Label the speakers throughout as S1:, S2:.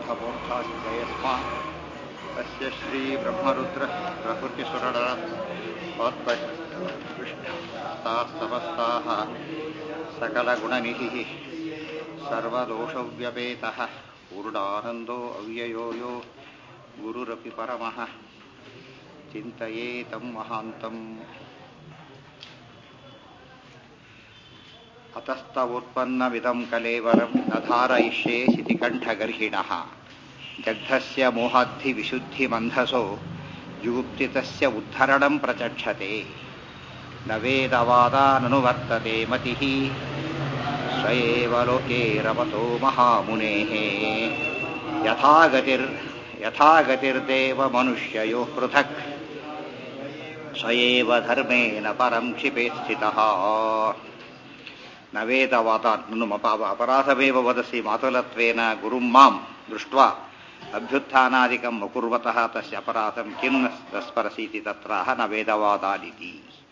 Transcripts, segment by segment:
S1: समोत्थाश्चयस्मात् तस्य श्रीब्रह्मरुद्र प्रकृतिसुरनरत्पद्मस्तास्तमस्ताः सकलगुणनिधिः सर्वदोषव्यपेतः पूर्णानन्दो अव्ययो यो गुरुरपि परमः चिन्तयेतं महान्तम् अतस्तवोत्पन्नमिदं कलेवरं न धारयिष्ये शितिकण्ठगर्हिणः जग्धस्य मोहाद्धिविशुद्धिमन्धसो जुगुप्तितस्य उद्धरणं प्रचक्षते न वेदवादाननुवर्तते मतिः स एव लोके रमतो महामुनेः यथा गतिर् यथा गतिर्देवमनुष्ययोः पृथक् स एव धर्मेण परं क्षिपे स्थितः न वेदवादान् ननु मपाव अपराधमेव वदसि मातुलत्वेन गुरुं मां दृष्ट्वा अभ्युत्थानादिकम् अकुर्वतः तस्य अपराधं किं न तस्परसीति तत्राह न वेदवादादिति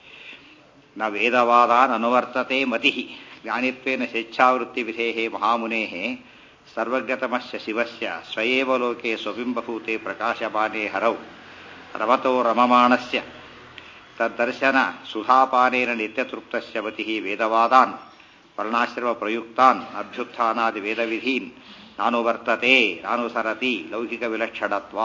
S1: न वेदवादान् अनुवर्तते मतिः ज्ञानित्वेन स्वेच्छावृत्तिविधेः महामुनेः सर्वज्ञतमस्य शिवस्य स्व एव लोके स्वबिम्बभूते प्रकाशमाने हरौ रमतो रममाणस्य तद्दर्शन सुधापानेन नित्यतृप्तस्य मतिः वेदवादान् ವರ್ಣಾಶ್ರಮಪ್ರಯುಕ್ತಾನ್ ಅಭ್ಯುತ್ಥಾನಾದಿ ವೇದವಿಧೀನ್ ನಾನುವರ್ತತೆ ನಾನುಸರತಿ ಲೌಕಿಕವಿಲಕ್ಷಣತ್ವ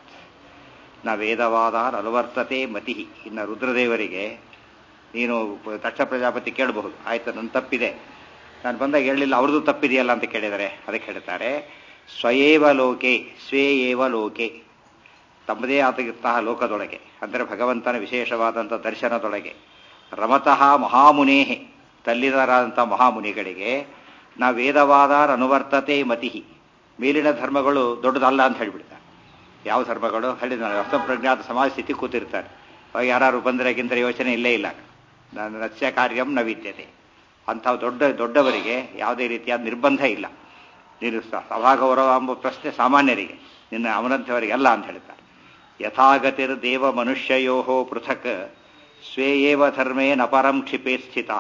S1: ನ ವೇದವಾದಾನ್ ಅನುವರ್ತತೆ ಮತಿ ಇನ್ನು ರುದ್ರದೇವರಿಗೆ ನೀನು ದಕ್ಷ ಪ್ರಜಾಪತಿ ಕೇಳಬಹುದು ಆಯ್ತು ನನ್ನ ತಪ್ಪಿದೆ ನಾನು ಬಂದಾಗ ಹೇಳಲಿಲ್ಲ ಅವ್ರದ್ದು ತಪ್ಪಿದೆಯಲ್ಲ ಅಂತ ಕೇಳಿದರೆ ಅದಕ್ಕೆ ಹೇಳ್ತಾರೆ ಸ್ವಯೇವ ಲೋಕೆ ಸ್ವೇ ಏವ ಲೋಕೆ ತಮ್ಮದೇ ಆದಂತಹ ಲೋಕದೊಳಗೆ ಅಂದರೆ ಭಗವಂತನ ವಿಶೇಷವಾದಂಥ ದರ್ಶನದೊಳಗೆ ರಮತಃ ಮಹಾಮುನೇಹೆ ತಲ್ಲಿದರಾದಂಥ ಮಹಾಮುನಿಗಳಿಗೆ ನಾ ವೇದವಾದಾರ ಅನುವರ್ತತೆ ಮತಿ ಮೇಲಿನ ಧರ್ಮಗಳು ದೊಡ್ಡದಲ್ಲ ಅಂತ ಹೇಳಿಬಿಡ್ತಾರೆ ಯಾವ ಧರ್ಮಗಳು ಹೇಳಿದ ರಕ್ತಪ್ರಜ್ಞಾತ ಸಮಾಜ ಸ್ಥಿತಿ ಕೂತಿರ್ತಾರೆ ಅವಾಗ ಯಾರು ಬಂದರೆ ಗಿಂದರೆ ಯೋಚನೆ ಇಲ್ಲೇ ಇಲ್ಲ ನತ್ಯ ಕಾರ್ಯಂ ನ ವಿದ್ಯತೆ ಅಂಥ ದೊಡ್ಡ ದೊಡ್ಡವರಿಗೆ ಯಾವುದೇ ರೀತಿಯಾದ ನಿರ್ಬಂಧ ಇಲ್ಲ ನೀನು ಸಭಾಗೌರವ ಎಂಬ ಪ್ರಶ್ನೆ ಸಾಮಾನ್ಯರಿಗೆ ನಿನ್ನ ಅವನಂಥವರಿಗೆ ಅಲ್ಲ ಅಂತ ಹೇಳ್ತಾರೆ ಯಥಾಗತಿರ್ ದೇವ ಮನುಷ್ಯಯೋ ಪೃಥಕ್ ಸ್ವೇ ಏವ ಧರ್ಮೇ ನಪರಂ ಕ್ಷಿಪೇ ಸ್ಥಿತ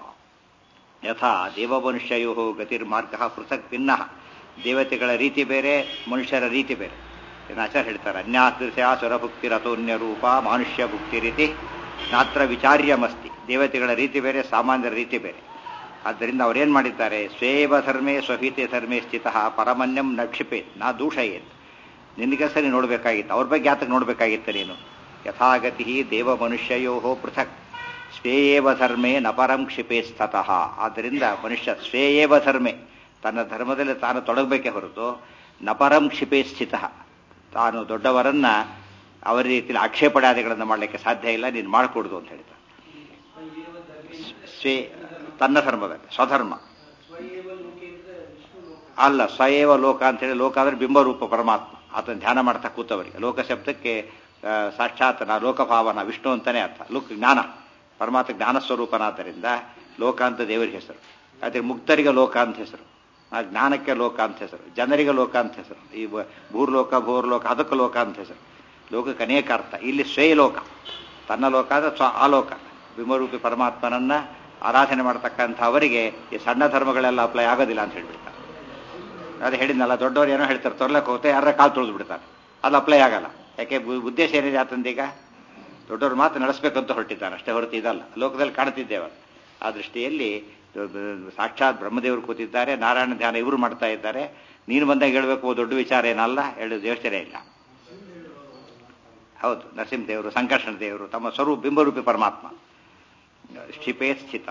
S1: ಯಥಾ ದೇವಮನುಷ್ಯಯೋ ಗತಿರ್ಮಾರ್ಗ ಪೃಥಕ್ ಭಿನ್ನ ದೇವತೆಗಳ ರೀತಿ ಬೇರೆ ಮನುಷ್ಯರ ರೀತಿ ಬೇರೆ ಆಚಾರ್ಯ ಹೇಳ್ತಾರೆ ಅನ್ಯಾದೃಶ್ಯ ಸುರಭುಕ್ತಿರತೋನ್ಯ ರೂಪ ಮಾನುಷ್ಯ ಭುಕ್ತಿ ರೀತಿ ನಾತ್ರ ವಿಚಾರ್ಯಮಸ್ತಿ ದೇವತೆಗಳ ರೀತಿ ಬೇರೆ ಸಾಮಾನ್ಯರ ರೀತಿ ಬೇರೆ ಆದ್ದರಿಂದ ಅವರೇನ್ ಮಾಡಿದ್ದಾರೆ ಸ್ವೇವ ಧರ್ಮೇ ಸ್ವಭೀತೆ ಧರ್ಮೇ ಸ್ಥಿತ ಪರಮನ್ಯಂ ನ ಕ್ಷಿಪೇತ್ ನಾ ದೂಷಯೇತ್ ನಿನಗೆ ಸರಿ ನೋಡಬೇಕಾಗಿತ್ತು ಅವ್ರ ಬಗ್ಗೆ ಯಾತಕ್ಕೆ ನೋಡಬೇಕಾಗಿತ್ತು ನೀನು ಯಥಾಗತಿ ದೇವ ಮನುಷ್ಯಯೋ ಪೃಥಕ್ ಸ್ವೇಯೇವ ಧರ್ಮೇ ನಪರಂ ಕ್ಷಿಪೇ ಸ್ತತಃ ಆದ್ದರಿಂದ ಮನುಷ್ಯ ಸ್ವೇಯೇವ ಧರ್ಮೆ ತನ್ನ ಧರ್ಮದಲ್ಲಿ ತಾನು ತೊಡಗಬೇಕೇ ಹೊರತು ನಪರಂ ಕ್ಷಿಪೇ ಸ್ಥಿತ ತಾನು ದೊಡ್ಡವರನ್ನ ಅವರ ರೀತಿಯಲ್ಲಿ ಆಕ್ಷೇಪಣಾದಿಗಳನ್ನು ಮಾಡಲಿಕ್ಕೆ ಸಾಧ್ಯ ಇಲ್ಲ ನೀನು ಮಾಡಿಕೊಡುದು ಅಂತ ಹೇಳ್ತಾರೆ ಸ್ವೇ ತನ್ನ ಧರ್ಮದಲ್ಲಿ ಸ್ವಧರ್ಮ ಅಲ್ಲ ಸ್ವಯೇವ ಲೋಕ ಅಂತ ಹೇಳಿ ಲೋಕ ಅಂದ್ರೆ ಬಿಂಬರೂಪ ಪರಮಾತ್ಮ ಆತನ ಧ್ಯಾನ ಮಾಡ್ತಾ ಕೂತವರಿಗೆ ಲೋಕ ಶಬ್ದಕ್ಕೆ ಸಾಕ್ಷಾತ್ ನಾ ಲೋಕಭಾವನ ವಿಷ್ಣು ಅಂತಾನೆ ಅರ್ಥ ಲೋಕ ಜ್ಞಾನ ಪರಮಾತ್ಮ ಜ್ಞಾನ ಸ್ವರೂಪನಾದ್ದರಿಂದ ಲೋಕ ಅಂತ ದೇವರಿಗೆ ಹೆಸರು ಅದೇ ಮುಕ್ತರಿಗೆ ಲೋಕ ಅಂತ ಹೆಸರು ಆ ಜ್ಞಾನಕ್ಕೆ ಲೋಕ ಅಂತ ಹೆಸರು ಜನರಿಗೆ ಲೋಕ ಅಂತ ಹೆಸರು ಈ ಭೂರ್ಲೋಕ ಭೂರ್ಲೋಕ ಅದಕ್ಕೆ ಲೋಕ ಅಂತ ಹೆಸರು ಲೋಕಕ್ಕೆ ಅನೇಕ ಅರ್ಥ ಇಲ್ಲಿ ಸ್ವೇ ಲೋಕ ತನ್ನ ಲೋಕ ಅಂದ್ರೆ ಸ್ವ ಆಲೋಕ ಬಿಂಬರೂಪಿ ಪರಮಾತ್ಮನನ್ನ ಆರಾಧನೆ ಮಾಡ್ತಕ್ಕಂಥ ಅವರಿಗೆ ಈ ಸಣ್ಣ ಧರ್ಮಗಳೆಲ್ಲ ಅಪ್ಲೈ ಆಗೋದಿಲ್ಲ ಅಂತ ಹೇಳ್ಬಿಡ್ತಾರೆ ಅದೇ ಹೇಳಿದ್ನಲ್ಲ ದೊಡ್ಡವರು ಏನೋ ಹೇಳ್ತಾರೆ ತೊರ್ಲಕ್ಕೆ ಹೋಗ್ತಾ ಯಾರ ಕಾಲು ತುಳಿದು ಬಿಡ್ತಾರೆ ಅದು ಅಪ್ಲೈ ಆಗಲ್ಲ ಯಾಕೆ ಉದ್ದೇಶ ಏನಿದೆ ಆತಂದೀಗ ದೊಡ್ಡವರು ಮಾತು ನಡೆಸಬೇಕಂತ ಹೊರಟಿದ್ದಾರೆ ಅಷ್ಟೇ ಹೊರತು ಇದಲ್ಲ ಲೋಕದಲ್ಲಿ ಕಾಣ್ತಿದ್ದೇವೆ ಆ ದೃಷ್ಟಿಯಲ್ಲಿ ಸಾಕ್ಷಾತ್ ಬ್ರಹ್ಮದೇವರು ಕೂತಿದ್ದಾರೆ ನಾರಾಯಣ ಧ್ಯಾನ ಇವರು ಮಾಡ್ತಾ ಇದ್ದಾರೆ ನೀನು ಬಂದಾಗ ಹೇಳ್ಬೇಕು ದೊಡ್ಡ ವಿಚಾರ ಏನಲ್ಲ ಹೇಳೋದು ಯೋಚನೆ ಇಲ್ಲ ಹೌದು ನರಸಿಂಹದೇವರು ಸಂಕರ್ಷಣ ದೇವರು ತಮ್ಮ ಸ್ವರೂಪ ಬಿಂಬರೂಪಿ ಪರಮಾತ್ಮ ಕ್ಷಿಪೇ ಸ್ಥಿತ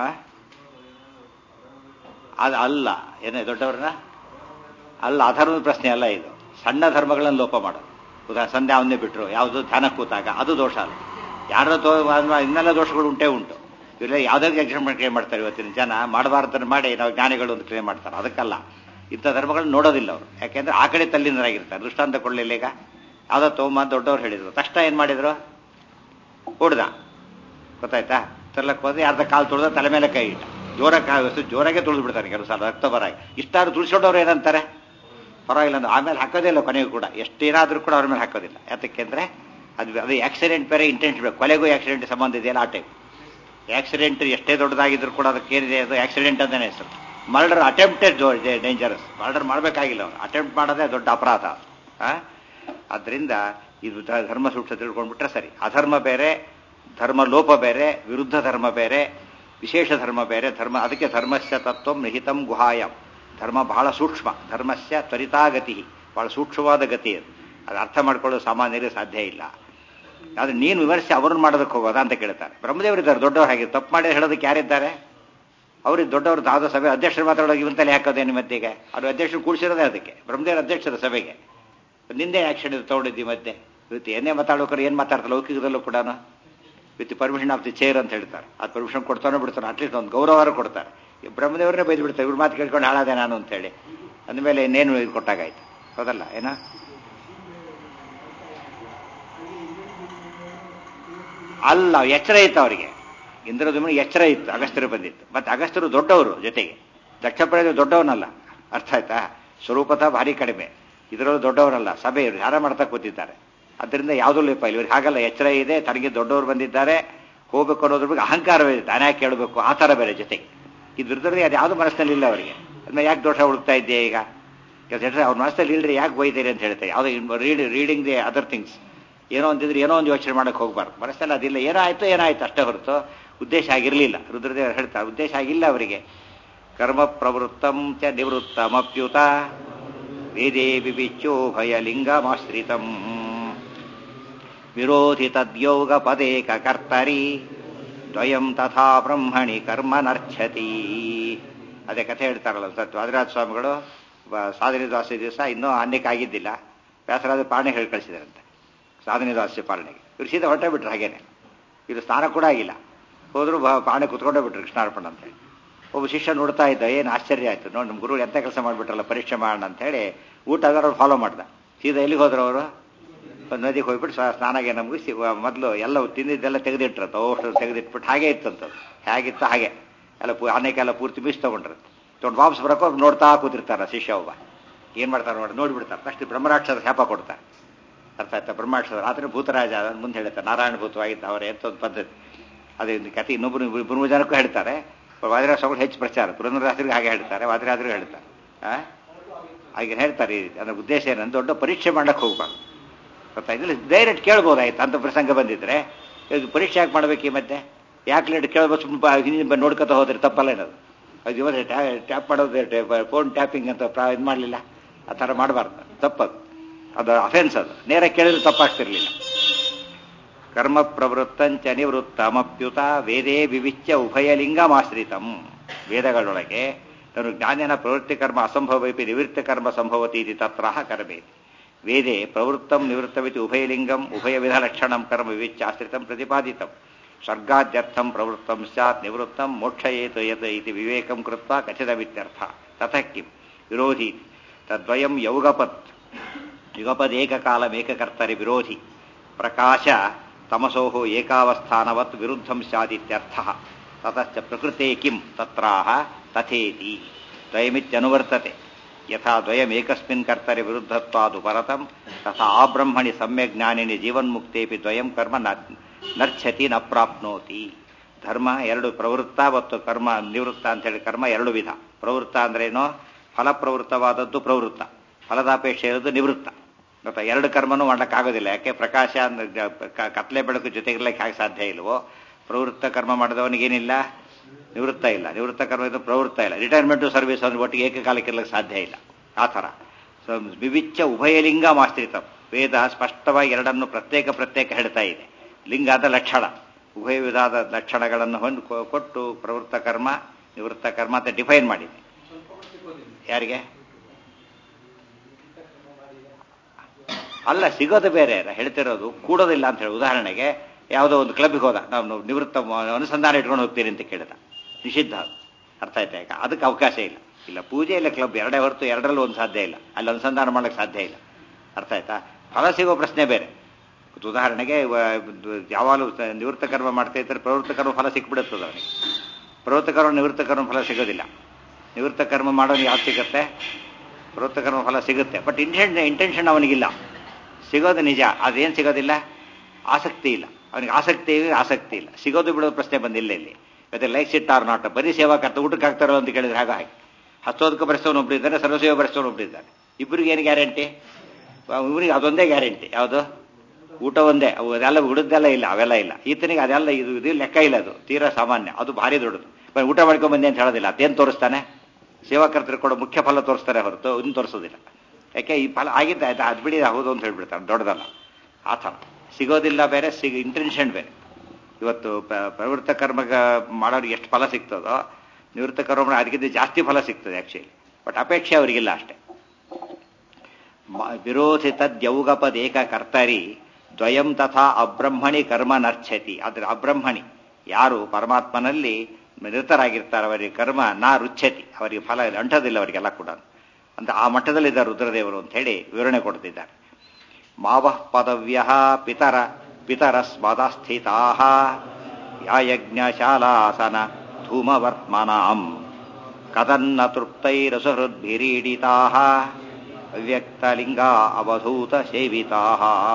S1: ಅದು ಅಲ್ಲ ಏನೇ ದೊಡ್ಡವ್ರನ್ನ ಅಲ್ಲ ಅಧರ್ಮದ ಪ್ರಶ್ನೆ ಅಲ್ಲ ಇದು ಸಣ್ಣ ಧರ್ಮಗಳನ್ನು ಲೋಪ ಮಾಡೋದು ಉದಾ ಸಂಧ್ಯಾ ಅವನ್ನೇ ಬಿಟ್ಟರು ಯಾವುದು ಧ್ಯಾನ ಕೂತಾಗ ಅದು ದೋಷ ಅಲ್ಲ ಯಾರ ತೋ ಇನ್ನೆಲ್ಲ ದೋಷಗಳು ಉಂಟೇ ಉಂಟು ಇವೆಲ್ಲ ಯಾವುದಾದ್ರು ಎಕ್ಸಾಂಪಲ್ ಕ್ಲೇಮ್ ಮಾಡ್ತಾರೆ ಇವತ್ತಿನ ಜನ ಮಾಡಬಾರ್ದನ್ನು ಮಾಡಿ ನಾವು ಜ್ಞಾನಿಗಳು ಅಂತ ಕ್ಲೇಮ್ ಮಾಡ್ತಾರೆ ಅದಕ್ಕಲ್ಲ ಇಂಥ ಧರ್ಮಗಳನ್ನ ನೋಡೋದಿಲ್ಲ ಅವರು ಯಾಕೆಂದ್ರೆ ಆ ಕಡೆ ತಲ್ಲಿನರಾಗಿರ್ತಾರೆ ದೃಷ್ಟಾಂತ ಕೊಡಲಿಲ್ಲ ಈಗ ಯಾವುದೋ ತೋಮ ದೊಡ್ಡವ್ರು ಹೇಳಿದ್ರು ತಕ್ಷಣ ಏನು ಮಾಡಿದ್ರು ಹೊಡ್ದ ಗೊತ್ತಾಯ್ತಾ ತರ್ಲಕ್ಕೆ ಹೋದ್ರೆ ಯಾರ್ದ ಕಾಲು ತುಳಿದ ತಲೆ ಮೇಲೆ ಕೈ ಇಟ್ಟ ಜೋರ ಜೋರಾಗೆ ತುಳಿದು ಬಿಡ್ತಾರೆ ಕೆಲವು ಸಲ ರಕ್ತ ಬರಾಗಿ ಇಷ್ಟಾದ್ರು ತುಳಿಸ್ಕೊಂಡವ್ರು ಏನಂತಾರೆ ಪರವಾಗಿಲ್ಲ ಅಂದ್ರೆ ಆಮೇಲೆ ಹಾಕೋದೇ ಇಲ್ಲ ಕೊನೆಗೂ ಕೂಡ ಎಷ್ಟೇನಾದ್ರೂ ಕೂಡ ಅವ್ರ ಮೇಲೆ ಹಾಕೋದಿಲ್ಲ ಯಾತಕ್ಕೆ ಅಂದ್ರೆ ಅದು ಅದು ಆಕ್ಸಿಡೆಂಟ್ ಬೇರೆ ಇಂಟೆಂಟ್ ಬೇಕು ಕೊಲೆಗೂ ಆಕ್ಸಿಡೆಂಟ್ ಸಂಬಂಧ ಇದೆಯಲ್ಲ ಆ ಟೈಪ್ ಆಕ್ಸಿಡೆಂಟ್ ಎಷ್ಟೇ ದೊಡ್ಡದಾಗಿದ್ರು ಕೂಡ ಅದಕ್ಕೆ ಏನಿದೆ ಅದು ಆಕ್ಸಿಡೆಂಟ್ ಅಂತಾನೆ ಹೆಸರು ಮರ್ಡರ್ ಅಟೆಂಪ್ಟೆಡ್ ಡೇಂಜರಸ್ ಮರ್ಡರ್ ಮಾಡಬೇಕಾಗಿಲ್ಲ ಅವನು ಅಟೆಂಪ್ಟ್ ಮಾಡೋದೇ ದೊಡ್ಡ ಅಪರಾಧ ಅದರಿಂದ ಇದು ಧ- ಧರ್ಮ ಸೂಕ್ಷ್ಮ ತಿಳ್ಕೊಂಡ್ಬಿಟ್ರೆ ಸರಿ ಅಧರ್ಮ ಬೇರೆ ಧರ್ಮ ಲೋಪ ಬೇರೆ ವಿರುದ್ಧ ಧರ್ಮ ಬೇರೆ ವಿಶೇಷ ಧರ್ಮ ಬೇರೆ ಧರ್ಮ ಅದಕ್ಕೆ ಧರ್ಮಸ್ಯ ತತ್ವ ನಿಹಿತಂ ಗುಹಾಯಂ ಧರ್ಮ ಬಹಳ ಸೂಕ್ಷ್ಮ ಧರ್ಮಸ್ಯ ತ್ವರಿತಾಗತಿ ಬಹಳ ಸೂಕ್ಷ್ಮವಾದ ಗತಿ ಅದು ಅದು ಅರ್ಥ ಮಾಡ್ಕೊಳ್ಳೋದು ಸಾಮಾನ್ಯರಿಗೆ ಸಾಧ್ಯ ಇಲ್ಲ ಆದ್ರೆ ನೀನು ವಿಮರ್ಶೆ ಅವ್ರನ್ನ ಮಾಡೋದಕ್ಕೆ ಹೋಗೋದಾ ಅಂತ ಕೇಳ್ತಾರೆ ಬ್ರಹ್ಮದೇವರಿದ್ದಾರೆ ದೊಡ್ಡವ್ರು ಹಾಗೆ ತಪ್ಪು ಮಾಡಿ ಹೇಳೋದಕ್ಕೆ ಯಾರಿದ್ದಾರೆ ಅವ್ರಿಗೆ ದೊಡ್ಡವರು ದಾದ ಸಭೆ ಅಧ್ಯಕ್ಷರು ಮಾತಾಡೋಕೆ ಇವಂತಲ್ಲಿ ಹಾಕೋದೇನು ಮತ್ತೆಗೆ ಅವ್ರು ಅಧ್ಯಕ್ಷರು ಕೂಡಿಸಿರೋದೇ ಅದಕ್ಕೆ ಬ್ರಹ್ಮದೇವರ ಅಧ್ಯಕ್ಷರ ಸಭೆಗೆ ನಿಂದೆ ಆಕ್ಷನ್ ಇದು ತಗೊಂಡಿದ್ದಿ ಮತ್ತೆ ಇವತ್ತು ಏನೇ ಮಾತಾಡೋಕ್ರೆ ಏನು ಮಾತಾಡ್ತಾರೆ ಲೌಕಿಕದಲ್ಲೂ ಕೂಡ with permission of the chair ಅಂತ ಹೇಳ್ತಾರೆ ಅದು ಪರ್ಮಿಷನ್ ಕೊಡ್ತಾನೋ ಬಿಡ್ತಾನೆ ಅಟ್ಲೀಸ್ಟ್ ಒಂದು ಗೌರವ ಕೊಡ್ತಾರೆ ಈ ಬ್ರಹ್ಮದೇವರನ್ನೇ ಬೈದು ಬಿಡ್ತಾರೆ ಇವ್ರ ಮಾತು ಕೇಳ್ಕೊಂಡು ಹಾಳಾದೆ ನಾನು ಅಂತೇಳಿ ಅಂದಮೇಲೆ ಇನ್ನೇನು ಇದು ಕೊಟ್ಟಾಗಾಯ್ತು ಹೌದಲ್ಲ ಏನ ಅಲ್ಲ ಎಚ್ಚರ ಇತ್ತು ಅವರಿಗೆ ಇಂದ್ರದುಮನ ಎಚ್ಚರ ಇತ್ತು ಅಗಸ್ತ್ಯರು ಬಂದಿತ್ತು ಮತ್ತೆ ಅಗಸ್ತ್ಯರು ದೊಡ್ಡವರು ಜೊತೆಗೆ ದಕ್ಷಪ್ರಜೆ ದೊಡ್ಡವನಲ್ಲ ಅರ್ಥ ಆಯ್ತಾ ಸ್ವರೂಪತಃ ಭಾರಿ ಕಡಿಮೆ ಇದರಲ್ಲೂ ದೊಡ್ಡವರಲ್ಲ ಸಭೆ ಇವರು ಯಾರ ಮಾಡ್ತಾ ಕೂತಿದ್ದಾರೆ ಅದರಿಂದ ಯಾವುದೂ ಲೇಪ ಇಲ್ಲ ಇವ್ರಿಗೆ ಹಾಗಲ್ಲ ಎಚ್ಚರ ಇದೆ ತನಗೆ ದೊಡ್ಡವರು ಬಂದಿದ್ದಾರೆ ಹೋಗ್ಬೇಕು ಅನ್ನೋದ್ರ ಬಗ್ಗೆ ಅಹಂಕಾರವೇ ಇದೆ ತಾನೇ ಕೇಳಬೇಕು ಆ ಥರ ಬೇರೆ ಜೊತೆಗೆ ಇದು ಇರ್ದ್ರೆ ಅದು ಯಾವುದು ಮನಸ್ಸಿನಲ್ಲಿ ಇಲ್ಲ ಅವರಿಗೆ ಅದನ್ನ ಯಾಕೆ ದೋಷ ಹುಡುಕ್ತಾ ಇದ್ದೆ ಈಗ ಕೆಲಸ ಅವ್ರ ಮನಸ್ಸಲ್ಲಿ ಇಲ್ರಿ ಯಾಕೆ ಬೈತೀರಿ ಅಂತ ಹೇಳ್ತಾರೆ ಯಾವುದೋ read reading the other things ಏನೋ ಅಂತಿದ್ರೆ ಏನೋ ಒಂದು ಯೋಚನೆ ಮಾಡಕ್ಕೆ ಹೋಗ್ಬಾರ್ದು ಮನಸ್ಸಲ್ಲಿ ಅದಿಲ್ಲ ಏನೋ ಆಯ್ತು ಏನೋ ಆಯ್ತು ಅಷ್ಟೇ ಹೊರತು ಉದ್ದೇಶ ಆಗಿರಲಿಲ್ಲ ರುದ್ರದೇವರು ಹೇಳ್ತಾರೆ ಉದ್ದೇಶ ಆಗಿಲ್ಲ ಅವರಿಗೆ ಕರ್ಮ ಪ್ರವೃತ್ತಂ ಚ ನಿವೃತ್ತಮಪ್ಯುತ ವೇದೇ ವಿವಿಚ್ಯೋ ಭಯಲಿಂಗಮಾಶ್ರಿತಂ ವಿರೋಧಿ ತದ್ಯೋಗ ಪದೇಕ ಕರ್ತರಿ ದ್ವಯಂ ತಥಾ ಬ್ರಹ್ಮಣಿ ಕರ್ಮ ನರ್ಚತಿ ಅದೇ ಕಥೆ ಹೇಳ್ತಾರಲ್ಲ ಸತ್ ವಾದಿರಾಜ ಸ್ವಾಮಿಗಳು ಬ- ಸಾಧನೆ ದ್ವಾಸೆ ದಿವಸ ಇನ್ನೂ ಅನ್ನಕ್ಕೆ ಆಗಿದ್ದಿಲ್ಲ ವ್ಯಾಸರಾಜ ಪಾಲನೆ ಹೇಳಿ ಕಳಿಸಿದಾರಂತೆ ಸಾಧನೆ ದ್ವಾಸೆ ಪಾಲನೆಗೆ ಇವ್ರು ಸೀದಾ ಹೊರಟೇ ಬಿಟ್ರು ಹಾಗೇನೆ ಇದು ಸ್ನಾನ ಕೂಡ ಆಗಿಲ್ಲ ಹೋದ್ರು ಬ- ಪಾಲನೆ ಕುತ್ಕೊಂಡೇ ಬಿಟ್ರು ಕೃಷ್ಣಾರ್ಪಣ ಅಂತ ಹೇಳಿ ಒಬ್ಬ ಶಿಷ್ಯ ನೋಡ್ತಾ ಇದ್ದ ಏನು ಆಶ್ಚರ್ಯ ಆಯ್ತು ನೋಡಿ ನಮ್ಮ ಗುರು ಎಂತ ಕೆಲಸ ಮಾಡಿಬಿಟ್ರಲ್ಲ ಪರೀಕ್ಷೆ ಮಾಡೋಣ ಅಂತ ಹೇಳಿ ಊಟ ಅದರ ಫಾಲೋ ಮಾಡ್ದ ಸೀದಾ ಎಲ್ಲಿಗೆ ಹೋದ್ರು ಅವರು ಒಂದು ನದಿಗೆ ಹೋಗ್ಬಿಟ್ಟು ಸ್ವ- ಸ್ನಾನಗೆ ಮುಗಿಸಿ ಮೊದಲು ಎಲ್ಲ ತಿಂದಿದ್ದೆಲ್ಲ ತೆಗೆದಿಟ್ರಂತ ಅಷ್ಟು ತೆಗೆದಿಟ್ಬಿಟ್ಟು ಹಾಗೆ ಇತ್ತಂತದ್ದು ಹೇಗಿತ್ತು ಹಾಗೆ ಎಲ್ಲ ಪೂ ಅನ್ನಕ್ಕೆಲ್ಲ ಪೂರ್ತಿ ಮೀಸ್ ತಗೊಂಡ್ರಂತೆ ತೊಗೊಂಡು ವಾಪಸ್ ಬರೋಕೆ ಅವ್ರು ನೋಡ್ತಾ ಕೂತಿರ್ತಾರ ಶಿಷ್ಯ ಒಬ್ಬ ಏನು ಮಾಡ್ತಾರೆ ನೋಡಿ ನೋಡಿಬಿಡ್ತಾರೆ ಅಷ್ಟು ಬ್ರಹ್ಮರಾಕ್ಷಸ ಶಾಪ ಕೊಡ್ತಾರೆ ಅರ್ಥ ಆಯ್ತಾ ಬ್ರಹ್ಮಾಕ್ಷರ ರಾತ್ರಿ ಭೂತರಾಜ ಅಂತ ಮುಂದೆ ಹೇಳ್ತಾರೆ ನಾರಾಯಣ ಭೂತವಾಗಿದ್ದ ಅವರೇ ಅಂತ ಒಂದು ಪದ್ಧತಿ ಅದೇ ಒಂದು ಕಥೆ ಇನ್ನೊಬ್ಬರು ಮೂರು ಜನಕ್ಕೂ ಹೇಳ್ತಾರೆ ವಾದಿರಾಜ ಸ್ವಾಮಿಗಳು ಹೆಚ್ಚು ಪ್ರಚಾರ ಪುರಂದರಾಜರಿಗೆ ಹಾಗೆ ಹೇಳ್ತಾರೆ ವಾದಿರಾಜರಿಗೆ ಹೇಳ್ತಾರೆ ಆ? ಹಾಗೆ ಹೇಳ್ತಾರೆ ಈ ರೀತಿ ಅದರ ಉದ್ದೇಶ ಏನಂದ್ರೆ ದೊಡ್ಡ ಪರೀಕ್ಷೆ ಮಾಡಕ್ಕೆ ಹೋಗ್ಬಾರ್ದು ಗೊತ್ತಾಯ್ತಿಲ್ಲ ಡೈರೆಕ್ಟ್ ಕೇಳ್ಬೋದಾಯ್ತು ಅಂತ ಪ್ರಸಂಗ ಬಂದಿದ್ರೆ ಇದು ಪರೀಕ್ಷೆ ಯಾಕೆ ಮಾಡ್ಬೇಕು ಈ ಮಧ್ಯೆ ಯಾಕೆ ಲೇಟ್ ಕೇಳ್ಬೋದು ಸುಮ್ಮನೆ ಹಿಂದಿನ ಬಂದು ನೋಡ್ಕೊತ ಹೋದ್ರೆ ತಪ್ಪಲ್ಲ ಏನದು ಅದು ಇವತ್ತು ಟ್ಯಾಪ್ ಮಾಡೋದು ಫೋನ್ ಟ್ಯಾಪಿಂಗ್ ಅಂತ ಇದು ಮಾಡಲಿಲ್ಲ ಆ ಥರ ಮಾಡಬಾರ್ದು ತಪ್ಪದು ಅದು ಅಫೆನ್ಸ್ ಅದು ನೇರ ಕೇಳಿದ್ರೆ ತಪ್ಪಾಗ್ತಿರ್ಲಿಲ್ಲ ಕರ್ಮ ಪ್ರವೃತ್ತಂಚ ನಿವೃತ್ತಮಪ್ಯುತ ವೇದೇ ವಿವಿಚ್ಯ ಉಭಯಲಿಂಗಮಾಶ್ರಿತಂ ವೇದಗಳೊಳಗೆ ತನು ಜ್ಞಾನಿನ ಪ್ರವೃತ್ತಿ ಕರ್ಮ ಅಸಂಭವೈಪಿ ನಿವೃತ್ತ ಕರ್ಮ ಸಂಭವತಿ ಇತಿ ತತ್ರ ಕರ್ಮೇತಿ ವೇದೆ ಪ್ರವೃತ್ತಂ ನಿವೃತ್ತಮಿತಿ ಉಭಯಲಿಂಗಂ ಉಭಯವಿಧ ಲಕ್ಷಣಂ ಕರ್ಮ ವಿವಿಚ್ಯ ಆಶ್ರಿತಂ ಪ್ರತಿಪಾದಿತಂ ಸ್ವರ್ಗಾದ್ಯರ್ಥಂ ಪ್ರವೃತ್ತಂ ಸ್ಯಾತ್ ನಿವೃತ್ತಂ ಮೋಕ್ಷಯೇತು ಯತ್ ಇತಿ ವಿವೇಕಂ ಕೃತ್ವ ಕಥಿತಮಿತ್ಯರ್ಥ ತತಃ ಕಿಂ ವಿರೋಧಿ ತದ್ವಯಂ ಯೌಗಪತ್ ಯುಗಪದೇಕಕಾಲಮೇಕಕರ್ತರಿ ವಿರೋಧಿ ಪ್ರಕಾಶ ತಮಸೋ ಏಕಾವಸ್ಥಾನವತ್ ವಿರುದ್ಧಂ ಸ್ಯಾದಿತ್ಯರ್ಥ ತತಶ್ಚ ಪ್ರಕೃತೆ ಕಿಂ ತತ್ರಾಹ ತಥೇತಿ ದ್ವಯಮಿತ್ಯನುವರ್ತತೆ ಯಥಾ ದ್ವಯಮೇಕಸ್ಮಿನ್ ಕರ್ತರಿ ವಿರುದ್ಧತ್ವಾದು ಪರತಂ ತಥಾ ಆಬ್ರಹ್ಮಣಿ ಸಮ್ಯಕ್ ಜ್ಞಾನಿನಿ ಜೀವನ್ಮುಕ್ತೇಪಿ ದ್ವಯಂ ಕರ್ಮ ನ ನರ್ಚ್ಯತಿ ನ ಪ್ರಾಪ್ನೋತಿ ಧರ್ಮ ಎರಡು ಪ್ರವೃತ್ತ ಮತ್ತು ಕರ್ಮ ನಿವೃತ್ತ ಅಂತ ಹೇಳಿ ಕರ್ಮ ಎರಡು ವಿಧ ಪ್ರವೃತ್ತ ಅಂದ್ರೇನೋ ಫಲಪ್ರವೃತ್ತವಾದದ್ದು ಪ್ರವೃತ್ತ ಫಲದಾಪೇಕ್ಷೆ ಇರೋದು ನಿವೃತ್ತ ಗೊತ್ತಾ ಎರಡು ಕರ್ಮನೂ ಮಾಡ್ಲಿಕ್ಕಾಗೋದಿಲ್ಲ ಯಾಕೆ ಪ್ರಕಾಶ ಅಂದ್ರೆ ಕ- ಕತ್ಲೆ ಬೆಳಕು ಜೊತೆಗಿರ್ಲಿಕ್ಕೆ ಹೇಗೆ ಸಾಧ್ಯ ಇಲ್ವೋ ಪ್ರವೃತ್ತ ಕರ್ಮ ಮಾಡಿದವನಿಗೇನಿಲ್ಲ ನಿವೃತ್ತ ಇಲ್ಲ ನಿವೃತ್ತ ಕರ್ಮ ಇದು ಪ್ರವೃತ್ತ ಇಲ್ಲ ರಿಟೈರ್ಮೆಂಟ್ ಸರ್ವಿಸ್ ಅಂದ್ರೆ ಒಟ್ಟಿಗೆ ಏಕಕಾಲಕ್ಕೆ ಇರ್ಲಿಕ್ಕೆ ಸಾಧ್ಯ ಇಲ್ಲ ಆ ಥರ ಸೊ ವಿವಿಚ್ಯ ಉಭಯಲಿಂಗ ಮಾಶ್ರಿತ ವೇದ ಸ್ಪಷ್ಟವಾಗಿ ಎರಡನ್ನು ಪ್ರತ್ಯೇಕ ಪ್ರತ್ಯೇಕ ಹೇಳ್ತಾ ಇದೆ ಲಿಂಗಾದ ಲಕ್ಷಣ ಉಭಯ ವಿಧದ ಲಕ್ಷಣಗಳನ್ನು ಹೊಂದು ಕೊ- ಕೊಟ್ಟು ಪ್ರವೃತ್ತ ಕರ್ಮ ನಿವೃತ್ತ ಕರ್ಮ ಅಂತ ಡಿಫೈನ್ ಮಾಡಿದೆ ಯಾರಿಗೆ ಅಲ್ಲ ಸಿಗೋದು ಬೇರೆ ಅಲ್ಲ ಹೇಳ್ತಿರೋದು ಕೂಡೋದಿಲ್ಲ ಅಂತ ಹೇಳಿ ಉದಾಹರಣೆಗೆ ಯಾವುದೋ ಒಂದು ಕ್ಲಬ್ಗೆ ಹೋದ ನಾವು ನಿವೃತ್ತ ಮ- ಅನುಸಂಧಾನ ಇಟ್ಕೊಂಡು ಹೋಗ್ತೀರಿ ಅಂತ ಕೇಳಿದ ನಿಷಿದ್ಧ ಅದು. ಅರ್ಥ ಆಯ್ತಾ ಈಗ ಅದಕ್ಕೆ ಅವಕಾಶ ಇಲ್ಲ ಇಲ್ಲ ಪೂಜೆ ಇಲ್ಲ ಕ್ಲಬ್ ಎರಡೇ ಹೊರತು ಎರಡರಲ್ಲೂ ಒಂದು ಸಾಧ್ಯ ಇಲ್ಲ ಅಲ್ಲಿ ಅನುಸಂಧಾನ ಮಾಡಕ್ಕೆ ಸಾಧ್ಯ ಇಲ್ಲ ಅರ್ಥ ಆಯ್ತಾ ಫಲ ಸಿಗೋ ಪ್ರಶ್ನೆ ಬೇರೆ ಉದಾಹರಣೆಗೆ ಇವ- ಯಾವಾಗಲೂ ಸ- ನಿವೃತ್ತ ಕರ್ಮ ಮಾಡ್ತಾ ಇದ್ದರೆ ಪ್ರವೃತ್ತ ಕರ್ಮ ಫಲ ಸಿಕ್ಬಿಡುತ್ತದೆ ಅವನಿಗೆ ಪ್ರವೃತ್ತ ಕರ್ಮ ನಿವೃತ್ತ ಕರ್ಮ ಫಲ ಸಿಗೋದಿಲ್ಲ ನಿವೃತ್ತ ಕರ್ಮ ಮಾಡೋನಿಗೆ ಯಾವ್ದು ಸಿಗುತ್ತೆ ಪ್ರವೃತ್ತ ಕರ್ಮ ಫಲ ಸಿಗುತ್ತೆ ಬಟ್ ಇಂಟೆನ್ ಇಂಟೆನ್ಷನ್ ಅವನಿಗಿಲ್ಲ ಸಿಗೋದು ನಿಜ ಅದೇನು ಸಿಗೋದಿಲ್ಲ ಆಸಕ್ತಿ ಇಲ್ಲ ಅವನಿಗೆ ಆಸಕ್ತಿ ಇದೆ ಆಸಕ್ತಿ ಇಲ್ಲ ಸಿಗೋದು ಬಿಡೋದು ಪ್ರಶ್ನೆ ಬಂದಿಲ್ಲ ಇಲ್ಲಿ ಮತ್ತೆ ಲೈಕ್ಸ್ ಇಟ್ ಆರ್ ನಾಟ್ ಬರೀ ಸೇವಾ ಕರ್ತ ಊಟಕ್ಕೆ ಹಾಕ್ತಾರೋ ಅಂತ ಕೇಳಿದ್ರೆ ಹಾಗೆ ಹಾಗೆ ಹಸ್ತೋದಕ ಬರೆಸೋನು ಒಬ್ರು ಇದ್ದಾನೆ ಸರ್ವಸೇವೆ ಬರೆಸೋನು ಒಬ್ರು ಇದ್ದಾನೆ ಇಬ್ಬರಿಗೆ ಏನು ಗ್ಯಾರಂಟಿ ಇವ್ರಿಗೆ ಅದೊಂದೇ ಗ್ಯಾರಂಟಿ ಯಾವುದು ಊಟ ಒಂದೇ ಅವು ಅದೆಲ್ಲ ಉಳಿದೆಲ್ಲ ಇಲ್ಲ ಅವೆಲ್ಲ ಇಲ್ಲ ಈತನಿಗೆ ಅದೆಲ್ಲ ಇದು ಇದು ಲೆಕ್ಕ ಇಲ್ಲ ಅದು ತೀರಾ ಸಾಮಾನ್ಯ ಅದು ಭಾರಿ ದೊಡ್ಡದು ಬರೀ ಊಟ ಮಾಡ್ಕೊಂಡ್ ಬಂದೆ ಅಂತ ಹೇಳೋದಿಲ್ಲ ಅದೇನು ತೋರಿಸ್ತಾನೆ ಸೇವಾಕರ್ತರು ಕೊಡೋ ಮುಖ್ಯ ಫಲ ತೋರಿಸ್ತಾರೆ ಹೊರತು ಇನ್ನು ತೋರಿಸೋದಿಲ್ಲ ಯಾಕೆ ಈ ಫಲ ಆಗಿದ್ದ ಆಯ್ತಾ ಅದು ಬಿಡಿ ಹೌದು ಅಂತ ಹೇಳ್ಬಿಡ್ತಾರೆ ದೊಡ್ಡದಲ್ಲ ಆ ಥರ ಸಿಗೋದಿಲ್ಲ ಬೇರೆ ಸಿಗ ಇಂಟೆನ್ಷನ್ ಬೇರೆ ಇವತ್ತು ಪ- ಪ್ರವೃತ್ತ ಕರ್ಮ ಮಾಡೋರಿಗೆ ಎಷ್ಟು ಫಲ ಸಿಗ್ತದೋ ನಿವೃತ್ತ ಕರ್ಮ ಅದಕ್ಕಿಂತ ಜಾಸ್ತಿ ಫಲ ಸಿಗ್ತದೆ ಆಕ್ಚುಲಿ ಬಟ್ ಅಪೇಕ್ಷೆ ಅವರಿಗಿಲ್ಲ ಅಷ್ಟೇ ಮ- ವಿರೋಧಿತದ್ಯೌಗಪದೇಕ ಕರ್ತರಿ ದ್ವಯಂ ತಥಾ ಅಬ್ರಹ್ಮಣಿ ಕರ್ಮ ನರ್ಚತಿ ಆದ್ರೆ ಅಬ್ರಹ್ಮಣಿ ಯಾರು ಪರಮಾತ್ಮನಲ್ಲಿ ನಿರತರಾಗಿರ್ತಾರೆ ಅವರಿಗೆ ಕರ್ಮ ನಾ ರುಚ್ಛತಿ ಅವರಿಗೆ ಫಲ ಅಂಟೋದಿಲ್ಲ ಅವರಿಗೆಲ್ಲ ಕೂಡ ಅಂತ ಆ ಮಟ್ಟದಲ್ಲಿದ್ದಾರೆ ರುದ್ರದೇವರು ಅಂತ ಹೇಳಿ ವಿವರಣೆ ಕೊಡ್ತಿದ್ದಾರೆ ಮಾವಃ ಪದವ್ಯ ಪಿತರ ಪಿತರಸ್ಮದಸ್ಥಿತಾ ಯಾಯಜ್ಞಶಾಲಾಸನ ಧೂಮವರ್ತ್ಮನಾಂ ಕದನ್ನ ತೃಪ್ತೈರಸುಹೃದ್ಭಿರೀಡಿತಾ ಅವ್ಯಕ್ತಲಿಂಗಾ ಅವಧೂತ ಸೇವಿತಾ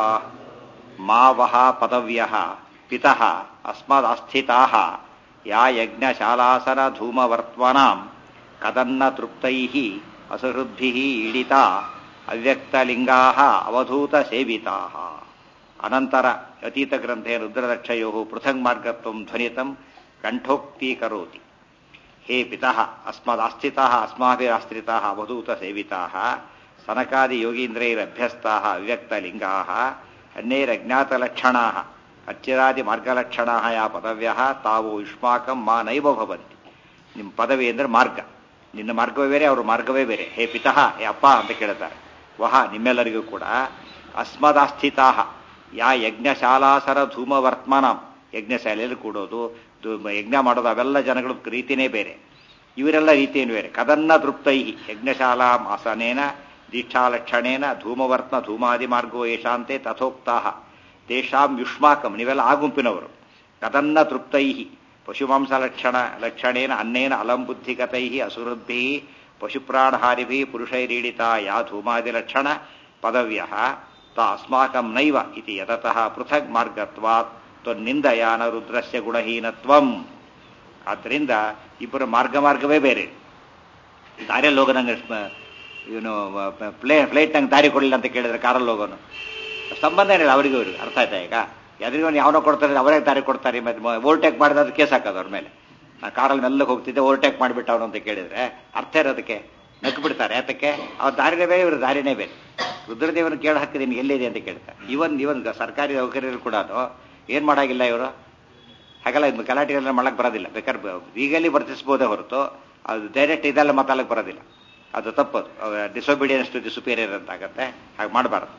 S1: ಮಾವಹ ಪದವ್ಯ ಪಿತಃ ಅಸ್ಮದಸ್ಥಿತಾ ಯಾ ಯಜ್ಞಶಾಲಾಸನ ಧೂಮವರ್ತ್ಮನಾಂ ಕದನ್ನ ತೃಪ್ತೈ ಅಸುಹೃದ್ಭಿ ಈಡಿತಾ ಅವ್ಯಕ್ತಲಿಂಗಾ ಅವಧೂತ ಸೇವಿತಾ ಅನಂತರ ಅತೀತ ಗ್ರಂಥೆ ರುದ್ರದಕ್ಷಯೋ ಪೃಥಂಗ್ ಮಾರ್ಗತ್ವ ಧ್ವನಿತಂ ಕಂಠೋಕ್ತೀಕರೋತಿ ಹೇ ಪಿತಃ ಅಸ್ಮದಾಸ್ಥಿತಃ ಅಸ್ಮಾಭಿರಾಶ್ರಿತಾಃ ಅವಧೂತ ಸೇವಿತಾಃ ಸನಕಾದಿ ಯೋಗೀಂದ್ರೈರಭ್ಯಸ್ತಾಃ ಅವ್ಯಕ್ತಲಿಂಗಾಃ ಅನ್ಯೈರಜ್ಞಾತಲಕ್ಷಣಾಃ ಅಚ್ಚಿರಾದಿ ಮಾರ್ಗಲಕ್ಷಣಾಃ ಯಾ ಪದವ್ಯಃ ತಾವು ಯುಷ್ಮಾಕಂ ಮಾ ನೈವ ಭವಂತಿ ನಿಮ್ಮ ಪದವಿ ಅಂದ್ರೆ ಮಾರ್ಗ ನಿನ್ನ ಮಾರ್ಗವೇ ಬೇರೆ ಅವ್ರ ಮಾರ್ಗವೇ ಬೇರೆ ಹೇ ಪಿತಃ ಹೇ ಅಪ್ಪ ಅಂತ ಕೇಳ್ತಾರೆ ವಹ ನಿಮ್ಮೆಲ್ಲರಿಗೂ ಕೂಡ ಅಸ್ಮದಾಸ್ಥಿತಾ ಯಾ ಯಜ್ಞಶಾಲಾಸರ ಧೂಮವರ್ತ್ಮನಾಂ ಯಜ್ಞಶಾಲೆಯಲ್ಲಿ ಕೂಡೋದು ಧೂ- ಯಜ್ಞ ಮಾಡೋದು ಅವೆಲ್ಲ ಜನಗಳ ರೀತಿನೇ ಬೇರೆ ಇವರೆಲ್ಲ ರೀತಿಯನ್ನು ಬೇರೆ ಕದನ್ನ ತೃಪ್ತೈ ಯಜ್ಞಶಾಲಾ ಆಸನೇನ ದೀಕ್ಷಾಲಕ್ಷಣೇನ ಧೂಮವರ್ತ್ಮ ಧೂಮಾದಿ ಮಾರ್ಗೋ ಯಶಾಂತೆ ತಥೋಕ್ತಾ ತೇಷಾಂ ಯುಷ್ಮಾಕಂ ನೀವೆಲ್ಲ ಆ ಗುಂಪಿನವರು ಕದನ್ನ ತೃಪ್ತೈ ಪಶುಮಾಂಸ ಲಕ್ಷಣ ಲಕ್ಷಣೇನ ಅನ್ನೇನ ಅಲಂಬುದ್ಧಿಗತೈ ಅಸುರದ್ಭಿ ಪಶುಪ್ರಾಣಹಾರಿಭಿ ಪುರುಷೈರೀಡಿತಾ ಯಾ ಧೂಮಾದಿ ಲಕ್ಷಣ ಪದವ್ಯ ತಾ ಅಸ್ಮಾಕಂ ನೈವ ಇತಿ ಯತತಃ ಪೃಥಗ್ ಮಾರ್ಗತ್ವಾತ್ ತ್ವನ್ನಿಂದಯಾನ ರುದ್ರಸ್ಯ ಗುಣಹೀನತ್ವಂ ಆದ್ದರಿಂದ ಇಬ್ಬರ ಮಾರ್ಗ ಮಾರ್ಗವೇ ಬೇರೆ ದಾರಿಯಲ್ಲಿ ಹೋಗೋ ನಂಗೆ ಇವನು ಪ್ಲೇ ಫ್ಲೈಟ್ ನಂಗೆ ದಾರಿ ಕೊಡಲಿಲ್ಲ ಅಂತ ಕೇಳಿದ್ರೆ ಕಾರಲ್ಲಿ ಹೋಗೋನು ಸಂಬಂಧ ಏನಿಲ್ಲ ಅವರಿಗೂ ಇವ್ರಿಗೆ ಅರ್ಥ ಆಯ್ತಾ ಈಗ ಎದುರಿಗೂ ಯಾವನೋ ಕೊಡ್ತಾರೆ ಅವರೇ ದಾರಿ ಕೊಡ್ತಾರೆ ಮತ್ತೆ ಓವರ್ಟೇಕ್ ಮಾಡಿದ್ರೆ ಅದು ಕೇಸ್ ಹಾಕೋದು ಅವ್ರ ಮೇಲೆ ನಾ ಕಾರಲ್ಲಿ ಮೆಲ್ಲಗೆ ಹೋಗ್ತಿದ್ದೆ ಓವರ್ಟೇಕ್ ಮಾಡಿಬಿಟ್ಟು ಅವನು ಅಂತ ಕೇಳಿದ್ರೆ ಅರ್ಥ ಇರೋದಕ್ಕೆ ನಕ್ಕು ಬಿಡ್ತಾರೆ ಯಾತಕ್ಕೆ ಅವ್ರ ದಾರಿನೇ ಬೇರೆ ಇವ್ರ ದಾರಿನೇ ಬೇರೆ ರುದ್ರದೇವನ ಕೇಳ ಹಾಕಿದ ನಿಮ್ಗೆ ಎಲ್ಲಿದೆ ಅಂತ ಕೇಳ್ತಾರೆ ಇವನ್ ಇವನ್ ಸರ್ಕಾರಿ ನೌಕರರು ಕೂಡ ಏನ್ ಮಾಡಾಗಿಲ್ಲ ಇವರು ಹಾಗೆಲ್ಲ ಇದು ಗಲಾಟೆ ಎಲ್ಲ ಮಾಡಕ್ ಬರೋದಿಲ್ಲ ಬೇಕಾದ್ರೆ ಈಗಲ್ಲಿ ವರ್ತಿಸ್ಬೋದೇ ಹೊರತು ಅದು ಡೈರೆಕ್ಟ್ ಇದೆಲ್ಲ ಮಾತಾಡಕ್ ಬರೋದಿಲ್ಲ ಅದು ತಪ್ಪದು ಡಿಸೊಬಿಡಿಯನ್ಸ್ ಟು ದಿ ಸುಪೀರಿಯರ್ ಅಂತ ಆಗತ್ತೆ ಹಾಗೆ ಮಾಡಬಾರ್ದು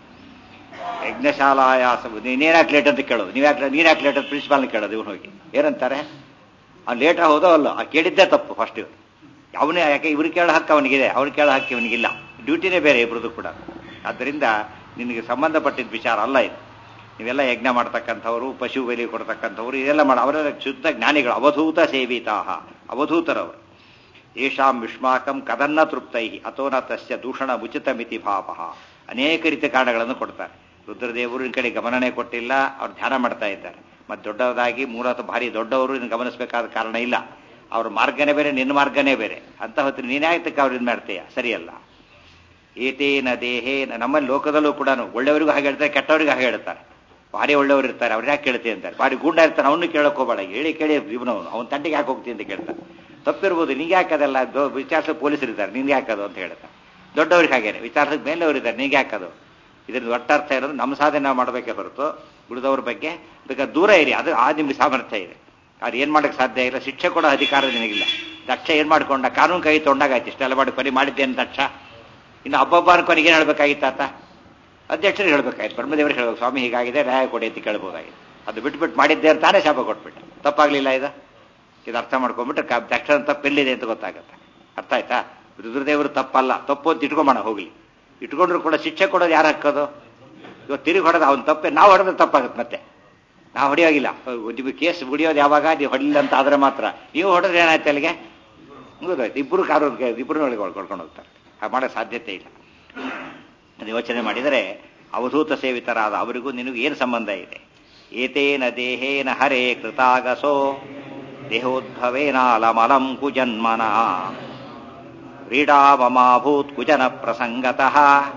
S1: ಯಜ್ಞಶಾಲಾಯಾಸ ನೀನೇನು ಯಾಕೆ ಲೇಟ್ ಅಂತ ಕೇಳೋದು ನೀವು ಯಾಕೆ ನೀನು ಯಾಕೆ ಲೇಟ್ ಅಂತ ಪ್ರಿನ್ಸಿಪಾಲ್ನ ಕೇಳೋದು ಇವನು ಹೋಗಿ ಏನಂತಾರೆ ಅವ್ನು ಲೇಟ್ ಹೋದೋ ಅಲ್ಲೋ ಆ ಕೇಳಿದ್ದೇ ತಪ್ಪು ಫಸ್ಟ್ ಇವ್ರು ಅವನೇ ಯಾಕೆ ಇವ್ರು ಕೇಳೋ ಹಕ್ಕು ಅವನಿಗಿದೆ ಅವ್ನು ಕೇಳೋ ಹಕ್ಕು ಇವನಿಗಿಲ್ಲ ಡ್ಯೂಟಿನೇ ಬೇರೆ ಇಬ್ರದ್ದು ಕೂಡ ಆದ್ದರಿಂದ ನಿನಗೆ ಸಂಬಂಧಪಟ್ಟಿದ್ದ ವಿಚಾರ ಅಲ್ಲ ಇದು ನೀವೆಲ್ಲ ಯಜ್ಞ ಮಾಡ್ತಕ್ಕಂಥವ್ರು ಪಶು ಬಲಿ ಕೊಡ್ತಕ್ಕಂಥವ್ರು ಇದೆಲ್ಲ ಮಾಡ ಅವರೆಲ್ಲ ಶುದ್ಧ ಜ್ಞಾನಿಗಳು ಅವಧೂತ ಸೇವಿತಾಹ ಅವಧೂತರವರು ಯೇಷಾಂ ವಿಷ್ಮಾಕಂ ಕದನ್ನ ತೃಪ್ತೈ ಅಥೋನ ತಸ್ಯ ದೂಷಣ ಉಚಿತ ಮಿತಿ ಭಾವ ಅನೇಕ ರೀತಿಯ ಕಾರಣಗಳನ್ನು ಕೊಡ್ತಾರೆ ರುದ್ರದೇವರು ಈ ಕಡೆ ಗಮನನೇ ಕೊಟ್ಟಿಲ್ಲ ಅವ್ರು ಧ್ಯಾನ ಮಾಡ್ತಾ ಇದ್ದಾರೆ ಮತ್ತೆ ದೊಡ್ಡದಾಗಿ ಮೂಲತಃ ಭಾರಿ ದೊಡ್ಡವರು ಇದನ್ನು ಗಮನಿಸಬೇಕಾದ ಕಾರಣ ಇಲ್ಲ ಅವ್ರ ಮಾರ್ಗನೇ ಬೇರೆ ನಿನ್ನ ಮಾರ್ಗನೇ ಬೇರೆ ಅಂತ ಹೊತ್ತು ನೀನೇ ಆಯ್ತಕ್ಕೆ ಅವ್ರು ಇದು ಮಾಡ್ತೀಯ ಸರಿಯಲ್ಲ ಏತೇನ ದೇಹೇ ನಮ್ಮಲ್ಲಿ ಲೋಕದಲ್ಲೂ ಕೂಡ ಒಳ್ಳೆಯವರಿಗೂ ಹಾಗೆ ಹೇಳ್ತಾರೆ ಕೆಟ್ಟವರಿಗೂ ಹಾಗೆ ಹೇಳ್ತಾರೆ ಭಾರಿ ಒಳ್ಳೆಯವರು ಇರ್ತಾರೆ ಅವ್ರು ಯಾಕೆ ಕೇಳ್ತೀವಿ ಅಂತಾರೆ ಭಾರಿ ಗೂಂಡ ಇರ್ತಾನೆ ಅವನು ಕೇಳಕ್ ಹೋಗಬೇಡ ಹೇಳಿ ಕೇಳಿ ಜೀವನವನು ಅವ್ನ ತಂಟೆಗೆ ಯಾಕೆ ಹೋಗ್ತೀನಿ ಅಂತ ಕೇಳ್ತಾನೆ ತಪ್ಪಿರ್ಬೋದು ನಿಂಗೆ ಯಾಕದಲ್ಲ ವಿಚಾರಿಸೋ ಪೊಲೀಸರು ಇದ್ದಾರೆ ನಿನ್ಗೆ ಯಾಕದು ಅಂತ ಹೇಳ್ತಾರೆ ದೊಡ್ಡವ್ರಿಗೆ ಹಾಗೇನೆ ವಿಚಾರಿಸೋಕೆ ಮೇಲೆಯವರು ಇದ್ದಾರೆ ನಿಂಗೆ ಯಾಕದು ಇದ್ರದ್ದು ಒಟ್ಟಾರ್ಥ ಇರೋದು ನಮ್ಮ ಸಾಧನೆ ನಾವು ಮಾಡಬೇಕೇ ಹೊರತು ಉಳಿದವ್ರ ಬಗ್ಗೆ ಬೇಕಾದ್ರೆ ದೂರ ಇರಿ ಅದು ಆ ನಿಮ್ಗೆ ಸಾಮರ್ಥ್ಯ ಇದೆ ಅವ್ರು ಏನು ಮಾಡಕ್ಕೆ ಸಾಧ್ಯ ಇಲ್ಲ ಶಿಕ್ಷೆ ಕೊಡೋ ಅಧಿಕಾರ ನಿನಗಿಲ್ಲ ದಕ್ಷ ಏನು ಮಾಡ್ಕೊಂಡ ಕಾನೂನು ಕೈ ತೊಗೊಂಡಾಗಾಯ್ತು ಇಷ್ಟೆಲ್ಲ ಮಾಡಿ ಕೊನೆ ಮಾಡಿದ್ದೇನೆ ದಕ್ಷ ಇನ್ನು ಹಬ್ಬಬ್ಬನ ಕೊನೆಗೆ ಏನು ಹೇಳ್ಬೇಕಾಗಿತ್ತು ಆತ ಅಧ್ಯಕ್ಷರಿಗೆ ಹೇಳ್ಬೇಕಾಯ್ತು ಬ್ರಹ್ಮದೇವರಿಗೆ ಹೇಳ್ಬೇಕು ಸ್ವಾಮಿ ಹೀಗಾಗಿದೆ ನ್ಯಾಯ ಕೊಡಿ ಅಂತ ಕೇಳ್ಬೋದಾಗಿತ್ತು ಅದು ಬಿಟ್ಬಿಟ್ಟು ಮಾಡಿದ್ದೆ ಅಂತ ತಾನೇ ಶಾಪ ಕೊಟ್ಬಿಟ್ಟು ತಪ್ಪಾಗ್ಲಿಲ್ಲ ಇದು ಇದು ಅರ್ಥ ಮಾಡ್ಕೊಂಡ್ಬಿಟ್ರೆ ಕ- ದಕ್ಷನ ತಪ್ಪು ಎಲ್ಲಿದೆ ಅಂತ ಗೊತ್ತಾಗುತ್ತೆ ಅರ್ಥ ಆಯ್ತಾ ರುದ್ರದೇವರು ತಪ್ಪಲ್ಲ ತಪ್ಪು ಅಂತ ಇಟ್ಕೊಂಬೋಣ ಹೋಗ್ಲಿ ಇಟ್ಕೊಂಡ್ರು ಕೂಡ ಶಿಕ್ಷೆ ಕೊಡೋದು ಯಾರು ಹಾಕೋದು ಇವತ್ತು ತಿರುಗಿ ಹೊಡೆದ ಅವ್ನ ತಪ್ಪೆ ನಾವು ಹೊಡೆದ್ರೆ ತಪ್ಪಾಗುತ್ತೆ ಮತ್ತೆ ನಾವು ಹೊಡೆಯೋಗಿಲ್ಲ ನಿಮಗೆ ಕೇಸ್ ಹೊಡಿಯೋದು ಯಾವಾಗ ನೀವು ಹೊಡಿಲಿಲ್ಲ ಅಂತ ಆದ್ರೆ ಮಾತ್ರ ನೀವು ಹೊಡೆದ್ರೆ ಏನಾಯ್ತು ಅಲ್ಲಿಗೆ ಮುಗಿದೋಯ್ತು ಇಬ್ಬರು ಕಾರು ಇಬ್ಬರು ಒಳಗೆ ಕೊಡ್ಕೊಂಡು ಹೋಗ್ತಾರೆ ಹಾಗೆ ಮಾಡೋ ಸಾಧ್ಯತೆ ಇಲ್ಲ ಅದು ಯೋಚನೆ ಮಾಡಿದರೆ ಅವಧೂತ ಸೇವಿತರಾದ ಅವರಿಗೂ ನಿನಗೂ ಏನು ಸಂಬಂಧ ಇದೆ ಏತೇನ ದೇಹೇನ ಹರೇ ಕೃತಾಗಸೋ ದೇಹೋದ್ಭವೇನ ಅಲಮಲಂ ಕುಜನ್ಮನ ವ್ರೀಡಾ ಮಮಾಭೂತ್ ಕುಜನ ಪ್ರಸಂಗತಃ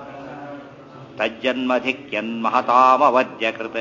S1: ತಜ್ಜನ್ಮಧಿಕ್ಯನ್ಮಹತಾಮವದ್ಯಕೃತ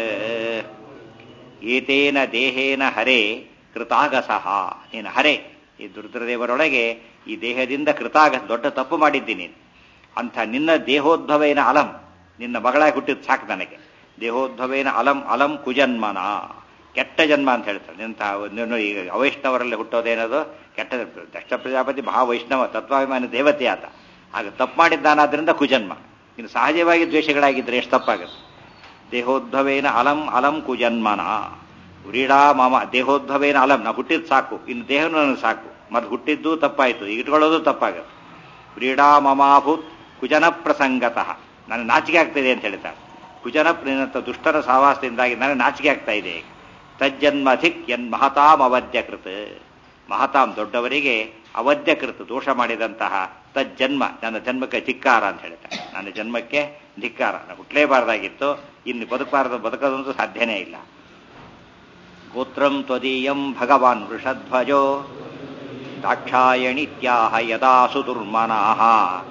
S1: ಏತೇನ ದೇಹೇನ ಹರೇ ಕೃತಾಗಸಃ ನೀನು ಹರೇ ಈ ದುರ್ದ್ರದೇವರೊಳಗೆ ಈ ದೇಹದಿಂದ ಕೃತಾಗ ದೊಡ್ಡ ತಪ್ಪು ಮಾಡಿದ್ದೀನಿ ಅಂಥ ನಿನ್ನ ದೇಹೋದ್ಭವೇನ ಅಲಂ ನಿನ್ನ ಮಗಳಾಗಿ ಹುಟ್ಟಿದ್ ಸಾಕು ನನಗೆ ದೇಹೋದ್ಭವೇನ ಅಲಂ ಅಲಂ ಕುಜನ್ಮನ ಕೆಟ್ಟ ಜನ್ಮ ಅಂತ ಹೇಳ್ತಾರೆ ನಿಂತ ನೀನು ಈಗ ಅವೈಷ್ಣವರಲ್ಲಿ ಹುಟ್ಟೋದೇನದು ಕೆಟ್ಟ ದಕ್ಷ ಪ್ರಜಾಪತಿ ಮಹಾವೈಷ್ಣವ ತತ್ವಾಭಿಮಾನಿ ದೇವತೆ ಆತ ಆಗ ತಪ್ಪು ಮಾಡಿದ್ದಾನಾದ್ರಿಂದ ಕುಜನ್ಮ ಇನ್ನು ಸಹಜವಾಗಿ ದ್ವೇಷಗಳಾಗಿದ್ರೆ ಎಷ್ಟು ತಪ್ಪಾಗುತ್ತೆ ದೇಹೋದ್ಭವೇನ ಅಲಂ ಅಲಂ ಕುಜನ್ಮನ ವ್ರೀಡಾ ಮಾಮ ದೇಹೋದ್ಭವೇನ ಅಲಂ ನಾ ಹುಟ್ಟಿದ್ ಸಾಕು ಇನ್ನು ದೇಹನೂ ನನಗೆ ಸಾಕು ಮತ್ತೆ ಹುಟ್ಟಿದ್ದು ತಪ್ಪಾಯ್ತು ಇಟ್ಕೊಳ್ಳೋದು ತಪ್ಪಾಗುತ್ತೆ ವ್ರೀಡಾ ಮಮಾಭೂತ್ ಕುಜನ ಪ್ರಸಂಗತಃ ನನಗೆ ನಾಚಿಕೆ ಆಗ್ತಿದೆ ಅಂತ ಹೇಳ್ತಾರೆ ಕುಜನ ಪ್ರೇನತ ದುಷ್ಟರ ಸಹವಾಸದಿಂದಾಗಿ ನನಗೆ ನಾಚಿಕೆ ಆಗ್ತಾ ಇದೆ ಈಗ ತಜ್ಜನ್ಮಧಿಕ್ ಎನ್ ಮಹತಾಂ ಅವಧ್ಯಕೃತ ಮಹತಾಂ ದೊಡ್ಡವರಿಗೆ ಅವಧ್ಯಕೃತ ದೋಷ ಮಾಡಿದಂತಹ ತಜ್ಜನ್ಮ ನನ್ನ ಜನ್ಮಕ್ಕೆ ಧಿಕ್ಕಾರ ಅಂತ ಹೇಳ್ತಾರೆ ನನ್ನ ಜನ್ಮಕ್ಕೆ ಧಿಕ್ಕಾರ ನಾನು ಹುಟ್ಟಲೇಬಾರ್ದಾಗಿತ್ತು ಇನ್ನು ಬದುಕಬಾರದು ಬದುಕೋದಂತೂ ಸಾಧ್ಯನೇ ಇಲ್ಲ ಗೋತ್ರಂ ತ್ವದೀಯಂ ಭಗವಾನ್ ವೃಷಧ್ವಜೋ ದಾಕ್ಷಾಯಣಿತ್ಯಾಹ ಯದಾ ಸುದುರ್ಮನಾಹ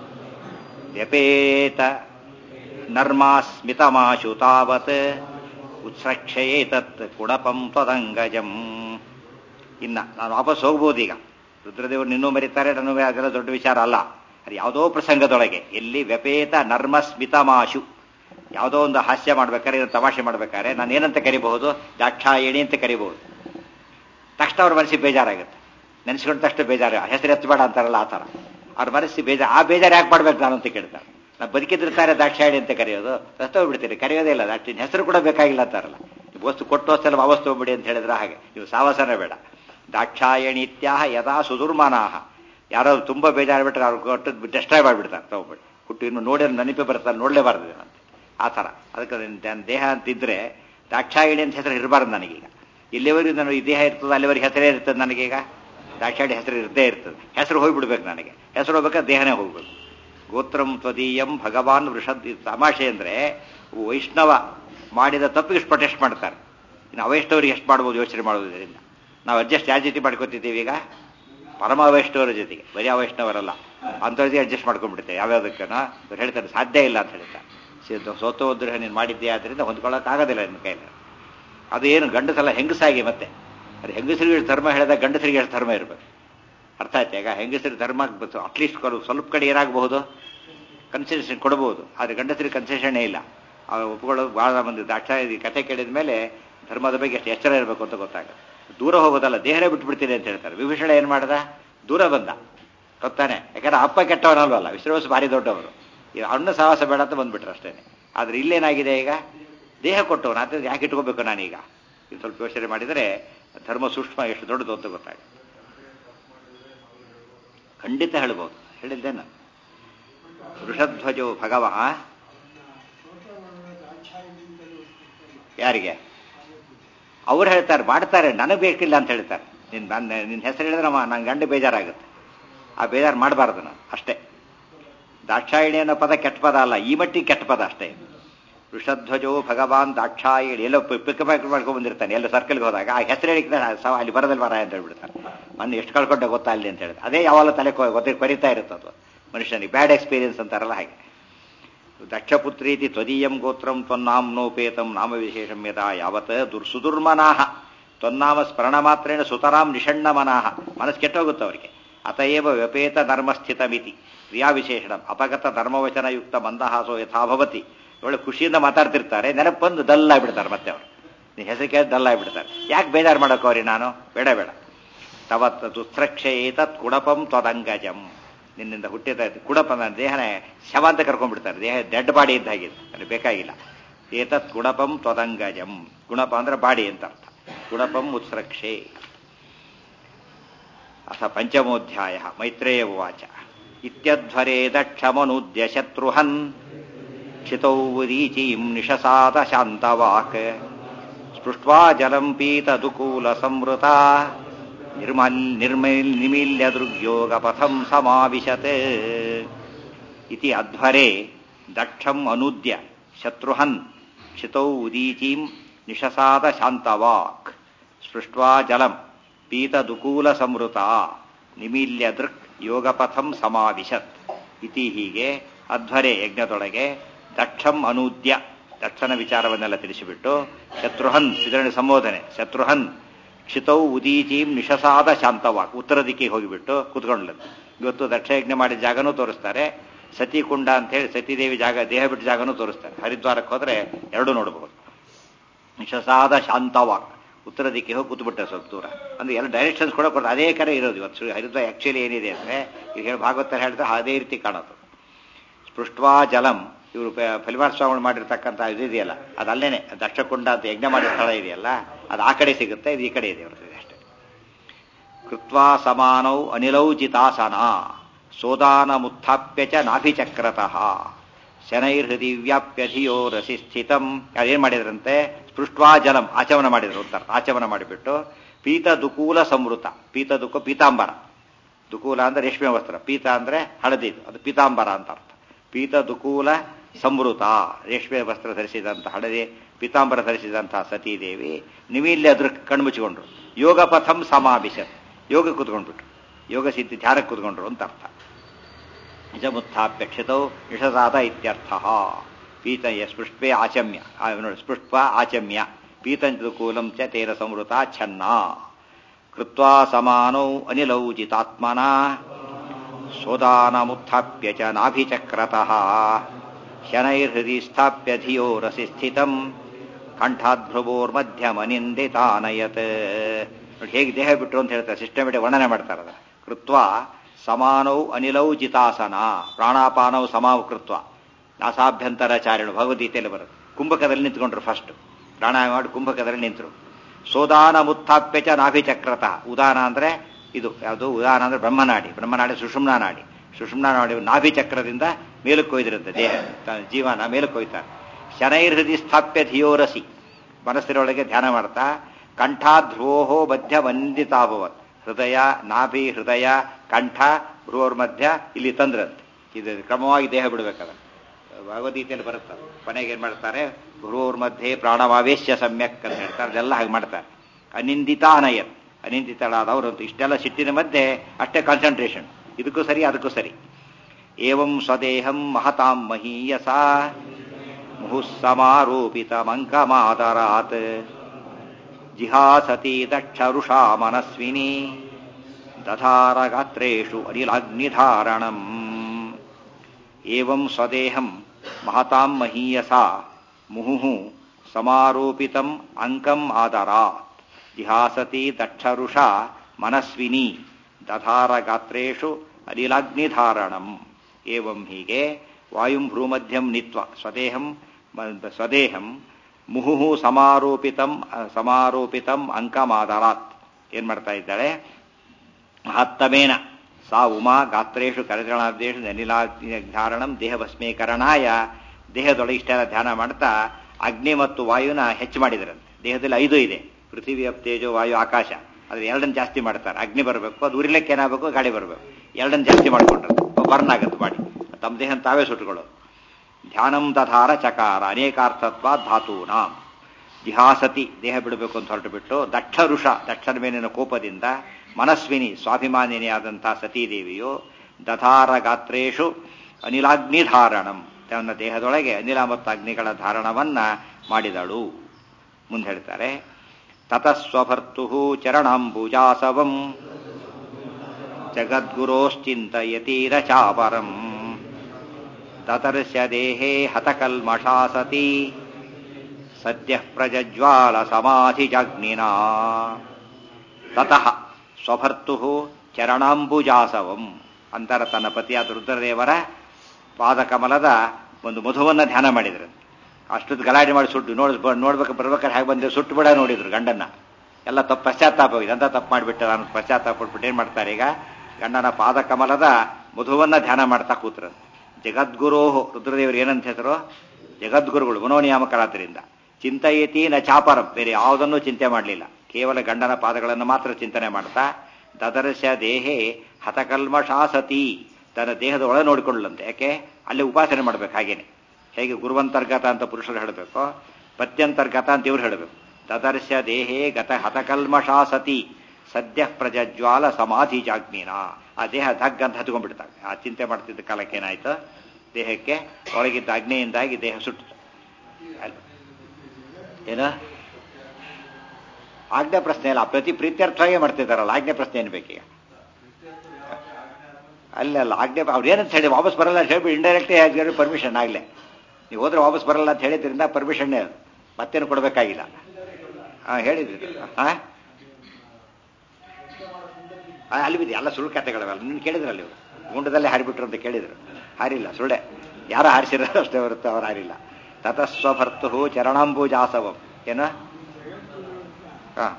S1: ವ್ಯಪೇತ ನರ್ಮಾಸ್ಮಿತಮಾಶು ತಾವತ್ ಉತ್ಸಕ್ಷಯೇತತ್ ಕುಡಪಂ ತ್ವದಂಗಜಂ ಇನ್ನ ನಾನು ವಾಪಸ್ ಹೋಗ್ಬೋದು ಈಗ ರುದ್ರದೇವರು ನಿನ್ನೂ ಮರಿತಾರೆ ನನಗೂ ಅದೆಲ್ಲ ದೊಡ್ಡ ವಿಚಾರ ಅಲ್ಲ ಅದು ಯಾವುದೋ ಪ್ರಸಂಗದೊಳಗೆ ಎಲ್ಲಿ ವ್ಯಪೇತ ನರ್ಮ ಸ್ಮಿತಮಾಶು ಯಾವುದೋ ಒಂದು ಹಾಸ್ಯ ಮಾಡ್ಬೇಕಾದ್ರೆ ಏನೋ ತಮಾಷೆ ಮಾಡ್ಬೇಕಾದ್ರೆ ನಾನು ಏನಂತ ಕರಿಬಹುದು ದಾಕ್ಷಾಯಣಿ ಅಂತ ಕರಿಬಹುದು ತಕ್ಷಣ ಅವ್ರ ಮನಸ್ಸಿಗೆ ಬೇಜಾರಾಗುತ್ತೆ ನೆನೆಸ್ಕೊಂಡ ತಕ್ಷಣ ಬೇಜಾರು ಹೆಸರು ಎತ್ತಬೇಡ ಅಂತಾರಲ್ಲ ಆ ಥರ ಅವ್ರ ಮನಸ್ಸಿಗೆ ಬೇಜಾರು ಆ ಬೇಜಾರು ಯಾಕೆ ಮಾಡ್ಬೇಕು ನಾನು ಅಂತ ಕೇಳ್ತಾರೆ ನಾವು ಬದುಕಿದಿರ್ತಾರೆ ದಾಕ್ಷಾಯಣಿ ಅಂತ ಕರೆಯೋದು ರಸ್ತೆ ಬಿಡ್ತೀರಿ ಕರೆಯೋದೇ ಇಲ್ಲ ದಾಕ್ಷಿ ಹೆಸರು ಕೂಡ ಬೇಕಾಗಿಲ್ಲ ಅಂತಾರಲ್ಲ ವಸ್ತು ಕೊಟ್ಟು ವಸ್ತಲ್ಲ ವಾವಸ್ತು ಹೋಗ್ಬಿಡಿ ಅಂತ ಹೇಳಿದ್ರೆ ಹಾಗೆ ನೀವು ಸಾವಾಸನೇ ಬೇಡ ದಾಕ್ಷಾಯಣಿತ್ಯಾಹ ಯದಾ ಸುದುರ್ಮಾನಾಹ ಯಾರೋ ತುಂಬ ಬೇಜಾರು ಬಿಟ್ಟರೆ ಅವ್ರು ಕೊಟ್ಟು ಡೆಸ್ಟ್ರಾಯ್ ಮಾಡಿಬಿಡ್ತಾರೆ ತಗೊಬಿಟ್ಟು ಹುಟ್ಟು ಇನ್ನು ನೋಡಿ ನೆನಪೇ ಬರ್ತಾರೆ ನೋಡಲೇಬಾರ್ದು ಅಂತ ಆ ಥರ ಅದಕ್ಕೆ ನನ್ನ ದೇಹ ಅಂತಿದ್ರೆ ದಾಕ್ಷಾಯಣಿ ಅಂತ ಹೆಸರು ಇರಬಾರ್ದು ನನಗೀಗ ಇಲ್ಲಿವರೆಗೂ ನಾನು ಈ ದೇಹ ಇರ್ತದೆ ಅಲ್ಲಿವರೆಗೆ ಹೆಸರೇ ಇರ್ತದೆ ನನಗೀಗ ದಾಕ್ಷಾಯಣಿ ಹೆಸರು ಇರದೇ ಇರ್ತದೆ ಹೆಸರು ಹೋಗ್ಬಿಡ್ಬೇಕು ನನಗೆ ಹೆಸರು ಹೋಗ್ಬೇಕಾದ್ರೆ ದೇಹನೇ ಹೋಗ್ಬೇಕು ಗೋತ್ರಂ ತ್ವದೀಯಂ ಭಗವಾನ್ ವೃಷದ್ ತಮಾಷೆ ಅಂದ್ರೆ ವೈಷ್ಣವ ಮಾಡಿದ ತಪ್ಪಿಗೆ ಎಷ್ಟು ಪ್ರೊಟೆಸ್ಟ್ ಮಾಡ್ತಾರೆ ಇನ್ನು ಅವೈಷ್ಣವರಿಗೆ ಎಷ್ಟು ಮಾಡ್ಬೋದು ಯೋಚನೆ ಮಾಡೋದ್ರಿಂದ ನಾವು ಅಡ್ಜಸ್ಟ್ ಯಾವ ಜೊತೆ ಮಾಡ್ಕೊತಿದ್ದೀವಿ ಈಗ ಪರಮ ವೈಷ್ಣವರ ಜೊತೆಗೆ ಬರೀ ಅವೈಷ್ಣವರಲ್ಲ ಅಂಥವ್ರಿಗೆ ಅಡ್ಜಸ್ಟ್ ಮಾಡ್ಕೊಂಡ್ಬಿಡ್ತೇವೆ ಯಾವ್ಯಾವುದಕ್ಕನ ಇವ್ರು ಹೇಳ್ತಾರೆ ಸಾಧ್ಯ ಇಲ್ಲ ಅಂತ ಹೇಳ್ತಾರೆ ಸೋತೋದ್ರ ನೀನು ಮಾಡಿದ್ದೆ ಆದ್ರಿಂದ ಹೊಂದ್ಕೊಳ್ಳೋಕ್ಕಾಗೋದಿಲ್ಲ ನಿನ್ನ ಕೈಲಿ ಅದು ಏನು ಗಂಡಸಲ್ಲ ಹೆಂಗಸಾಗಿ ಮತ್ತೆ ಅದು ಹೆಂಗಸರಿಗೆ ಧರ್ಮ ಹೇಳಿದಾಗ ಗಂಡಸರಿಗೆ ಎಷ್ಟು ಧರ್ಮ ಇರಬೇಕು ಅರ್ಥ ಆಯ್ತು ಈಗ ಹೆಂಗಸರಿ ಧರ್ಮ ಅಟ್ಲೀಸ್ಟ್ ಸ್ವಲ್ಪ ಕಡೆ ಏನಾಗಬಹುದು ಕನ್ಸೆಷನ್ ಕೊಡಬಹುದು ಆದರೆ ಗಂಡಸರಿಗೆ ಕನ್ಸೆಷನ್ನೇ ಇಲ್ಲ ಒಪ್ಕೊಳ್ಳೋದು ಬಹಳ ಮಂದಿ ದಾಕ್ಷ ಕಥೆ ಕೇಳಿದ ಮೇಲೆ ಧರ್ಮದ ಬಗ್ಗೆ ಎಷ್ಟು ಎಚ್ಚರ ಇರಬೇಕು ಅಂತ ಗೊತ್ತಾಗುತ್ತೆ ದೂರ ಹೋಗೋದಲ್ಲ ದೇಹನೇ ಬಿಟ್ಬಿಡ್ತೀನಿ ಅಂತ ಹೇಳ್ತಾರೆ ವಿಭೀಷಣ ಏನು ಮಾಡ್ದ ದೂರ ಬಂದ ಗೊತ್ತಾನೆ ಯಾಕಂದ್ರೆ ಅಪ್ಪ ಕೆಟ್ಟವನಲ್ವಲ್ಲ ವಿಶ್ವಾಸ ಭಾರಿ ದೊಡ್ಡವರು ಈಗ ಅಣ್ಣ ಸಾಹಸ ಬೇಡ ಅಂತ ಬಂದ್ಬಿಟ್ರು ಅಷ್ಟೇ ಆದ್ರೆ ಇಲ್ಲೇನಾಗಿದೆ ಈಗ ದೇಹ ಕೊಟ್ಟವನು ಅದ್ರ ಯಾಕೆ ಇಟ್ಕೋಬೇಕು ನಾನೀಗ ಇದು ಸ್ವಲ್ಪ ಯೋಚನೆ ಮಾಡಿದರೆ ಧರ್ಮ ಸೂಕ್ಷ್ಮ ಎಷ್ಟು ದೊಡ್ಡದು ಅಂತ ಗೊತ್ತಾಗುತ್ತೆ ಖಂಡಿತ ಹೇಳ್ಬೋದು ಹೇಳಿದ್ದೇನ ವೃಷಧ್ವಜೋ ಭಗವ ಯಾರಿಗೆ ಅವ್ರು ಹೇಳ್ತಾರೆ ಮಾಡ್ತಾರೆ ನನಗೆ ಬೇಕಿಲ್ಲ ಅಂತ ಹೇಳ್ತಾರೆ ನಿನ್ ನಿನ್ನ ಹೆಸರು ಹೇಳಿದ್ರೆ ನಂಗೆ ಗಂಡು ಬೇಜಾರಾಗುತ್ತೆ ಆ ಬೇಜಾರು ಮಾಡಬಾರ್ದು ನಾನು ಅಷ್ಟೇ ದಾಕ್ಷಾಯಿಣಿ ಅನ್ನೋ ಪದ ಕೆಟ್ಟ ಪದ ಅಲ್ಲ ಈ ಮಟ್ಟಿಗೆ ಕೆಟ್ಟ ಪದ ಅಷ್ಟೇ ವೃಷಧ್ವಜೋ ಭಗವಾನ್ ದಾಕ್ಷಾಯಿಣಿ ಎಲ್ಲೋ ಪಿಕ್ ಬ್ಯಾಕ್ ಮಾಡ್ಕೊಂಡು ಬಂದಿರ್ತಾನೆ ಎಲ್ಲ ಸರ್ಕಲ್ಗೆ ಹೋದಾಗ ಆ ಹೆಸರು ಹೇಳಿದ್ರೆ ಅಲ್ಲಿ ಬರದಲ್ಲಿ ಬರ ಅಂತ ಹೇಳ್ಬಿಡ್ತಾನೆ ಮೊನ್ನೆ ಎಷ್ಟು ಕಳ್ಕೊಂಡೆ ಗೊತ್ತಾ ಅಲ್ಲಿ ಅಂತ ಹೇಳಿದ್ರೆ ಅದೇ ಯಾವಾಗ ತಲೆ ಗೊತ್ತಿಗೆ ಕೊರಿತಾ ಇರುತ್ತೆ ಅದು ಮನುಷ್ಯನಿಗೆ ಬ್ಯಾಡ್ ಎಕ್ಸ್ಪೀರಿಯನ್ಸ್ ಅಂತಾರಲ್ಲ ಹಾಗೆ ದಕ್ಷಪುತ್ರೀತಿ ತ್ವದೀಯಂ ಗೋತ್ರಂ ತ್ವನ್ನಾಮ್ನೋಪೇತಂ ನಾಮ ವಿಶೇಷಂ ಯಥಾ ಯಾವತ್ ದುರ್ಸುದುರ್ಮನಾಹ ತ್ವನ್ನಾಮ ಸ್ಮರಣ ಮಾತ್ರೇಣ ಸುತರಾಂ ನಿಷಣ್ಣ ಮನಾಹ ಮನಸ್ಸು ಕೆಟ್ಟೋಗುತ್ತೆ ಅವರಿಗೆ ಅತಯೇವ ವ್ಯಪೇತ ಧರ್ಮಸ್ಥಿತ ಮಿತಿ ಕ್ರಿಯಾವಿಶೇಷಣ ಅಪಗತ ಧರ್ಮವಚನಯುಕ್ತ ಮಂದಹಾಸೋ ಯಥಾಭವತಿ ಒಳ್ಳೆ ಖುಷಿಯಿಂದ ಮಾತಾಡ್ತಿರ್ತಾರೆ ನೆನಪು ಬಂದು ಡಲ್ ಆಗಿಬಿಡ್ತಾರೆ ಮತ್ತೆ ಅವರು ನೀವು ಹೆಸರು ಕೇಳಿ ಡಲ್ ಆಗಿಬಿಡ್ತಾರೆ ಯಾಕೆ ಬೇಜಾರು ಮಾಡೋಕೆ ಅವ್ರಿ ನಾನು ಬೇಡ ಬೇಡ ತವತ್ ದುಸ್ತ್ರಕ್ಷೇತತ್ ಕುಡಪಂ ತ್ವದಂಗಜಂ ನಿನ್ನಿಂದ ಹುಟ್ಟಿದ ಕುಡಪ ದೇಹನೇ ಶವ ಅಂತ ಕರ್ಕೊಂಡ್ಬಿಡ್ತಾರೆ ದೇಹ ಡೆಡ್ ಬಾಡಿ ಇದ್ದ ಹಾಗೆ ಅಲ್ಲಿ ಬೇಕಾಗಿಲ್ಲ ಏತತ್ ಗುಣಪಂ ತ್ವದಂಗಜಂ ಗುಣಪ ಅಂದ್ರೆ ಬಾಡಿ ಅಂತ ಅರ್ಥ ಗುಣಪಂ ಉತ್ಸ್ರಕ್ಷೆ ಅಥ ಪಂಚಮೋಧ್ಯಾಯ ಮೈತ್ರೇಯ ಉವಾಚ ಇತ್ಯಧ್ವರೆ ದಕ್ಷಮನುದ್ಯ ಶತ್ರುಹನ್ ಕ್ಷಿತೌ ಉದೀಚೀಂ ನಿಶಸಾದ ಶಾಂತವಾಕ್ ಸ್ಪೃಷ್ಟ್ವಾ ಜಲಂ ಪೀತದುಕೂಲ ಸಂವೃತ ನಿರ್ಮಲ್ ನಿರ್ಮೈಲ್ ನಿಮೀಲ್ಯ ದೃಗ್ಯೋಗ ಪಥಂ ಸಮಾವಿಶತ್ ಇತಿ ಅಧ್ವರೆ ದಕ್ಷಂ ಅನುದ್ಯ ಶತ್ರುಹನ್ ಕ್ಷಿತೌ ಉದೀಚೀಂ ನಿಶಸಾದ ಶಾಂತವಾಕ್ ಸ್ಪೃಷ್ಟ್ವಾ ಜಲಂ ಪೀತದುಕೂಲ ಸಂವೃತ ನಿಮೀಲ್ಯ ದೃಕ್ ಯೋಗಪಥಂ ಸಮಾವಿಶತ್ ಇತಿ ಹೀಗೆ ಅಧ್ವರೆ ಯಜ್ಞದೊಳಗೆ ದಕ್ಷಂ ಅನೂದ್ಯ ದಕ್ಷನ ವಿಚಾರವನ್ನೆಲ್ಲ ತಿಳಿಸಿಬಿಟ್ಟು ಶತ್ರುಹನ್ ಇದರಲ್ಲಿ ಸಂಬೋಧನೆ ಶತ್ರುಹನ್ ಕ್ಷಿತೌ ಉದೀಚೀಂ ನಿಶಸಾದ ಶಾಂತವಾಗ್ ಉತ್ತರ ದಿಕ್ಕಿಗೆ ಹೋಗಿಬಿಟ್ಟು ಕೂತ್ಕೊಂಡ್ಲದ್ದು ಇವತ್ತು ದಕ್ಷ ಯಜ್ಞ ಮಾಡಿದ ಜಾಗನೂ ತೋರಿಸ್ತಾರೆ ಸತಿಕುಂಡ ಅಂತ ಹೇಳಿ ಸತೀದೇವಿ ಜಾಗ ದೇಹ ಬಿಟ್ಟ ಜಾಗನೂ ತೋರಿಸ್ತಾರೆ ಹರಿದ್ವಾರಕ್ಕೆ ಹೋದ್ರೆ ಎರಡೂ ನೋಡಬಹುದು ನಿಶಸಾದ ಶಾಂತವಾಗ್ ಉತ್ತರ ದಿಕ್ಕಿಗೆ ಹೋಗಿ ಕೂತ್ಬಿಟ್ಟೆ ಸ್ವಲ್ಪ ದೂರ ಅಂದ್ರೆ ಎಲ್ಲ ಡೈರೆಕ್ಷನ್ಸ್ ಕೂಡ ಕೊಡ್ತಾರೆ ಅದೇ ಕಡೆ ಇರೋದು ಇವತ್ತು ಹರಿದ್ವಾರ ಆಕ್ಚುಲಿ ಏನಿದೆ ಅಂದ್ರೆ ಈಗ ಹೇಳಿ ಭಾಗವತ ಹೇಳಿದ್ರೆ ಅದೇ ರೀತಿ ಕಾಣೋದು ಸ್ಪೃಷ್ಟ್ವಾ ಜಲಂ ಇವರು ಫಲಿವಾರ ಸ್ವಾಮಿಗಳು ಮಾಡಿರ್ತಕ್ಕಂಥ ಇದು ಇದೆಯಲ್ಲ ಅದು ಅಲ್ಲೇನೆ ದಕ್ಷಕುಂಡ ಅಂತ ಯಜ್ಞ ಮಾಡಿದ ಸ್ಥಳ ಇದೆಯಲ್ಲ ಅದು ಆ ಕಡೆ ಸಿಗುತ್ತೆ ಇದು ಈ ಕಡೆ ಇದೆ ಅವ್ರದ್ದು ಅಷ್ಟೇ ಕೃತ್ವಾ ಸಮಾನೌ ಅನಿಲೌ ಜಿತಾಸನ ಸೋದಾನ ಮುತ್ಥಾಪ್ಯ ಚ ನಾಭಿಚಕ್ರತಃ ಶನೈರ್ಹೃದಿ ವ್ಯಾಪ್ಯಧಿಯೋ ರಸಿ ಸ್ಥಿತಂ ಅದೇನ್ ಮಾಡಿದ್ರಂತೆ ಸ್ಪೃಷ್ಟ್ವಾ ಜಲಂ ಆಚಮನ ಮಾಡಿದ್ರು ಉತ್ತರ ಆಚಮನ ಮಾಡಿಬಿಟ್ಟು ಪೀತ ದುಕೂಲ ಸಂವೃತ ಪೀತ ದುಃಖ ಪೀತಾಂಬರ ದುಕೂಲ ಅಂದ್ರೆ ರೇಷ್ಮೆ ವಸ್ತ್ರ ಪೀತ ಅಂದ್ರೆ ಹಳದಿ ಅದು ಪೀತಾಂಬರ ಅಂತ ಅರ್ಥ ಪೀತ ದುಕೂಲ ಸಂವೃತ ರೇಷ್ಮೆ ವಸ್ತ್ರ ಧರಿಸಿದಂತ ಹಳದಿ ಪೀತಾಂಬರ ಧರಿಸಿದಂತಹ ಸತೀದೇವಿ ನಿವಿಲ್ಲಿ ಅದ್ರ ಕಣ್ಮುಚ್ಚಿಕೊಂಡ್ರು ಯೋಗ ಪಥಂ ಸಮಾಭಿಷತ್ ಯೋಗ ಕೂತ್ಕೊಂಡ್ಬಿಟ್ರು ಯೋಗ ಸಿದ್ಧಿ ಧ್ಯಾನಕ್ಕೆ ಕೂತ್ಕೊಂಡ್ರು ಅಂತ ಅರ್ಥ ನಿಜಮುತ್ಥಾಪ್ಯಕ್ಷತೌ ನಿಷಸಾದ ಇತ್ಯರ್ಥ ಪೀತ ಸ್ಪೃಷ್ಪೆ ಆಚಮ್ಯ ನೋಡಿ ಸ್ಪೃಷ್ಪ ಆಚಮ್ಯ ಪೀತಂಚಕೂಲಂ ಚ ತೇನ ಸಂವೃತ ಛನ್ನ ಕೃತ್ವಾ ಸಮಾನೌ ಅನಿಲೌ ಜಿತಾತ್ಮನ ಸೋದಾನಮುತ್ಥಾಪ್ಯ ಚ ನಾಭಿಚಕ್ರತಃ ಶನೈರ್ಹೃದಿ ಸ್ಥಾಪ್ಯ ಧಿಯೋ ರಸಿ ಸ್ಥಿತಂ ಕಂಠಾದ್ಭ್ರುವೋರ್ಮಧ್ಯಮನಿಂದಿತಾನಯತ್ ನೋಡಿ ಹೇಗೆ ದೇಹ ಬಿಟ್ಟರು ಅಂತ ಹೇಳ್ತಾರೆ ಸಿಸ್ಟಮೆಟಿಕ್ ವರ್ಣನೆ ಮಾಡ್ತಾರೆ ಅದನ್ನ ಕೃತ್ವ ಸಮಾನೌ ಅನಿಲೌ ಜಿತಾಸನ ಪ್ರಾಣಾಪಾನೌ ಸಮಾವು ಕೃತ್ವ ನಾಸಾಭ್ಯಂತರಾಚಾರ್ಯರು ಭಗವದ್ಗೀತೆಯಲ್ಲಿ ಬರುತ್ತೆ ಕುಂಭಕದಲ್ಲಿ ನಿಂತ್ಕೊಂಡ್ರು ಫಸ್ಟ್ ಪ್ರಾಣಾಯಾಮ ಮಾಡಿ ಕುಂಭಕದಲ್ಲಿ ನಿಂತರು ಸೋದಾನ ಮುತ್ಥಾಪ್ಯ ಚ ನಾಭಿಚಕ್ರತಃ ಉದಾನ ಅಂದ್ರೆ ಇದು ಯಾವುದು ಉದಾನ ಅಂದ್ರೆ ಬ್ರಹ್ಮನಾಡಿ ಬ್ರಹ್ಮನಾಡಿ ಸುಷುಮ್ನಾ ನಾಡಿ ಸುಷುಮ್ನಾ ನಾಡಿ ನಾಭಿಚಕ್ರದಿಂದ ಮೇಲಕ್ಕೆ ಕೊಯ್ದಿರುತ್ತೆ ದೇಹ ಜೀವನ ಮೇಲಕ್ಕೆ ಕೊಯ್ತಾರೆ ಶನೈರ್ಹೃದಿ ಸ್ಥಾಪ್ಯ ಧಿಯೋರಸಿ ಮನಸ್ಸಿನೊಳಗೆ ಧ್ಯಾನ ಮಾಡ್ತಾ ಕಂಠಾಧ್ರುವೋ ಮಧ್ಯ ವಂದಿತಾಭವತ್ ಹೃದಯ ನಾಭಿ ಹೃದಯ ಕಂಠ ಭ್ರುವರ್ ಮಧ್ಯ ಇಲ್ಲಿ ತಂದ್ರಂತೆ ಇದು ಕ್ರಮವಾಗಿ ದೇಹ ಬಿಡಬೇಕಾದ ಭಗವದ್ಗೀತೆಯಲ್ಲಿ ಬರುತ್ತೆ ಕೊನೆಗೆ ಏನ್ ಮಾಡ್ತಾರೆ ಭ್ರುವರ್ ಮಧ್ಯೆ ಪ್ರಾಣವಾವೇಶ್ಯ ಸಮ್ಯಕ್ ಅಂತ ಹೇಳ್ತಾರೆ ಅದೆಲ್ಲ ಹಾಗೆ ಮಾಡ್ತಾರೆ ಅನಿಂದಿತ ಅನಯತ್ ಅನಿಂದಿತಳಾದವರು ಅಂತ ಇಷ್ಟೆಲ್ಲ ಸಿಟ್ಟಿನ ಮಧ್ಯೆ ಅಷ್ಟೇ ಕಾನ್ಸಂಟ್ರೇಷನ್ ಇದಕ್ಕೂ ಸರಿ ಅದಕ್ಕೂ ಸರಿ ಏವಂ ಸ್ವದೇಹಂ ಮಹತಾಂ ಮಹೀಯಸ ಮುಹುಸ್ಸಮಾರೋಪಿತ ಮಂಕಮಾದರಾತ್ ಜಿಹಾಸತಿ ದಕ್ಷರುಷಾ ಮನಸ್ವಿನಿ ದಧಾರಗಾತ್ರೇಷು ಅನಿಲಾಗ್ನಿಧಾರಣಂ ಏವಂ ಸ್ವದೇಹಂ ಮಹತಾಂ ಮಹೀಯಸ ಮುಹುಃ ಸಮಾರೋಪಿತಂ ಅಂಕಂ ಆದರಾತ್ ಜಿಹಾಸತಿ ದಕ್ಷರುಷಾ ಮನಸ್ವಿನಿ ದಧಾರಗಾತ್ರೇಷು ಅನಿಲಾಗ್ನಿಧಾರಣಂ ಏವಂ ಹೀಗೆ ವಾಯುಂ ಭ್ರೂಮಧ್ಯಂ ನಿತ್ವ ಸ್ವದೇಹಂ ಸ್ವದೇಹಂ ಮುಹುಹು ಸಮಾರೋಪಿತಂ ಸಮಾರೋಪಿತಂ ಅಂಕಮಾದರಾತ್ ಏನ್ ಮಾಡ್ತಾ ಇದ್ದಾಳೆ ಮಹತ್ತಮೇನ ಸಾ ಉಮಾ ಗಾತ್ರೇಶು ಕರಚರಣಾದೇಶು ಅನಿಲಾಧಾರಣಂ ದೇಹ ಭಸ್ಮೀಕರಣಾಯ ದೇಹದೊಳಗೆ ಇಷ್ಟೆಲ್ಲ ಧ್ಯಾನ ಮಾಡ್ತಾ ಅಗ್ನಿ ಮತ್ತು ವಾಯುನ ಹೆಚ್ಚು ಮಾಡಿದ್ರಂತೆ ದೇಹದಲ್ಲಿ ಐದು ಇದೆ ಪೃಥ್ವಿ ಅಪ್ ತೇಜೋ ವಾಯು ಆಕಾಶ ಅದ್ರ ಎರಡನ್ನು ಜಾಸ್ತಿ ಮಾಡ್ತಾರೆ ಅಗ್ನಿ ಬರಬೇಕು ಅದು ಉರಿಲಿಕ್ಕೆ ಏನಾಗಬೇಕು ಗಾಳಿ ಬರಬೇಕು ಎರಡನ್ನು ಜಾಸ್ತಿ ಮಾಡ್ಕೊಂಡ್ರೆ ಬರ್ನ್ ಆಗುತ್ತೆ ಬಾಡಿ ತಮ್ಮ ದೇಹ ತಾವೇ ಸುಟ್ಕೊಳ್ಳೋದು ಧ್ಯಾನಂ ತಥಾರ ಚಕಾರ ಅನೇಕಾರ್ಥತ್ವ ಧಾತೂನಾಂ ಜಿಹಾಸತಿ ದೇಹ ಬಿಡಬೇಕು ಅಂತ ಹೊರಟು ಬಿಟ್ಟು ದಕ್ಷ ಋಷ ದಕ್ಷನ ಮೇಲಿನ ಕೋಪದಿಂದ ಮನಸ್ವಿನಿ ಸ್ವಾಭಿಮಾನಿನಿಯಾದಂತಹ ಸತೀದೇವಿಯು ದಧಾರ ಗಾತ್ರೇಶು ಅನಿಲಾಗ್ನಿಧಾರಣಂ ತನ್ನ ದೇಹದೊಳಗೆ ಅನಿಲ ಮತ್ತು ಅಗ್ನಿಗಳ ಧಾರಣವನ್ನ ಮಾಡಿದಳು ಮುಂದೆ ಹೇಳ್ತಾರೆ ತತಸ್ವಭರ್ತು ಚರಣಾಂಬುಜಾಸವಂ ಜಗದ್ಗುರೋಶ್ಚಿಂತಯತೀರ ಚಾಪರಂ ತತರ್ಶ ದೇಹೇ ಹತಕಲ್ಮಷಾ ಸತಿ ಸದ್ಯ ಪ್ರಜ್ವಾಲ ಸಮಾಧಿಜಗ್ನಿನಾ ತತಃ ಸ್ವಭರ್ತು ಚರಣಾಂಬುಜಾಸವಂ ಅಂತರ ತನ್ನ ಪತಿಯಾದ ರುದ್ರದೇವರ ಪಾದಕಮಲದ ಒಂದು ಮಧುವನ್ನ ಧ್ಯಾನ ಮಾಡಿದ್ರು ಅಷ್ಟೊತ್ತು ಗಲಾಟೆ ಮಾಡಿ ಸುಟ್ಟು ನೋಡ್ ನೋಡ್ಬೇಕು ಬರ್ಬೇಕಾದ್ರೆ ಹೇಗೆ ಬಂದ್ರೆ ಸುಟ್ಟು ಬಿಡ ನೋಡಿದ್ರು ಗಂಡನ್ನ ಎಲ್ಲ ತಪ್ಪು ಪಶ್ಚಾತ್ತಾಪ ಹೋಗಿದೆ ಅಂತ ತಪ್ಪು ಮಾಡಿಬಿಟ್ಟ ನಾನು ಪಶ್ಚಾತ್ತಾಪ ಪಟ್ಬಿಟ್ಟು ಏನ್ ಮಾಡ್ತಾರೆ ಈಗ ಗಂಡನ ಪಾದಕಮಲದ ಮಧುವನ್ನ ಧ್ಯಾನ ಮಾಡ್ತಾ ಕೂತ್ರು ಜಗದ್ಗುರೋ ರುದ್ರದೇವರು ಏನಂತ ಹೆಸರು ಜಗದ್ಗುರುಗಳು ಮನೋನಿಯಾಮಕರಾದ್ದರಿಂದ ಚಿಂತಯತಿ ನ ಚಾಪರಂ ಬೇರೆ ಯಾವುದನ್ನೂ ಚಿಂತೆ ಮಾಡಲಿಲ್ಲ ಕೇವಲ ಗಂಡನ ಪಾದಗಳನ್ನು ಮಾತ್ರ ಚಿಂತನೆ ಮಾಡ್ತಾ ದದರ್ಶ ದೇಹೇ ಹತಕಲ್ಮಷಾಸತಿ ತನ್ನ ದೇಹದ ಒಳ ನೋಡಿಕೊಳ್ಳಂತೆ ಯಾಕೆ ಅಲ್ಲಿ ಉಪಾಸನೆ ಮಾಡ್ಬೇಕು ಹಾಗೇನೆ ಹೇಗೆ ಗುರುವಂತರ್ಗತ ಅಂತ ಪುರುಷರು ಹೇಳಬೇಕು ಪತ್ಯಂತರ್ಗತ ಅಂತ ಇವ್ರು ಹೇಳಬೇಕು ದದರ್ಶ ದೇಹೇ ಗತ ಹತಕಲ್ಮಷಾಸತಿ ಸದ್ಯ ಪ್ರಜ್ವಾಲ ಸಮಾಧಿ ಜಾಗ್ನಿನ ಆ ದೇಹ ಧಗ್ ಅಂತ ಹತ್ಕೊಂಡ್ಬಿಡ್ತಾವೆ ಆ ಚಿಂತೆ ಮಾಡ್ತಿದ್ದ ಕಾಲಕ್ಕೆ ಏನಾಯ್ತು ದೇಹಕ್ಕೆ ಒಳಗಿದ್ದ ಅಗ್ನಿಯಿಂದಾಗಿ ದೇಹ ಸುಟ್ಟು ಏನ ಆಜ್ಞೆ ಪ್ರಶ್ನೆ ಅಲ್ಲ ಪ್ರತಿ ಪ್ರೀತ್ಯರ್ಥವಾಗಿ ಮಾಡ್ತಿದ್ದಾರಲ್ಲ ಆಜ್ಞೆ ಪ್ರಶ್ನೆ ಏನು ಬೇಕೀಗ ಅಲ್ಲ ಅಲ್ಲ ಆಜ್ಞೆ ಅವ್ರು ಏನಂತ ಹೇಳಿ ವಾಪಸ್ ಬರಲ್ಲ ಅಂತ ಹೇಳಿ ಇಂಡೈರೆಕ್ಟ್ ಹೇಳಿ ಪರ್ಮಿಷನ್ ಆಗಲೇ ನೀವು ಹೋದ್ರೆ ವಾಪಸ್ ಬರಲ್ಲ ಅಂತ ಹೇಳಿದ್ರಿಂದ ಪರ್ಮಿಷನ್ನೇ ಅದು ಮತ್ತೇನು ಕೊಡಬೇಕಾಗಿಲ್ಲ ಹಾಂ ಹೇಳಿದ್ರಿ ಹಾಂ ಅಲ್ಲಿ ಬಿದ್ದು ಎಲ್ಲ ಸುಳ್ಳು ಕಥೆಗಳವೆಲ್ಲ ನೀನು ಕೇಳಿದ್ರಲ್ಲ ಇವರು ಗುಂಡದಲ್ಲೇ ಹಾರಿಬಿಟ್ರು ಅಂತ ಕೇಳಿದ್ರು ಹಾರಿಲ್ಲ ಸುಳ್ಳೆ ಯಾರು ಹಾರಿಸಿರೋ ಅಷ್ಟೇ ಹೊರತು ಅವ್ರು ಹಾರಿಲ್ಲ ತತಸ್ವಭರ್ತು ಚರಣಾಂಬುಜಾಸವಂ ಏನು ಹಾಂ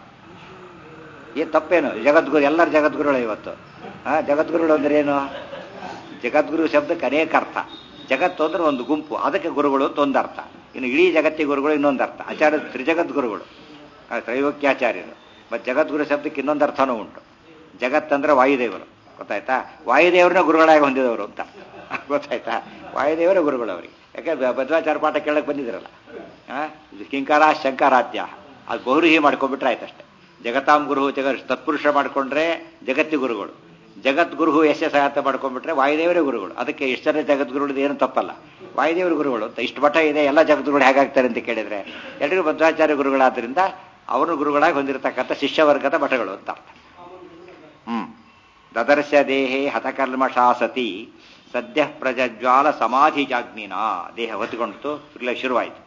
S1: ಏನು ತಪ್ಪೇನು ಜಗದ್ಗುರು ಎಲ್ಲರ ಜಗದ್ಗುರುಗಳು ಇವತ್ತು ಹಾಂ ಜಗದ್ಗುರುಗಳು ಅಂದ್ರೆ ಏನು ಜಗದ್ಗುರು ಶಬ್ದಕ್ಕೆ ಅನೇಕ ಅರ್ಥ ಜಗತ್ತು ಅಂದ್ರೆ ಒಂದು ಗುಂಪು ಅದಕ್ಕೆ ಗುರುಗಳು ಅಂತ ಒಂದು ಅರ್ಥ ಇನ್ನು ಇಡೀ ಜಗತ್ತಿಗೆ ಗುರುಗಳು ಇನ್ನೊಂದು ಅರ್ಥ ಆಚಾರ್ಯ ತ್ರಿಜಗದ್ಗುರುಗಳು ತ್ರೈವಕ್ಯಾಚಾರ್ಯರು ಮತ್ತು ಜಗದ್ಗುರು ಶಬ್ದಕ್ಕೆ ಇನ್ನೊಂದು ಅರ್ಥನೂ ಉಂಟು ಜಗತ್ತಂದ್ರೆ ವಾಯುದೇವರು ಗೊತ್ತಾಯ್ತಾ ವಾಯುದೇವರನ್ನ ಗುರುಗಳಾಗಿ ಹೊಂದಿದವರು ಅಂತ ಗೊತ್ತಾಯ್ತಾ ವಾಯುದೇವರ ಗುರುಗಳು ಅವರಿಗೆ ಯಾಕಂದ್ರೆ ಭದ್ರಾಚಾರ ಪಾಠ ಕೇಳಕ್ಕೆ ಬಂದಿದ್ರಲ್ಲ ಇದು ಕಿಂಕಾರ ಶಂಕರಾಧ್ಯ ಅದು ಬಹುರುಹಿ ಮಾಡ್ಕೊಂಡ್ಬಿಟ್ರೆ ಆಯ್ತಷ್ಟೇ ಜಗತಾಂ ಗುರು ಜಗತ್ ತತ್ಪುರುಷ ಮಾಡ್ಕೊಂಡ್ರೆ ಜಗತ್ತಿ ಗುರುಗಳು ಜಗದ್ಗುರು ಯಶ ಸಹಾಯತ ಮಾಡ್ಕೊಂಡ್ಬಿಟ್ರೆ ವಾಯುದೇವರೇ ಗುರುಗಳು ಅದಕ್ಕೆ ಎಷ್ಟು ಜನ ಜಗದ್ಗುರುಗಳು ಏನು ತಪ್ಪಲ್ಲ ವಾಯುದೇವರ ಗುರುಗಳು ಅಂತ ಇಷ್ಟು ಮಠ ಇದೆ ಎಲ್ಲ ಜಗದ್ಗುರುಗಳು ಹೇಗಾಗ್ತಾರೆ ಅಂತ ಕೇಳಿದ್ರೆ ಎಲ್ಲರಿಗೂ ಭದ್ರಾಚಾರ್ಯ ಗುರುಗಳಾದ್ರಿಂದ ಅವರು ಗುರುಗಳಾಗಿ ಹೊಂದಿರತಕ್ಕಂಥ ಶಿಷ್ಯವರ್ಗದ ಮಠಗಳು ಅಂತ ಅರ್ಥ ಹ್ಮ್ ದದರ್ಶ ದೇಹೇ ಹತಕಲ್ಮಷಾಸತಿ ಸದ್ಯ ಪ್ರಜಜ್ವಾಲ ಸಮಾಧಿ ಜಾಗ್ನಿನ ದೇಹ ಹೊತ್ತುಕೊಂಡಿತು ಇಲ್ಲ ಶುರುವಾಯಿತು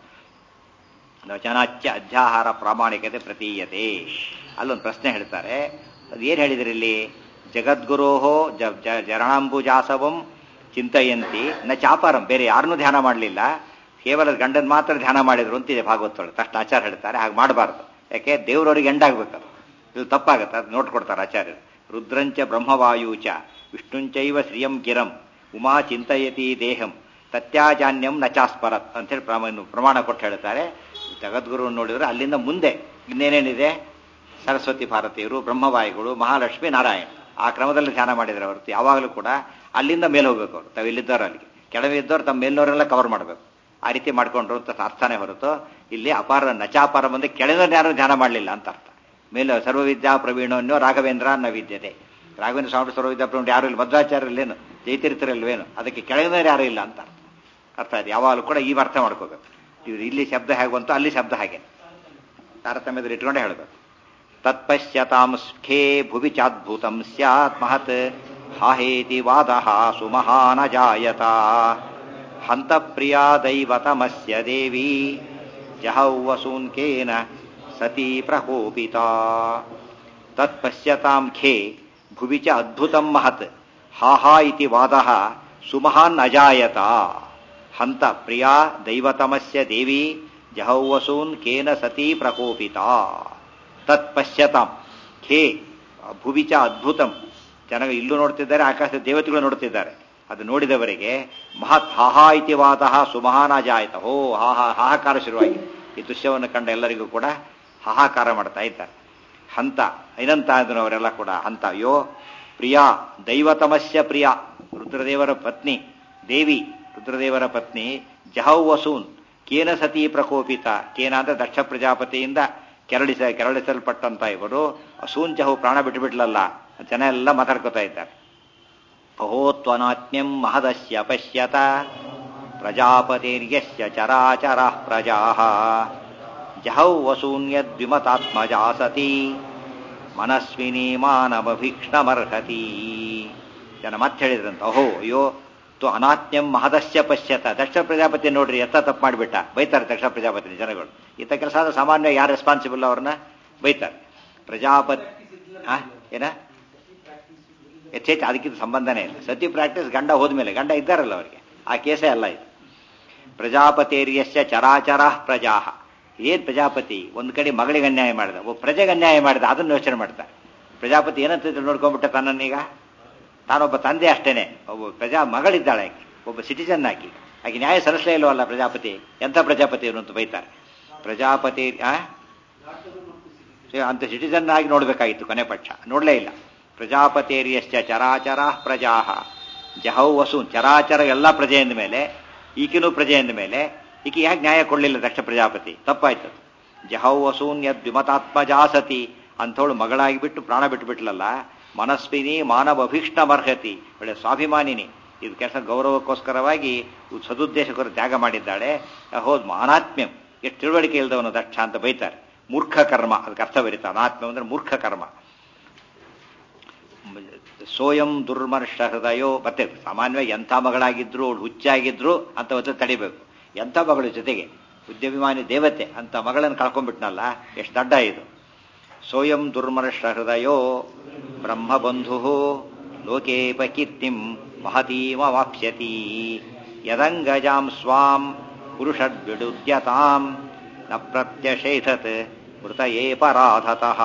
S1: ವಚನಾಚ್ಯ ಅಧ್ಯಾಹಾರ ಪ್ರಾಮಾಣಿಕತೆ ಪ್ರತೀಯತೆ ಅಲ್ಲೊಂದು ಪ್ರಶ್ನೆ ಹೇಳ್ತಾರೆ ಅದು ಏನು ಹೇಳಿದ್ರಿ ಇಲ್ಲಿ ಜಗದ್ಗುರೋಹೋ ಜರಣಾಂಬುಜಾಸವಂ ಚಿಂತಯಂತಿ ನ ಚಾಪಾರಂ ಬೇರೆ ಯಾರನ್ನೂ ಧ್ಯಾನ ಮಾಡಲಿಲ್ಲ ಕೇವಲ ಗಂಡನ ಮಾತ್ರ ಧ್ಯಾನ ಮಾಡಿದ್ರು ಅಂತಿದೆ ಭಾಗವತೊಳಗೆ ತಕ್ಷಣ ಆಚಾರ ಹೇಳ್ತಾರೆ ಹಾಗೆ ಮಾಡಬಾರ್ದು ಯಾಕೆ ದೇವರವ್ರಿಗೆ ಎಂಡಾಗ್ಬೇಕದು ಇದು ತಪ್ಪಾಗುತ್ತೆ ಅದು ನೋಟ್ ಕೊಡ್ತಾರೆ ಆಚಾರ್ಯರು ರುದ್ರಂಚ ಬ್ರಹ್ಮವಾಯೂಚ ವಿಷ್ಣುಂಚೈವ ಶ್ರಿಯಂ ಗಿರಂ ಉಮಾ ಚಿಂತಯತಿ ದೇಹಂ ತತ್ಯಾಜಾನ್ಯಂ ನಚಾಸ್ಪರತ್ ಅಂತೇಳಿ ಪ್ರಮಾಣ ಕೊಟ್ಟು ಹೇಳ್ತಾರೆ ಜಗದ್ಗುರು ನೋಡಿದ್ರೆ ಅಲ್ಲಿಂದ ಮುಂದೆ ಇನ್ನೇನೇನಿದೆ ಸರಸ್ವತಿ ಭಾರತೀಯರು ಬ್ರಹ್ಮವಾಯುಗಳು ಮಹಾಲಕ್ಷ್ಮಿ ನಾರಾಯಣ ಆ ಕ್ರಮದಲ್ಲಿ ಧ್ಯಾನ ಮಾಡಿದ್ರೆ ಹೊರತು ಯಾವಾಗಲೂ ಕೂಡ ಅಲ್ಲಿಂದ ಮೇಲೆ ಹೋಗ್ಬೇಕು ಅವರು ತಾವು ಇಲ್ಲಿದ್ದವ್ರು ಅಲ್ಲಿಗೆ ಕೆಳಗೆ ಇದ್ದವ್ರು ತಮ್ಮ ಮೇಲಿನವರೆಲ್ಲ ಕವರ್ ಮಾಡಬೇಕು ಆ ರೀತಿ ಮಾಡ್ಕೊಂಡ್ರು ಅಂತ ಅರ್ಥನೇ ಹೊರತು ಇಲ್ಲಿ ಅಪಾರ ನಚಾಪಾರ ಬಂದು ಕೆಳಗಿನ ಯಾರು ಧ್ಯಾನ ಮಾಡಲಿಲ್ಲ ಅಂತ ಅರ್ಥ ಮೇಲೆ ಸರ್ವವಿದ್ಯಾ ಪ್ರವೀಣನ್ಯೋ ರಾಘವೇಂದ್ರ ಅನ್ನೋ ವಿದ್ಯತೆ ರಾಘವೇಂದ್ರ ಸ್ವಾಮಿ ಸರ್ವವಿದ್ಯಾ ಪ್ರವೀಣ ಯಾರು ಇಲ್ಲ ಮಧ್ವಾಚಾರ್ಯಲ್ಲೇನು ಜೈತಿರ್ತಿರಲ್ವೇನು ಅದಕ್ಕೆ ಕೆಳಗಿನ ಯಾರು ಇಲ್ಲ ಅಂತ ಅರ್ಥ ಅರ್ಥ ಆಯ್ತು ಯಾವಾಗಲೂ ಕೂಡ ಈ ಅರ್ಥ ಮಾಡ್ಕೋಬೇಕು ಇವ್ರು ಇಲ್ಲಿ ಶಬ್ದ ಹೇಗೆ ಬಂತು ಅಲ್ಲಿ ಶಬ್ದ ಹಾಗೆ ತಾರತಮ್ಯದಲ್ಲಿ ಇಟ್ಕೊಂಡೆ ಹೇಳಬೇಕು ತತ್ಪಶ್ಯತಾಂ ಸ್ಖೇ ಭುವಿ ಚಾದ್ಭುತಂ ಸ್ಯಾತ್ ಮಹತ್ ಹಾಹೇತಿ ವಾದ ಸುಮಹಾನ ಜಾಯತ ಹಂತ ಪ್ರಿಯಾ ದೈವತಮಸ್ಯ ದೇವಿ ಜಹೌವಸೂನ್ಕೇನ ಸತೀ ಪ್ರಕೋಪಿತ ತತ್ಪಶ್ಯತಾಂ ಖೇ ಭುವಿ ಚ ಅದ್ಭುತಂ ಮಹತ್ ಹಾಹಾ ಇತಿ ವಾದ ಸುಮಹಾನ್ ಅಜಾಯತ ಹಂತ ಪ್ರಿಯಾ ದೈವತಮಸ್ಯ ದೇವಿ ಜಹೌವಸೂನ್ ಕೇನ ಸತೀ ಪ್ರಕೋಪಿತ ತತ್ಪಶ್ಯತಾಂ ಖೇ ಭುವಿ ಚ ಅದ್ಭುತಂ ಜನ ಇಲ್ಲೂ ನೋಡ್ತಿದ್ದಾರೆ ಆಕಾಶದ ದೇವತೆಗಳು ನೋಡ್ತಿದ್ದಾರೆ ಅದು ನೋಡಿದವರಿಗೆ ಮಹತ್ ಹಾಹಾ ಇತಿ ವಾದ ಸುಮಹಾನ ಜಾಯತ ಹೋ ಹಾಹಾ ಹಾಹಾಕಾರ ಶುರುವಾಗಿ ಈ ದೃಶ್ಯವನ್ನು ಕಂಡ ಎಲ್ಲರಿಗೂ ಕೂಡ ಹಾಹಾಕಾರ ಮಾಡ್ತಾ ಇದ್ದಾರೆ ಹಂತ ಏನಂತ ಅಂದ್ರು ಅವರೆಲ್ಲ ಕೂಡ ಹಂತ ಯೋ ಪ್ರಿಯಾ ದೈವತಮಸ್ಯ ಪ್ರಿಯ ರುದ್ರದೇವರ ಪತ್ನಿ ದೇವಿ ರುದ್ರದೇವರ ಪತ್ನಿ ಜಹೌ ವಸೂನ್ ಕೇನ ಸತಿ ಪ್ರಕೋಪಿತ ಕೇನ ಅಂದ್ರೆ ದಕ್ಷ ಪ್ರಜಾಪತಿಯಿಂದ ಕೆರಳಿಸ ಕೆರಳಿಸಲ್ಪಟ್ಟಂತ ಇವರು ಅಸೂನ್ ಜಹು ಪ್ರಾಣ ಬಿಟ್ಟುಬಿಟ್ಲಲ್ಲ ಜನ ಎಲ್ಲ ಮಾತಾಡ್ಕೋತಾ ಇದ್ದಾರೆ ಅಹೋತ್ವನಾತ್ಮ್ಯಂ ಮಹದಸ್ಯ ಪಶ್ಯತ ಪ್ರಜಾಪತಿರ್ಯಸ್ಯ ಚರಾಚರ ಪ್ರಜಾ ಜಹೌ ವಸೂನ್ಯದ್ವಿಮತಾತ್ಮಜಾ ಸತಿ ಮನಸ್ವಿನಿ ಮಾನವಭೀಕ್ಷ್ಣಮರ್ಹತಿ ಜನ ಮತ್ತೆ ಹೇಳಿದ್ರಂತ ಅಹೋ ಅಯ್ಯೋ ತು ಅನಾತ್ಮ್ಯಂ ಮಹದಸ್ಯ ಪಶ್ಯತ ದಕ್ಷ ಪ್ರಜಾಪತಿ ನೋಡ್ರಿ ಎತ್ತ ತಪ್ಪು ಮಾಡಿಬಿಟ್ಟ ಬೈತಾರೆ ದಕ್ಷ ಪ್ರಜಾಪತಿ ಜನಗಳು ಇಂಥ ಕೆಲಸ ಆದ್ರೆ ಸಾಮಾನ್ಯ ಯಾರು ರೆಸ್ಪಾನ್ಸಿಬಲ್ ಅವ್ರನ್ನ ಬೈತಾರೆ ಪ್ರಜಾಪತಿ ಆ ಏನ ಹೆಚ್ಚೆಚ್ಚು ಅದಕ್ಕಿಂತ ಸಂಬಂಧನೇ ಇಲ್ಲ ಸತಿ ಪ್ರಾಕ್ಟೀಸ್ ಗಂಡ ಹೋದ್ಮೇಲೆ ಗಂಡ ಇದ್ದಾರಲ್ಲ ಅವರಿಗೆ ಆ ಕೇಸೇ ಅಲ್ಲ ಇದು ಪ್ರಜಾಪತಿರ್ಯಸ್ಯ ಚರಾಚರ ಪ್ರಜಾ ಏನ್ ಪ್ರಜಾಪತಿ ಒಂದ್ ಕಡೆ ಮಗಳಿಗೆ ಅನ್ಯಾಯ ಮಾಡಿದ ಒಬ್ಬ ಪ್ರಜೆಗೆ ಅನ್ಯಾಯ ಮಾಡಿದ ಅದನ್ನು ಯೋಚನೆ ಮಾಡ್ತಾರೆ ಪ್ರಜಾಪತಿ ಏನಂತ ನೋಡ್ಕೊಂಡ್ಬಿಟ್ಟ ತನ್ನನ್ನೀಗ ತಾನೊಬ್ಬ ತಂದೆ ಅಷ್ಟೇನೆ ಒಬ್ಬ ಪ್ರಜಾ ಮಗಳಿದ್ದಾಳೆ ಆಕೆ ಒಬ್ಬ ಸಿಟಿಜನ್ ಆಕಿ ಆಕೆ ನ್ಯಾಯ ಸಲ್ಲಿಸಲೇ ಇಲ್ವಲ್ಲ ಪ್ರಜಾಪತಿ ಎಂಥ ಪ್ರಜಾಪತಿ ಇವರು ಅಂತ ಬೈತಾರೆ ಪ್ರಜಾಪತಿ ಆ ಅಂತ ಸಿಟಿಜನ್ ಆಗಿ ನೋಡ್ಬೇಕಾಗಿತ್ತು ಕೊನೆ ಪಕ್ಷ ನೋಡ್ಲೇ ಇಲ್ಲ ಪ್ರಜಾಪತಿರ್ಯಶ್ಚ ಚರಾಚರ ಪ್ರಜಾ ಜಹೌ ವಸೂನ್ ಚರಾಚರ ಎಲ್ಲ ಪ್ರಜೆ ಎಂದ ಮೇಲೆ ಈಕಿನೂ ಪ್ರಜೆ ಎಂದ ಮೇಲೆ ಈಕೆ ಯಾಕೆ ನ್ಯಾಯ ಕೊಡಲಿಲ್ಲ ದಕ್ಷ ಪ್ರಜಾಪತಿ ತಪ್ಪಾಯ್ತು ಜಹೌ ವಸೂನ್ ಯದ್ ವಿಮತಾತ್ಮಜಾಸತಿ ಅಂಥವಳು ಮಗಳಾಗಿ ಬಿಟ್ಟು ಪ್ರಾಣ ಬಿಟ್ಟು ಬಿಟ್ಲಲ್ಲ ಮನಸ್ವಿನಿ ಮಾನವಭೀಷ್ಟಮರ್ಹತಿ ಒಳ್ಳೆ ಸ್ವಾಭಿಮಾನಿನಿ ಇದು ಕೆಲಸ ಗೌರವಕ್ಕೋಸ್ಕರವಾಗಿ ಸದುದ್ದೇಶಕ್ಕೋಸ್ಕರ ತ್ಯಾಗ ಮಾಡಿದ್ದಾಳೆ ಹೌದು ಅನಾತ್ಮ್ಯಂ ಎಷ್ಟು ತಿಳುವಳಿಕೆ ಇಲ್ಲದವನು ದಕ್ಷ ಅಂತ ಬೈತಾರೆ ಮೂರ್ಖ ಕರ್ಮ ಅದಕ್ಕೆ ಅರ್ಥ ಬರೀತಾ ಅನಾತ್ಮ್ಯಂ ಅಂದ್ರೆ ಮೂರ್ಖ ಕರ್ಮ ಸೋಯಂ ದುರ್ಮರ್ಷ ಹೃದಯೋ ಮತ್ತೆ ಸಾಮಾನ್ಯವಾಗಿ ಎಂಥ ಮಗಳಾಗಿದ್ರು ಅವಳು ಹುಚ್ಚಾಗಿದ್ರು ಅಂತ ಹೊತ್ತು ತಡಿಬೇಕು ಎಂಥ ಮಗಳು ಜೊತೆಗೆ ಉದ್ಯಮಿಮಾನಿ ದೇವತೆ ಅಂತ ಮಗಳನ್ನು ಕಳ್ಕೊಂಡ್ಬಿಟ್ನಲ್ಲ ಎಷ್ಟು ದಡ್ಡ ಇದು ಸೋಯಂ ದುರ್ಮರ್ಷ ಹೃದಯೋ ಬ್ರಹ್ಮಬಂಧು ಲೋಕೇಪಕೀರ್ತಿಂ ಮಹತೀಮವಾಪ್ಸ್ಯತಿ ಯದಂಗಜಾಂ ಸ್ವಾಂ ಪುರುಷದ್ವಿಡುದ್ಯತಾಂ ನ ಪ್ರತ್ಯಶೇಧತ್ ಮೃತಯೇ ಪರಾಧತಃ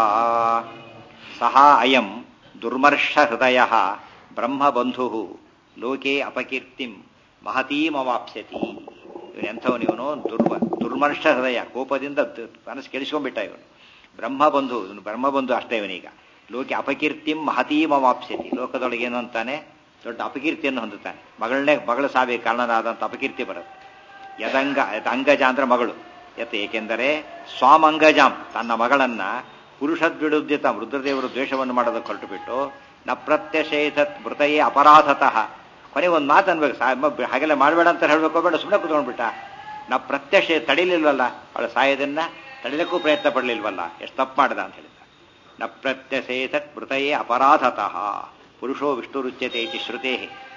S1: ಸಹ ಅಯಂ ದುರ್ಮರ್ಷ ಹೃದಯ ಬ್ರಹ್ಮಬಂಧು ಲೋಕೆ ಅಪಕೀರ್ತಿಂ ಮಹತೀಮವಾಪ್ಸ್ಯತಿ ಇವನು ಎಂಥವನು ಇವನು ದುರ್ಮ ದುರ್ಮರ್ಷ ಹೃದಯ ಕೋಪದಿಂದ ಮನಸ್ಸು ಕೆಡಿಸ್ಕೊಂಡ್ಬಿಟ್ಟ ಇವನು ಬ್ರಹ್ಮಬಂಧು ಇವನು ಬ್ರಹ್ಮಬಂಧು ಅಷ್ಟೇ ಇವನೀಗ ಲೋಕೆ ಅಪಕೀರ್ತಿಂ ಮಹತೀಮವಾಪ್ಸ್ಯತಿ ಲೋಕದೊಳಗೆ ಏನು ಅಂತಾನೆ ದೊಡ್ಡ ಅಪಕೀರ್ತಿಯನ್ನು ಹೊಂದುತ್ತಾನೆ ಮಗಳನ್ನೇ ಮಗಳ ಸಾವಿಗೆ ಕಾರಣನಾದಂಥ ಅಪಕೀರ್ತಿ ಬರುತ್ತೆ ಯದಂಗ ಅಂಗಜ ಅಂದ್ರೆ ಮಗಳು ಯತ್ ಏಕೆಂದರೆ ಸ್ವಾಮಂಗಜಾಂ ತನ್ನ ಮಗಳನ್ನ ಪುರುಷದ್ವಿಡುದ್ಯತ ರುದ್ರದೇವರು ದ್ವೇಷವನ್ನು ಮಾಡೋದಕ್ಕೆ ಹೊರಟು ಬಿಟ್ಟು ನ ಪ್ರತ್ಯಶೇಷತ್ ಮೃತಯೇ ಅಪರಾಧತಃ ಕೊನೆಗೆ ಒಂದು ಮಾತು ಅನ್ಬೇಕು ಸಾ ಹಾಗೆಲ್ಲ ಮಾಡಬೇಡ ಅಂತ ಹೇಳ್ಬೇಕು ಬೇಡ ಸುಮ್ಮನೆ ಕುತ್ಕೊಂಡ್ಬಿಟ್ಟ ನಾ ಪ್ರತ್ಯಕ್ಷ ತಡಿಲಿಲ್ವಲ್ಲ ಅವಳ ಸಾಯೋದನ್ನ ತಡಿಲಕ್ಕೂ ಪ್ರಯತ್ನ ಪಡಲಿಲ್ವಲ್ಲ ಎಷ್ಟು ತಪ್ಪು ಮಾಡ್ದ ಅಂತ ಹೇಳಿದ ನ ಪ್ರತ್ಯಶೇಷತ್ ಮೃತಯೇ ಅಪರಾಧತಃ ಪುರುಷೋ ವಿಷ್ಣು ರುಚ್ಯತೆ ಇತಿ ಶ್ರುತೇ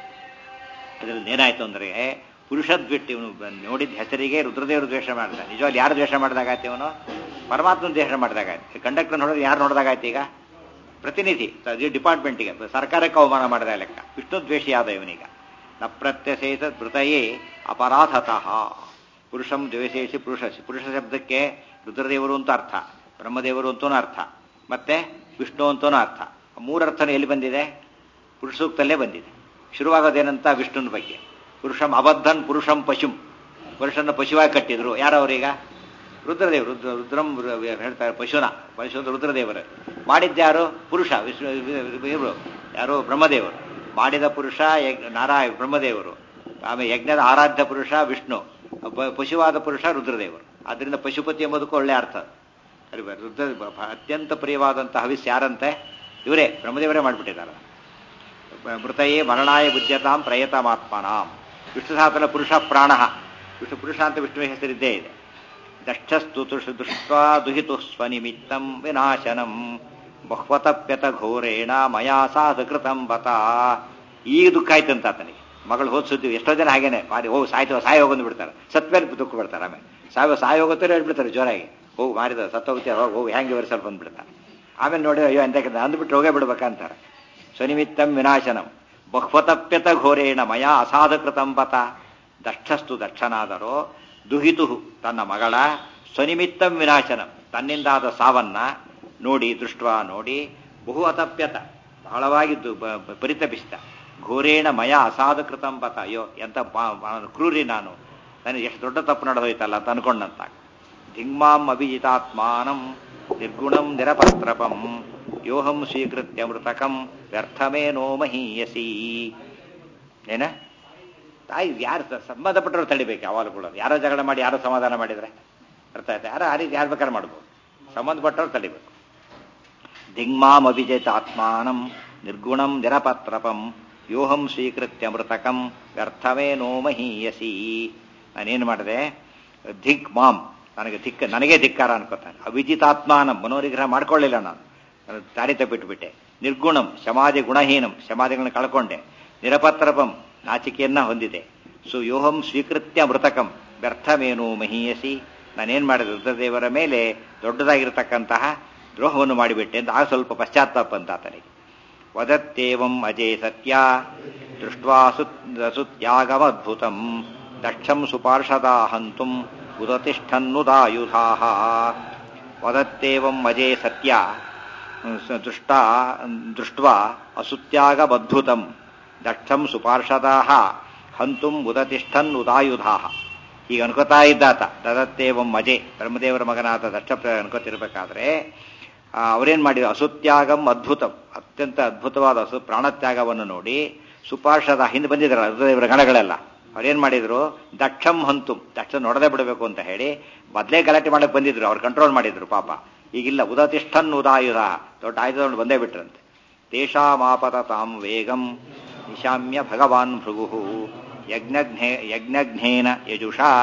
S1: ಇದರಲ್ಲಿ ಏನಾಯ್ತು ಅಂದ್ರೆ ಪುರುಷದ್ಬಿಟ್ಟು ಇವನು ನೋಡಿದ ಹೆಸರಿಗೆ ರುದ್ರದೇವರು ದ್ವೇಷ ಮಾಡ್ದ ನಿಜವಾಗಿ ಯಾರು ದ್ವೇಷ ಮಾಡಿದಾಗಾಯ್ತು ಇವನು ಪರಮಾತ್ಮನ ದ್ವೇಷ ಮಾಡಿದಾಗಾಯ್ತು ಕಂಡಕ್ಟರ್ ನೋಡಿದ್ರೆ ಯಾರು ನೋಡಿದಾಗಾಯ್ತು ಈಗ ಪ್ರತಿನಿಧಿ ಡಿಪಾರ್ಟ್ಮೆಂಟ್ಗೆ ಸರ್ಕಾರಕ್ಕೆ ಅವಮಾನ ಮಾಡಿದ ಲೆಕ್ಕ ವಿಷ್ಣು ದ್ವೇಷಿಯಾದ ಇವನೀಗ ನ ಪ್ರತ್ಯಶೇಷ ಮೃತಯೇ ಅಪರಾಧತಃ ಪುರುಷಂ ದ್ವೇಷೇಸಿ ಪುರುಷ ಪುರುಷ ಶಬ್ದಕ್ಕೆ ರುದ್ರದೇವರು ಅಂತ ಅರ್ಥ ಬ್ರಹ್ಮದೇವರು ಅಂತೂ ಅರ್ಥ ಮತ್ತೆ ವಿಷ್ಣು ಅಂತೂ ಅರ್ಥ ಮೂರರ್ಥನೂ ಎಲ್ಲಿ ಬಂದಿದೆ ಪುರುಷ ಸೂಕ್ತಲ್ಲೇ ಬಂದಿದೆ ಶುರುವಾಗೋದೇನಂತ ವಿಷ್ಣುನ ಬಗ್ಗೆ ಪುರುಷಂ ಅಬದ್ಧನ್ ಪುರುಷಂ ಪಶುಂ ಪುರುಷನ ಪಶುವಾಗಿ ಕಟ್ಟಿದ್ರು ಯಾರವರೀಗ ರುದ್ರದೇವರು ರುದ್ರ ರುದ್ರಂ ಹೇಳ್ತಾರೆ ಪಶುನ ಪಶು ಅಂತ ರುದ್ರದೇವರು ಮಾಡಿದ್ಯಾರು ಪುರುಷ ವಿಷ್ಣು ಇವರು ಯಾರು ಬ್ರಹ್ಮದೇವರು ಮಾಡಿದ ಪುರುಷ ನಾರಾಯಣ ಬ್ರಹ್ಮದೇವರು ಆಮೇಲೆ ಯಜ್ಞದ ಆರಾಧ್ಯ ಪುರುಷ ವಿಷ್ಣು ಪಶುವಾದ ಪುರುಷ ರುದ್ರದೇವರು ಅದರಿಂದ ಪಶುಪತಿ ಎಂಬುದಕ್ಕೂ ಒಳ್ಳೆ ಅರ್ಥ ಅರಿ ರುದ್ರ ಅತ್ಯಂತ ಪ್ರಿಯವಾದಂತಹ ಹವಿಸ್ ಯಾರಂತೆ ಇವರೇ ಬ್ರಹ್ಮದೇವರೇ ಮಾಡಿಬಿಟ್ಟಿದ್ದಾರೆ ಮೃತಯೇ ಮರಣಾಯ ಬುದ್ಧತಾಂ ಪ್ರಯತಮಾತ್ಮನಾಂ ವಿಷ್ಣು ಸಾತನ ಪುರುಷ ಪ್ರಾಣ ವಿಷ್ಣು ಪುರುಷ ಅಂತ ವಿಷ್ಣುವಿನ ಹೆಸರಿದ್ದೇ ಇದೆ ದಕ್ಷಸ್ತು ತುಷು ದೃಷ್ಟ ದುಹಿತು ಸ್ವನಿಮಿತ್ತಂ ವಿನಾಶನಂ ಬಹ್ವತಪ್ಯತ ಘೋರೇಣ ಮಯಾ ಸಾಧು ಕೃತಂ ಬತ ಈಗ ದುಃಖ ಆಯ್ತಂತ ಆತನಿಗೆ ಮಗಳು ಹೋದ್ ಸುದ್ದಿ ಎಷ್ಟೋ ಜನ ಹಾಗೇನೆ ಮಾರಿ ಹೋಗಿ ಸಾಯ್ತವ ಸಾಯ ಹೋಗೊಂಡು ಬಿಡ್ತಾರೆ ಸತ್ಮೇಲೆ ದುಃಖ ಬಿಡ್ತಾರೆ ಆಮೇಲೆ ಸಾಯೋ ಸಾಯ ಹೋಗುತ್ತಾರೆ ಹೇಳ್ಬಿಡ್ತಾರೆ ಜೋರಾಗಿ ಹೋಗಿ ಮಾರಿದ ಸತ್ತೋಗ್ತೀಯ ಹೋಗಿ ಹೋಗಿ ಹೆಂಗೆ ವಿವರಿಸಲು ಬಂದ್ಬಿಡ್ತಾರೆ ಆಮೇಲೆ ನೋಡಿ ಅಯ್ಯೋ ಅಂತ ಅಂದ್ಬಿಟ್ಟು ಹೋಗೇ ಬಿಡ್ಬೇಕಂತಾರೆ ಸ್ವನಿಮಿತ್ತಂ ವಿನಾಶನಂ ಬಹ್ವತಪ್ಯತ ಘೋರೇಣ ಮಯ ಅಸಾಧಕೃತಂ ಪತ ದಕ್ಷಸ್ತು ದಕ್ಷನಾದರೋ ದುಹಿತು ತನ್ನ ಮಗಳ ಸ್ವನಿಮಿತ್ತಂ ವಿನಾಶನಂ ತನ್ನಿಂದಾದ ಸಾವನ್ನ ನೋಡಿ ದೃಷ್ಟ ನೋಡಿ ಬಹು ಅತಪ್ಯತ ಬಹಳವಾಗಿದ್ದು ಪರಿತಪಿಸಿದ ಘೋರೇಣ ಮಯ ಅಸಾಧಕೃತಂ ಪತ ಅಯ್ಯೋ ಎಂತ ಕ್ರೂರಿ ನಾನು ನನಗೆ ಎಷ್ಟು ದೊಡ್ಡ ತಪ್ಪು ನಡೆದೋಯ್ತಲ್ಲ ಅಂತ ಅನ್ಕೊಂಡಂತ ಧಿಂಗ್ಮಾಂ ಅಭಿಜಿತಾತ್ಮಾನಂ ನಿರ್ಗುಣಂ ನಿರಪತ್ರಪಂ ಯೋಹಂ ಸ್ವೀಕೃತ್ಯ ಮೃತಕಂ ವ್ಯರ್ಥಮೇನೋ ಮಹೀಯಸಿ ಏನ ತಾಯಿ ಯಾರು ಸಂಬಂಧಪಟ್ಟರು ತಡಿಬೇಕು ಯಾವಾಗಲೂ ಕೂಡ ಯಾರೋ ಜಗಳ ಮಾಡಿ ಯಾರೋ ಸಮಾಧಾನ ಮಾಡಿದ್ರೆ ಅರ್ಥ ಆಯ್ತಾ ಯಾರೋ ಆ ರೀತಿ ಯಾರು ಬೇಕಾದ್ರೆ ಮಾಡ್ಬೋದು ಸಂಬಂಧಪಟ್ಟವ್ರು ತಡಿಬೇಕು ಧಿಂಗ್ಮಾಂ ಅಭಿಜೇತ ಆತ್ಮಾನಂ ನಿರ್ಗುಣಂ ನಿರಪತ್ರಪಂ ಯೋಹಂ ಸ್ವೀಕೃತ್ಯ ಮೃತಕಂ ವ್ಯರ್ಥಮೇನೋ ಮಹೀಯಸಿ ನಾನೇನು ಮಾಡಿದೆ ಧಿಕ್ ಮಾಂ ನನಗೆ ಧಿಕ್ಕ ನನಗೆ ಧಿಕ್ಕಾರ ಅನ್ಕೋತಾನೆ ಅವಿಜಿತಾತ್ಮಾನಂ ಮನೋನಿಗ್ರಹ ಮಾಡ್ಕೊಳ್ಳಿಲ್ಲ ನಾನು ದಾರಿ ತಪ್ಪಿಟ್ಬಿಟ್ಟೆ ನಿರ್ಗುಣಂ ಸಮಾಧಿ ಗುಣಹೀನಂ ಸಮಾಧಿಗಳನ್ನ ಕಳ್ಕೊಂಡೆ ನಿರಪತ್ರಪಂ ನಾಚಿಕೆಯನ್ನ ಹೊಂದಿದೆ ಸೊ ಯೋಹಂ ಸ್ವೀಕೃತ್ಯ ಮೃತಕಂ ವ್ಯರ್ಥಮೇನು ಮಹೀಯಸಿ ನಾನೇನ್ ಮಾಡಿದೆ ರುದ್ರದೇವರ ಮೇಲೆ ದೊಡ್ಡದಾಗಿರತಕ್ಕಂತಹ ದ್ರೋಹವನ್ನು ಮಾಡಿಬಿಟ್ಟೆ ಅಂತ ಆಗ ಸ್ವಲ್ಪ ಪಶ್ಚಾತ್ತಾಪ ಅಂತ ಆತನಿಗೆ ವದತ್ತೇವಂ ಅಜೇ ಸತ್ಯ ದೃಷ್ಟ್ವಾ ಸುತ್ಯಾಗಮದ್ಭುತಂ ದಕ್ಷಂ ಸುಪಾರ್ಷದಾ ಹಂತುಂ ಉದತಿಷ್ಠನ್ನುದಾಯುಧಾ ವದತ್ತೇವಂ ಅಜೇ ಸತ್ಯ ದೃಷ್ಟ ದೃಷ್ಟ್ವಾ ಅಸುತ್ಯಾಗಮದ್ಭುತಂ ದಕ್ಷಂ ಸುಪಾರ್ಷದಾ ಹಂತುಂ ಉದತಿಷ್ಠನ್ ಉದಾಯುಧಾ ಈಗ ಅನ್ಕೋತಾ ಇದ್ದಾತ ದದತ್ತೇವಂ ಅಜೆ ಬ್ರಹ್ಮದೇವರ ಮಗನಾದ ದಕ್ಷ ಅನ್ಕೋತಿರ್ಬೇಕಾದ್ರೆ ಅವರೇನ್ ಮಾಡಿದ್ರು ಅಸುತ್ಯಾಗಂ ಅದ್ಭುತಂ ಅತ್ಯಂತ ಅದ್ಭುತವಾದ ಅಸು ಪ್ರಾಣತ್ಯಾಗವನ್ನು ನೋಡಿ ಸುಪಾರ್ಷದ ಹಿಂದೆ ಬಂದಿದ್ರಲ್ಲ ರುದ್ರದೇವರ ಗಣಗಳೆಲ್ಲ ಅವ್ರೇನ್ ಮಾಡಿದ್ರು ದಕ್ಷಂ ಹಂತುಂ ದಕ್ಷ ನೋಡದೆ ಬಿಡಬೇಕು ಅಂತ ಹೇಳಿ ಮೊದಲೇ ಗಲಾಟೆ ಮಾಡಕ್ ಬಂದಿದ್ರು ಅವ್ರು ಕಂಟ್ರೋಲ್ ಮಾಡಿದ್ರು ಪಾಪ ಈಗಿಲ್ಲ ಉದತಿಷ್ಠನ್ ಉದಾಯುಧ ದೊಡ್ಡ ಆಯುಧವನ್ನು ಬಂದೇ ಬಿಟ್ರಂತೆ ತೇಷಾಮಾಪತತಾಂ ವೇಗಂ ನಿಶಾಮ್ಯ ಭಗವಾನ್ ಭೃಗು ಯಜ್ಞಘ್ನೇ ಯಜ್ಞಘ್ನೇನ ಯಜುಷಾ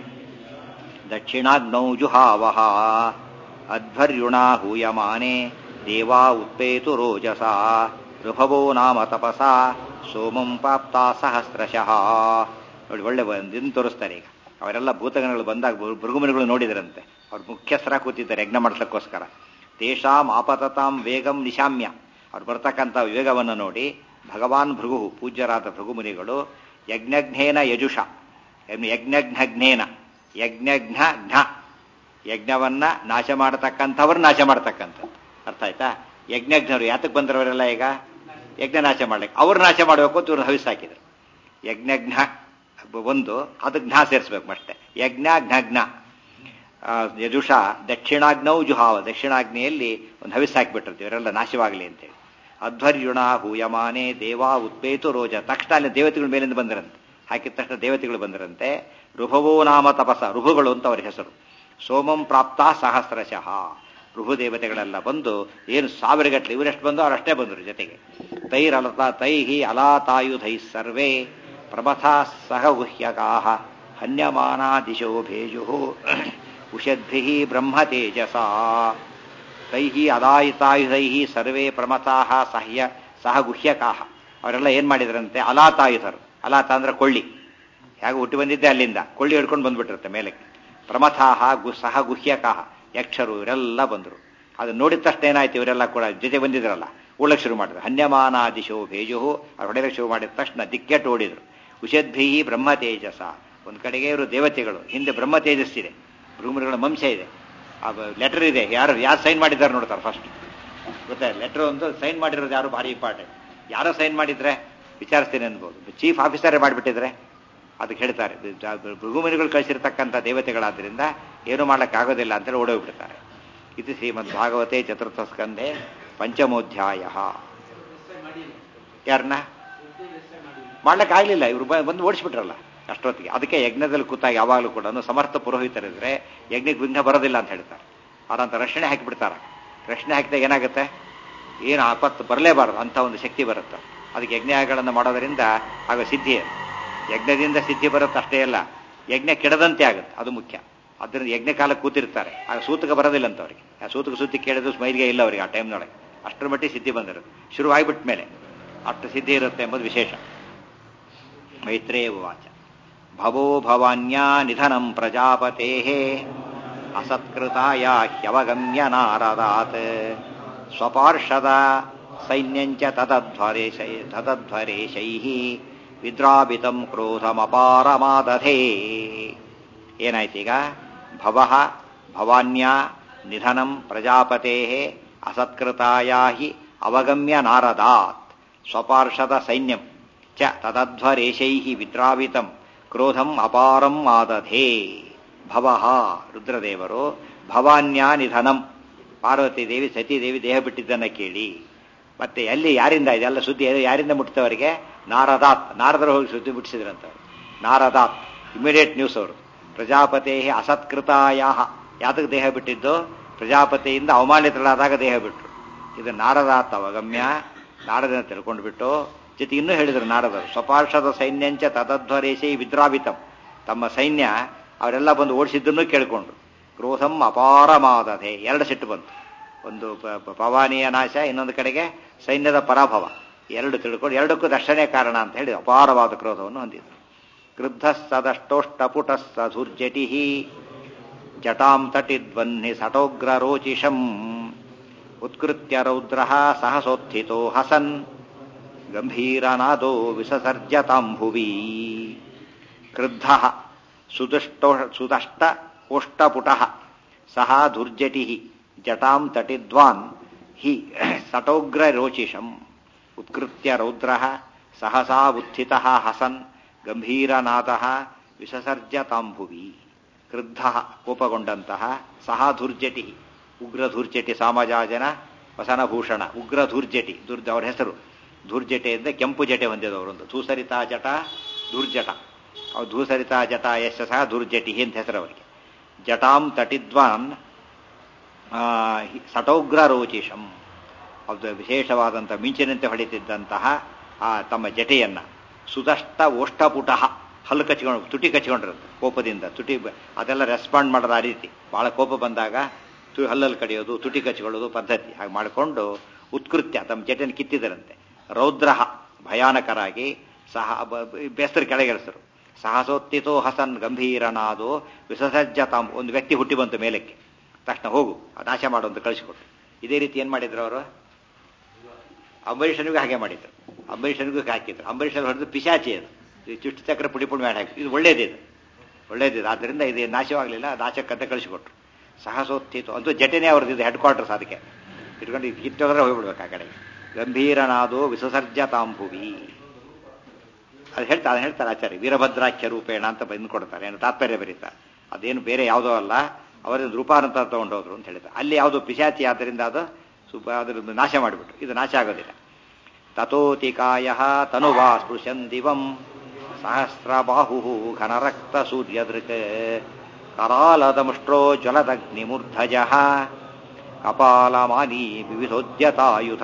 S1: ದಕ್ಷಿಣಾಗ್ನೌ ಜುಹಾವಹ ಅಧ್ವರ್ಯುಣಾ ಹೂಯಮಾನೆ ದೇವಾ ಉತ್ಪೇತು ರೋಜಸಾ ಋಭವೋ ನಾಮ ತಪಸಾ ಸೋಮಂ ಪಾಪ್ತಾ ಸಹಸ್ರಶಃ ನೋಡಿ ಒಳ್ಳೆ ದಿನ ತೋರಿಸ್ತಾರೆ ಈಗ ಅವರೆಲ್ಲ ಭೂತಗಣಗಳು ಬಂದಾಗ ಭೃಗುಮನಿಗಳು ನೋಡಿದರಂತೆ ಅವ್ರು ಮುಖ್ಯಸ್ಥರ ಕೂತಿದ್ದಾರೆ ಯಜ್ಞ ಮಾಡಿಸೋಕ್ಕೋಸ್ಕರ ತೇಷಾಂ ಆಪತತಾಂ ವೇಗಂ ನಿಶಾಮ್ಯ ಅವ್ರು ಬರ್ತಕ್ಕಂಥ ವೇಗವನ್ನು ನೋಡಿ ಭಗವಾನ್ ಭೃಗು ಪೂಜ್ಯರಾದ ಭೃಗುಮುನಿಗಳು ಯಜ್ಞಘ್ನೇನ ಯಜುಷ ಯಜ್ಞಘ್ನಘ್ನೇನ ಯಜ್ಞಘ್ನ ಘ್ನ ಯಜ್ಞವನ್ನ ನಾಶ ಮಾಡತಕ್ಕಂಥವ್ರು ನಾಶ ಮಾಡ್ತಕ್ಕಂಥದ್ದು ಅರ್ಥ ಆಯ್ತಾ ಯಜ್ಞಜ್ಞರು ಯಾತಕ್ಕೆ ಬಂದ್ರವರೆಲ್ಲ ಈಗ ಯಜ್ಞ ನಾಶ ಮಾಡ್ಲಿಕ್ಕೆ ಅವ್ರು ನಾಶ ಮಾಡಬೇಕು ಅಂತ ಇವ್ರು ಹವಿಸ್ ಹಾಕಿದ್ರು ಯಜ್ಞಜ್ಞ ಒಂದು ಅದು ಜ್ಞ ಸೇರಿಸ್ಬೇಕು ಅಷ್ಟೇ ಯಜ್ಞ ಜ್ಞಜ್ಞ ಯಜುಷ ದಕ್ಷಿಣಾಗ್ನೌ ಜುಹಾವ ದಕ್ಷಿಣಾಗ್ನಿಯಲ್ಲಿ ಒಂದು ಹವಿಸ್ ಹಾಕಿಬಿಟ್ಟಿರ್ತೀವಿ ಇವರೆಲ್ಲ ನಾಶವಾಗಲಿ ಅಂತೇಳಿ ಅಧ್ವರ್ಯುಣ ಹೂಯಮಾನೆ ದೇವಾ ಉತ್ಪೇತು ರೋಜ ತಕ್ಷಣ ಅಲ್ಲಿ ದೇವತೆಗಳ ಮೇಲಿಂದ ಬಂದರಂತೆ ಹಾಕಿದ ತಕ್ಷಣ ದೇವತೆಗಳು ಬಂದರಂತೆ ರುಭವೋ ನಾಮ ತಪಸ ರುಭುಗಳು ಅಂತ ಅವರ ಹೆಸರು ಸೋಮಂ ಪ್ರಾಪ್ತ ಸಹಸ್ರಶಃ ರುಭು ದೇವತೆಗಳೆಲ್ಲ ಬಂದು ಏನು ಸಾವಿರ ಗಟ್ಟಲೆ ಇವರೆಷ್ಟು ಬಂದು ಅವರಷ್ಟೇ ಬಂದರು ಜೊತೆಗೆ ತೈರಲತ ತೈಹಿ ಅಲಾತಾಯುಧೈ ಸರ್ವೇ ಪ್ರಮಥಾ ಸಹ ಗುಹ್ಯಕಾ ಹನ್ಯಮಾನಾ ದಿಶೋ ಭೇಜು ಉಷದ್ಭಿ ಬ್ರಹ್ಮ ತೇಜಸಾ ತೈಹಿ ಅಲಾಯಿತಾಯುಧೈ ಸರ್ವೇ ಪ್ರಮಥಾ ಸಹ್ಯ ಸಹ ಗುಹ್ಯಕಾ ಅವರೆಲ್ಲ ಏನ್ ಮಾಡಿದ್ರಂತೆ ಅಲಾತಾಯುಧರು ಅಲಾತ ಅಂದ್ರೆ ಕೊಳ್ಳಿ ಹೇಗೆ ಹುಟ್ಟಿ ಬಂದಿದ್ದೆ ಅಲ್ಲಿಂದ ಕೊಳ್ಳಿ ಹಿಡ್ಕೊಂಡು ಬಂದ್ಬಿಟ್ಟಿರುತ್ತೆ ಮೇಲಕ್ಕೆ ಪ್ರಮಥಾಹ ಗು ಸಹ ಗುಹ್ಯಕಾಹ ಯಕ್ಷರು ಇವರೆಲ್ಲ ಬಂದರು ಅದನ್ನ ನೋಡಿದ ತಕ್ಷಣ ಏನಾಯ್ತು ಇವರೆಲ್ಲ ಕೂಡ ಜೊತೆ ಬಂದಿದ್ರಲ್ಲ ಉಳಕ್ ಶುರು ಮಾಡಿದ್ರು ಹನ್ಯಮಾನಾದಿಶೋ ಭೇಜು ಅವ್ರು ಹೊಡೆಯಕ್ಕೆ ಶುರು ಮಾಡಿದ ತಕ್ಷಣ ದಿಕ್ಕೆಟ್ಟು ಓಡಿದ್ರು ಉಷದ್ಭಿ ಬ್ರಹ್ಮ ತೇಜಸ ಒಂದು ಕಡೆಗೆ ಇವರು ದೇವತೆಗಳು ಹಿಂದೆ ಬ್ರಹ್ಮ ತೇಜಸ್ಸಿದೆ ಭೃಗುಮರಿಗಳ ವಂಶ ಇದೆ ಆ ಲೆಟರ್ ಇದೆ ಯಾರು ಯಾರು ಸೈನ್ ಮಾಡಿದ್ದಾರೆ ನೋಡ್ತಾರೆ ಫಸ್ಟ್ ಗೊತ್ತಾ ಲೆಟರ್ ಒಂದು ಸೈನ್ ಮಾಡಿರೋದು ಯಾರು ಭಾರಿ ಇಂಪಾರ್ಟೆಂಟ್ ಯಾರೋ ಸೈನ್ ಮಾಡಿದ್ರೆ ವಿಚಾರಿಸ್ತೀನಿ ಅನ್ಬೋದು ಚೀಫ್ ಆಫೀಸರೇ ಮಾಡಿಬಿಟ್ಟಿದ್ರೆ ಅದಕ್ಕೆ ಹೇಳ್ತಾರೆ ಭೃಗುಮನಿಗಳು ಕಳಿಸಿರ್ತಕ್ಕಂಥ ದೇವತೆಗಳಾದ್ರಿಂದ ಏನು ಮಾಡ್ಲಿಕ್ಕಾಗೋದಿಲ್ಲ ಅಂತೇಳಿ ಓಡೋಗ್ಬಿಡ್ತಾರೆ ಇದು ಶ್ರೀಮದ್ ಭಾಗವತೆ ಚತುರ್ಥ ಸ್ಕಂಧೆ ಪಂಚಮೋಧ್ಯಾಯ ಯಾರನ್ನ ಮಾಡ್ಲಿಕ್ಕಾಗ್ಲಿಲ್ಲ ಇವರು ಬಂದು ಓಡಿಸ್ಬಿಟ್ರಲ್ಲ ಅಷ್ಟೊತ್ತಿಗೆ ಅದಕ್ಕೆ ಯಜ್ಞದಲ್ಲಿ ಕೂತಾಗ ಯಾವಾಗಲೂ ಕೂಡ ಸಮರ್ಥ ಪುರೋಹಿತರಿದ್ರೆ ಯಜ್ಞಕ್ಕೆ ವಿಘ್ನ ಬರೋದಿಲ್ಲ ಅಂತ ಹೇಳ್ತಾರೆ ಅವರಂತ ರಕ್ಷಣೆ ಹಾಕಿಬಿಡ್ತಾರೆ ರಕ್ಷಣೆ ಹಾಕಿದಾಗ ಏನಾಗುತ್ತೆ ಏನು ಆಪತ್ತು ಬರಲೇಬಾರದು ಅಂತ ಒಂದು ಶಕ್ತಿ ಬರುತ್ತೆ ಅದಕ್ಕೆ ಯಜ್ಞಗಳನ್ನು ಮಾಡೋದರಿಂದ ಆಗ ಸಿದ್ಧಿ ಯಜ್ಞದಿಂದ ಸಿದ್ಧಿ ಬರುತ್ತೆ ಅಷ್ಟೇ ಅಲ್ಲ ಯಜ್ಞ ಕೆಡದಂತೆ ಆಗುತ್ತೆ ಅದು ಮುಖ್ಯ ಅದರಿಂದ ಯಜ್ಞ ಕಾಲ ಕೂತಿರ್ತಾರೆ ಆಗ ಸೂತಕ ಬರೋದಿಲ್ಲ ಅಂತ ಅವರಿಗೆ ಆ ಸೂತಕ ಸುದ್ದಿ ಕೇಳಿದ್ರು ಸ್ಮೈಲ್ಗೆ ಇಲ್ಲ ಅವರಿಗೆ ಆ ಟೈಮ್ನೊಳಗೆ ಅಷ್ಟರ ಮಟ್ಟಿಗೆ ಸಿದ್ಧಿ ಬಂದಿರುತ್ತೆ ಶುರುವಾಗಿಬಿಟ್ಟ ಮೇಲೆ ಅಷ್ಟು ಸಿದ್ಧಿ ಇರುತ್ತೆ ಎಂಬುದು ವಿಶೇಷ ಮೈತ್ರೇಯ ವಾಚ ಭವೋ ಭವಾನ್ಯಾ ನಿಧನಂ ಪ್ರಜಾಪತೆ ಅಸತ್ಕೃತಾಯ ಹ್ಯವಗಮ್ಯ ನಾರದಾತ್ ಸ್ವಪಾರ್ಷದ ಸೈನ್ಯಂಚ ತದಧ್ವರೇಶೈ ತದಧ್ವರೇಶೈ ವಿದ್ರಾಪಿತಂ ಕ್ರೋಧಮಪಾರಮಾದಧೇ ಏನಾಯ್ತೀಗ ಭವ ಭವಾನ್ಯ ನಿಧನಂ ಪ್ರಜಾಪತೆ ಅಸತ್ಕೃತಾಯಾ ಹಿ ಅವಗಮ್ಯ ನಾರದಾತ್ ಸ್ವಪಾರ್ಷದ ಸೈನ್ಯಂ ಚ ತದಧ್ವರೇಶೈ ವಿದ್ರಾವಿತಂ ಕ್ರೋಧಂ ಅಪಾರಂ ಆದಧೇ ಭವ ರುದ್ರದೇವರು ಭವಾನ್ಯ ನಿಧನಂ ಪಾರ್ವತಿ ದೇವಿ ಸತೀದೇವಿ ದೇಹ ಬಿಟ್ಟಿದ್ದನ್ನ ಕೇಳಿ ಮತ್ತೆ ಎಲ್ಲಿ ಯಾರಿಂದ ಇದೆ ಎಲ್ಲ ಸುದ್ದಿ ಯಾರಿಂದ ಮುಟ್ತವರಿಗೆ ನಾರದಾತ್ ನಾರದರು ಹೋಗಿ ಸುದ್ದಿ ಮುಟ್ಟಿಸಿದ್ರಂತವ್ರು ನಾರದಾತ್ ಇಮಿಡಿಯೇಟ್ ನ್ಯೂಸ್ ಅವರು ಪ್ರಜಾಪತಿ ಅಸತ್ಕೃತಾಯ ಯಾತಕ್ಕೆ ದೇಹ ಬಿಟ್ಟಿದ್ದು ಪ್ರಜಾಪತಿಯಿಂದ ಅವಮಾನಿತರಾದಾಗ ದೇಹ ಬಿಟ್ರು ಇದು ನಾರದಾತ್ ಅವಗಮ್ಯ ನಾರದನ ತಿಳ್ಕೊಂಡು ಬಿಟ್ಟು ಜೊತೆ ಇನ್ನೂ ಹೇಳಿದರು ನಾರದರು ಸ್ವಪಾರ್ಷದ ಸೈನ್ಯಂಚ ತದಧ್ವರೇಶೈ ವಿದ್ರಾವಿತಂ ತಮ್ಮ ಸೈನ್ಯ ಅವರೆಲ್ಲ ಬಂದು ಓಡಿಸಿದ್ದನ್ನು ಕೇಳಿಕೊಂಡ್ರು ಕ್ರೋಧಂ ಅಪಾರಮಾದಧೆ ಎರಡು ಸಿಟ್ಟು ಬಂತು ಒಂದು ಪವಾನಿಯ ನಾಶ ಇನ್ನೊಂದು ಕಡೆಗೆ ಸೈನ್ಯದ ಪರಾಭವ ಎರಡು ತಿಳ್ಕೊಂಡು ಎರಡಕ್ಕೂ ದರ್ಶನೇ ಕಾರಣ ಅಂತ ಹೇಳಿ ಅಪಾರವಾದ ಕ್ರೋಧವನ್ನು ಹೊಂದಿದ್ರು ಕ್ರುದ್ಧ ಸದಷ್ಟೋಷ್ಟಪುಟ ಸಧುರ್ಜಟಿ ಜಟಾಂ ತಟಿದ್ವನ್ನಿ ಸಟೋಗ್ರ ರೋಚಿಷಂ ಉತ್ಕೃತ್ಯ ರೌದ್ರ ಸಹಸೋತ್ಥಿತೋ ಹಸನ್ ಗಂಭೀರನಾದೋ ವಿಸಸರ್ಜತಾಂಭುವಿ ಕ್ರುದ್ಧ ಸುದುಷ್ಟೋ ಸುದಷ್ಟ ಓಷ್ಟಪುಟ ಸಹ ದುರ್ಜಟಿ ಜಟಾಂ ತಟಿದ್ವಾನ್ ಹಿ ಸಟೋಗ್ರ ರೋಚಿಷಂ ಉತ್ಕೃತ್ಯ ರೌದ್ರ ಸಹಸಾ ಉತ್ಥಿತ ಹಸನ್ ಗಂಭೀರನಾದ ವಿಸಸರ್ಜತಾಂಭುವಿ ಕ್ರುದ್ಧ ಕೋಪಗೊಂಡಂತಹ ಸಹ ಧೂರ್ಜಟಿ ಉಗ್ರ ಧೂರ್ಜಟಿ ಸಾಮಜಾಜನ ವಸನಭೂಷಣ ಉಗ್ರ ಧೂರ್ಜಟಿ ದುರ್ಜ ಅವರ ಹೆಸರು ಧೂರ್ಜಟೆ ಅಂದರೆ ಕೆಂಪು ಜಟೆ ಹೊಂದಿದವರೊಂದು ಧೂಸರಿತಾ ಜಟ ದುರ್ಜಟ ಅವ್ರು ಧೂಸರಿತಾ ಜಟ ಯಶ ಸಹ ದುರ್ಜಟಿ ಅಂತ ಹೆಸರು ಅವರಿಗೆ ಜಟಾಂ ತಟಿದ್ವಾನ್ ಸಟೋಗ್ರ ರೋಚಿಷಂ ಅದು ವಿಶೇಷವಾದಂಥ ಮಿಂಚಿನಂತೆ ಹೊಡಿತಿದ್ದಂತಹ ಆ ತಮ್ಮ ಜಟೆಯನ್ನ ಸುದಷ್ಟ ಓಷ್ಟಪುಟ ಹಲ್ಲು ಕಚ್ಕೊಂಡು ತುಟಿ ಕಚ್ಕೊಂಡಿರುತ್ತೆ ಕೋಪದಿಂದ ತುಟಿ ಬ- ಅದೆಲ್ಲ ರೆಸ್ಪಾಂಡ್ ಮಾಡೋದು ಆ ರೀತಿ ಬಹಳ ಕೋಪ ಬಂದಾಗ ತು ಹಲ್ಲಲ್ಲಿ ಕಡಿಯೋದು ತುಟಿ ಕಚ್ಕೊಳ್ಳೋದು ಪದ್ಧತಿ ಹಾಗೆ ಮಾಡಿಕೊಂಡು ಉತ್ಕೃತ್ಯ ತಮ್ಮ ಜಟೆಯನ್ನು ಕಿತ್ತಿದರಂತೆ ರೌದ್ರ ಭಯಾನಕರಾಗಿ ಸಹ ಬ- ಬ- ಬೇಸರ ಕೆಳಗೆಳಿಸರು ಸಾಹಸೋತ್ತಿತೋ ಹಸನ್ ಗಂಭೀರನಾದು ವಿಸಸಜ್ಜತಾಂ ಒಂದು ವ್ಯಕ್ತಿ ಹುಟ್ಟಿ ಬಂತು ಮೇಲಕ್ಕೆ ತಕ್ಷಣ ಹೋಗು ಆ ನಾಶ ಮಾಡು ಅಂತ ಕಳಿಸಿಕೊಟ್ಟು ಇದೇ ರೀತಿ ಏನ್ ಮಾಡಿದ್ರು ಅವರು ಅಂಬರೀಷನಿಗೂ ಹಾಗೆ ಮಾಡಿದ್ರು ಅಂಬರೀಷನಿಗೂ ಹಾಕಿದ್ರು ಅಂಬರೀಷನ್ ಹೊಡೆದು ಪಿಶಾಚಿ ಅದು ಇದು ಚುಟ್ಟು ಚಕ್ರ ಪುಡಿ ಪುಡಿ ಮಾಡಿ ಹಾಕಿ ಇದು ಒಳ್ಳೇದಿದು ಒಳ್ಳೇದಿದೆ ಆದ್ದರಿಂದ ಇದು ನಾಶವಾಗಲಿಲ್ಲ ನಾಶಕ್ಕಂತ ಕಳಿಸಿಕೊಟ್ರು ಸಾಹಸೋತ್ಥಿತು ಅದು ಜಟನೆ ಅವ್ರದ್ದು ಹೆಡ್ ಕ್ವಾರ್ಟರ್ಸ್ ಅದಕ್ಕೆ ಇಟ್ಕೊಂಡು ಇದು ಕಿತ್ತೋದ್ರೆ ಹೋಗ್ಬಿಡ್ಬೇಕು ಆ ಕಡೆ ಗಂಭೀರನಾದು ವಿಸಸರ್ಜತಾಂಭುವಿ ಅದು ಹೇಳ್ತಾರೆ ಅದನ್ನ ಹೇಳ್ತಾರೆ ಆಚಾರ್ಯ ವೀರಭದ್ರಾಖ್ಯ ರೂಪೇಣ ಅಂತ ಬಂದು ಕೊಡ್ತಾರೆ ಏನು ತಾತ್ಪರ್ಯ ಬರೀತಾರೆ ಅದೇನು ಬೇರೆ ಯಾವುದೋ ಅಲ್ಲ ಅವರಿಂದ ರೂಪಾನಂತರ ತಗೊಂಡೋದ್ರು ಅಂತ ಹೇಳಿದ್ದಾರೆ ಅಲ್ಲಿ ಯಾವುದೋ ಪಿಶಾಚಿ ಆದ್ದರಿಂದ ಅದು ಸುಪ ಅದರಿಂದ ನಾಶ ಮಾಡಿಬಿಟ್ರು ಇದು ನಾಶ ಆಗೋದಿಲ್ಲ ತಥೋತಿಕಾಯ ತನುವಾ ಸ್ಪೃಶನ್ ದಿವಂ ಸಹಸ್ರಬಾಹು ಘನರಕ್ತ ಸೂರ್ಯದೃಕ್ ಕರಾಲದಮುಷ್ಟ್ರೋ ಜ್ವಲದಗ್ನಿಮೂರ್ಧಜ ಕಪಾಲಮಾನಿ ವಿವಿಧೋದ್ಯತಾಯುಧ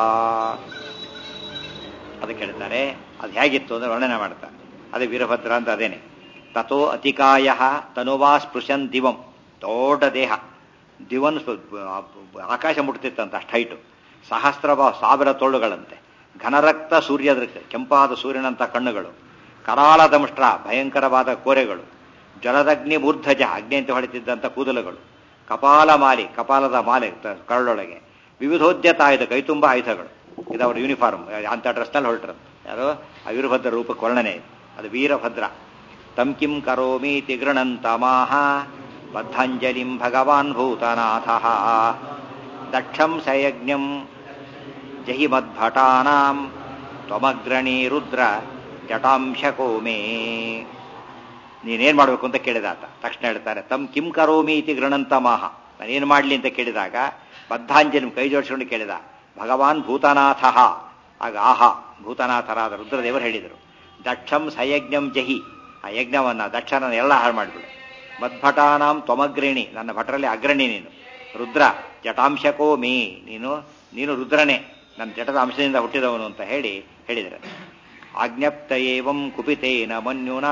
S1: ಅದಕ್ಕೆ ಹೇಳ್ತಾರೆ ಅದು ಹೇಗಿತ್ತು ಅಂದ್ರೆ ವರ್ಣನೆ ಮಾಡ್ತಾರೆ ಅದೇ ವೀರಭದ್ರ ಅಂತ ಅದೇನೆ ತಥೋ ಅತಿಕಾಯ ತನುವಾ ಸ್ಪೃಶನ್ ದಿವಂ ದೊಡ್ಡ ದೇಹ ದಿವನ್ ಸ್ಪ- ಆಕಾಶ ಮುಟ್ತಿತ್ತಂತ ಅಷ್ಟು ಹೈಟು ಸಹಸ್ರ ಸಾವಿರ ತೋಳುಗಳಂತೆ ಘನರಕ್ತ ಸೂರ್ಯದೃಕ್ ಕೆಂಪಾದ ಸೂರ್ಯನಂತ ಕಣ್ಣುಗಳು ಕರಾಳದ ಮುಷ್ಟ್ರ ಭಯಂಕರವಾದ ಕೋರೆಗಳು ಜಲದಗ್ನಿ ಮೂರ್ಧಜ ಅಗ್ನಿ ಅಂತ ಹೊಡೆತಿದ್ದಂಥ ಕೂದಲುಗಳು ಕಪಾಲ ಮಾಲಿ ಕಪಾಲದ ಮಾಲೆ ತ- ಕರಳೊಳಗೆ ವಿವಿಧೋದ್ಯತ ಆಯುಧ ಕೈತುಂಬ ಆಯುಧಗಳು ಇದು ಅವ್ರ ಯೂನಿಫಾರ್ಮ್ ಅಂತ ಡ್ರೆಸ್ನಲ್ಲಿ ಹೊರಟ್ರು ಯಾರು ಆ ವೀರಭದ್ರ ರೂಪಕ್ಕೆ ವರ್ಣನೆ ಇದೆ ಅದು ವೀರಭದ್ರ ತಂ ಕಿಂ ಕರೋಮೀತಿ ಗೃಣಂತಮಾಹ ಬದ್ಧಾಂಜಲಿಂ ಭಗವಾನ್ ಭೂತನಾಥ ದಕ್ಷಂ ಸಯಜ್ಞಂ ಜಹಿ ಮದ್ಭಟಾನಾಂ ತ್ವಮಗ್ರಣೀ ರುದ್ರ ಜಟಾಂಶಕೋ ಮೇ ನೀನೇನ್ ಮಾಡ್ಬೇಕು ಅಂತ ಕೇಳಿದ ಆತ ತಕ್ಷಣ ಹೇಳ್ತಾರೆ ತಮ್ ಕಿಂ ಕರೋಮಿ ಇತಿ ಗೃಣಂತಮಾಹ ನಾನೇನು ಮಾಡ್ಲಿ ಅಂತ ಕೇಳಿದಾಗ ಬದ್ಧಾಂಜಲಿ ಕೈ ಜೋಡಿಸ್ಕೊಂಡು ಕೇಳಿದ ಭಗವಾನ್ ಭೂತನಾಥ ಆಗ ಆಹಾ ಭೂತನಾಥರಾದ ರುದ್ರದೇವರು ಹೇಳಿದರು ದಕ್ಷಂ ಸಯಜ್ಞಂ ಜಹಿ ಆ ಯಜ್ಞವನ್ನ ದಕ್ಷನ ಎಲ್ಲ ಹಾಳು ಮಾಡಿಬಿಡು ಮದ್ಭಟಾನಾಂ ತ್ವಮಗ್ರಣಿ ನನ್ನ ಭಟರಲ್ಲಿ ಅಗ್ರಣಿ ನೀನು ರುದ್ರ ಜಟಾಂಶಕೋ ಮೇ ನೀನು ನೀನು ರುದ್ರನೇ ನನ್ನ ಜಟದ ಅಂಶದಿಂದ ಹುಟ್ಟಿದವನು ಅಂತ ಹೇಳಿ ಹೇಳಿದರೆ ಆಜ್ಞಪ್ತ ಏವಂ ಕುಪಿತೇನ ಮನ್ಯುನಾ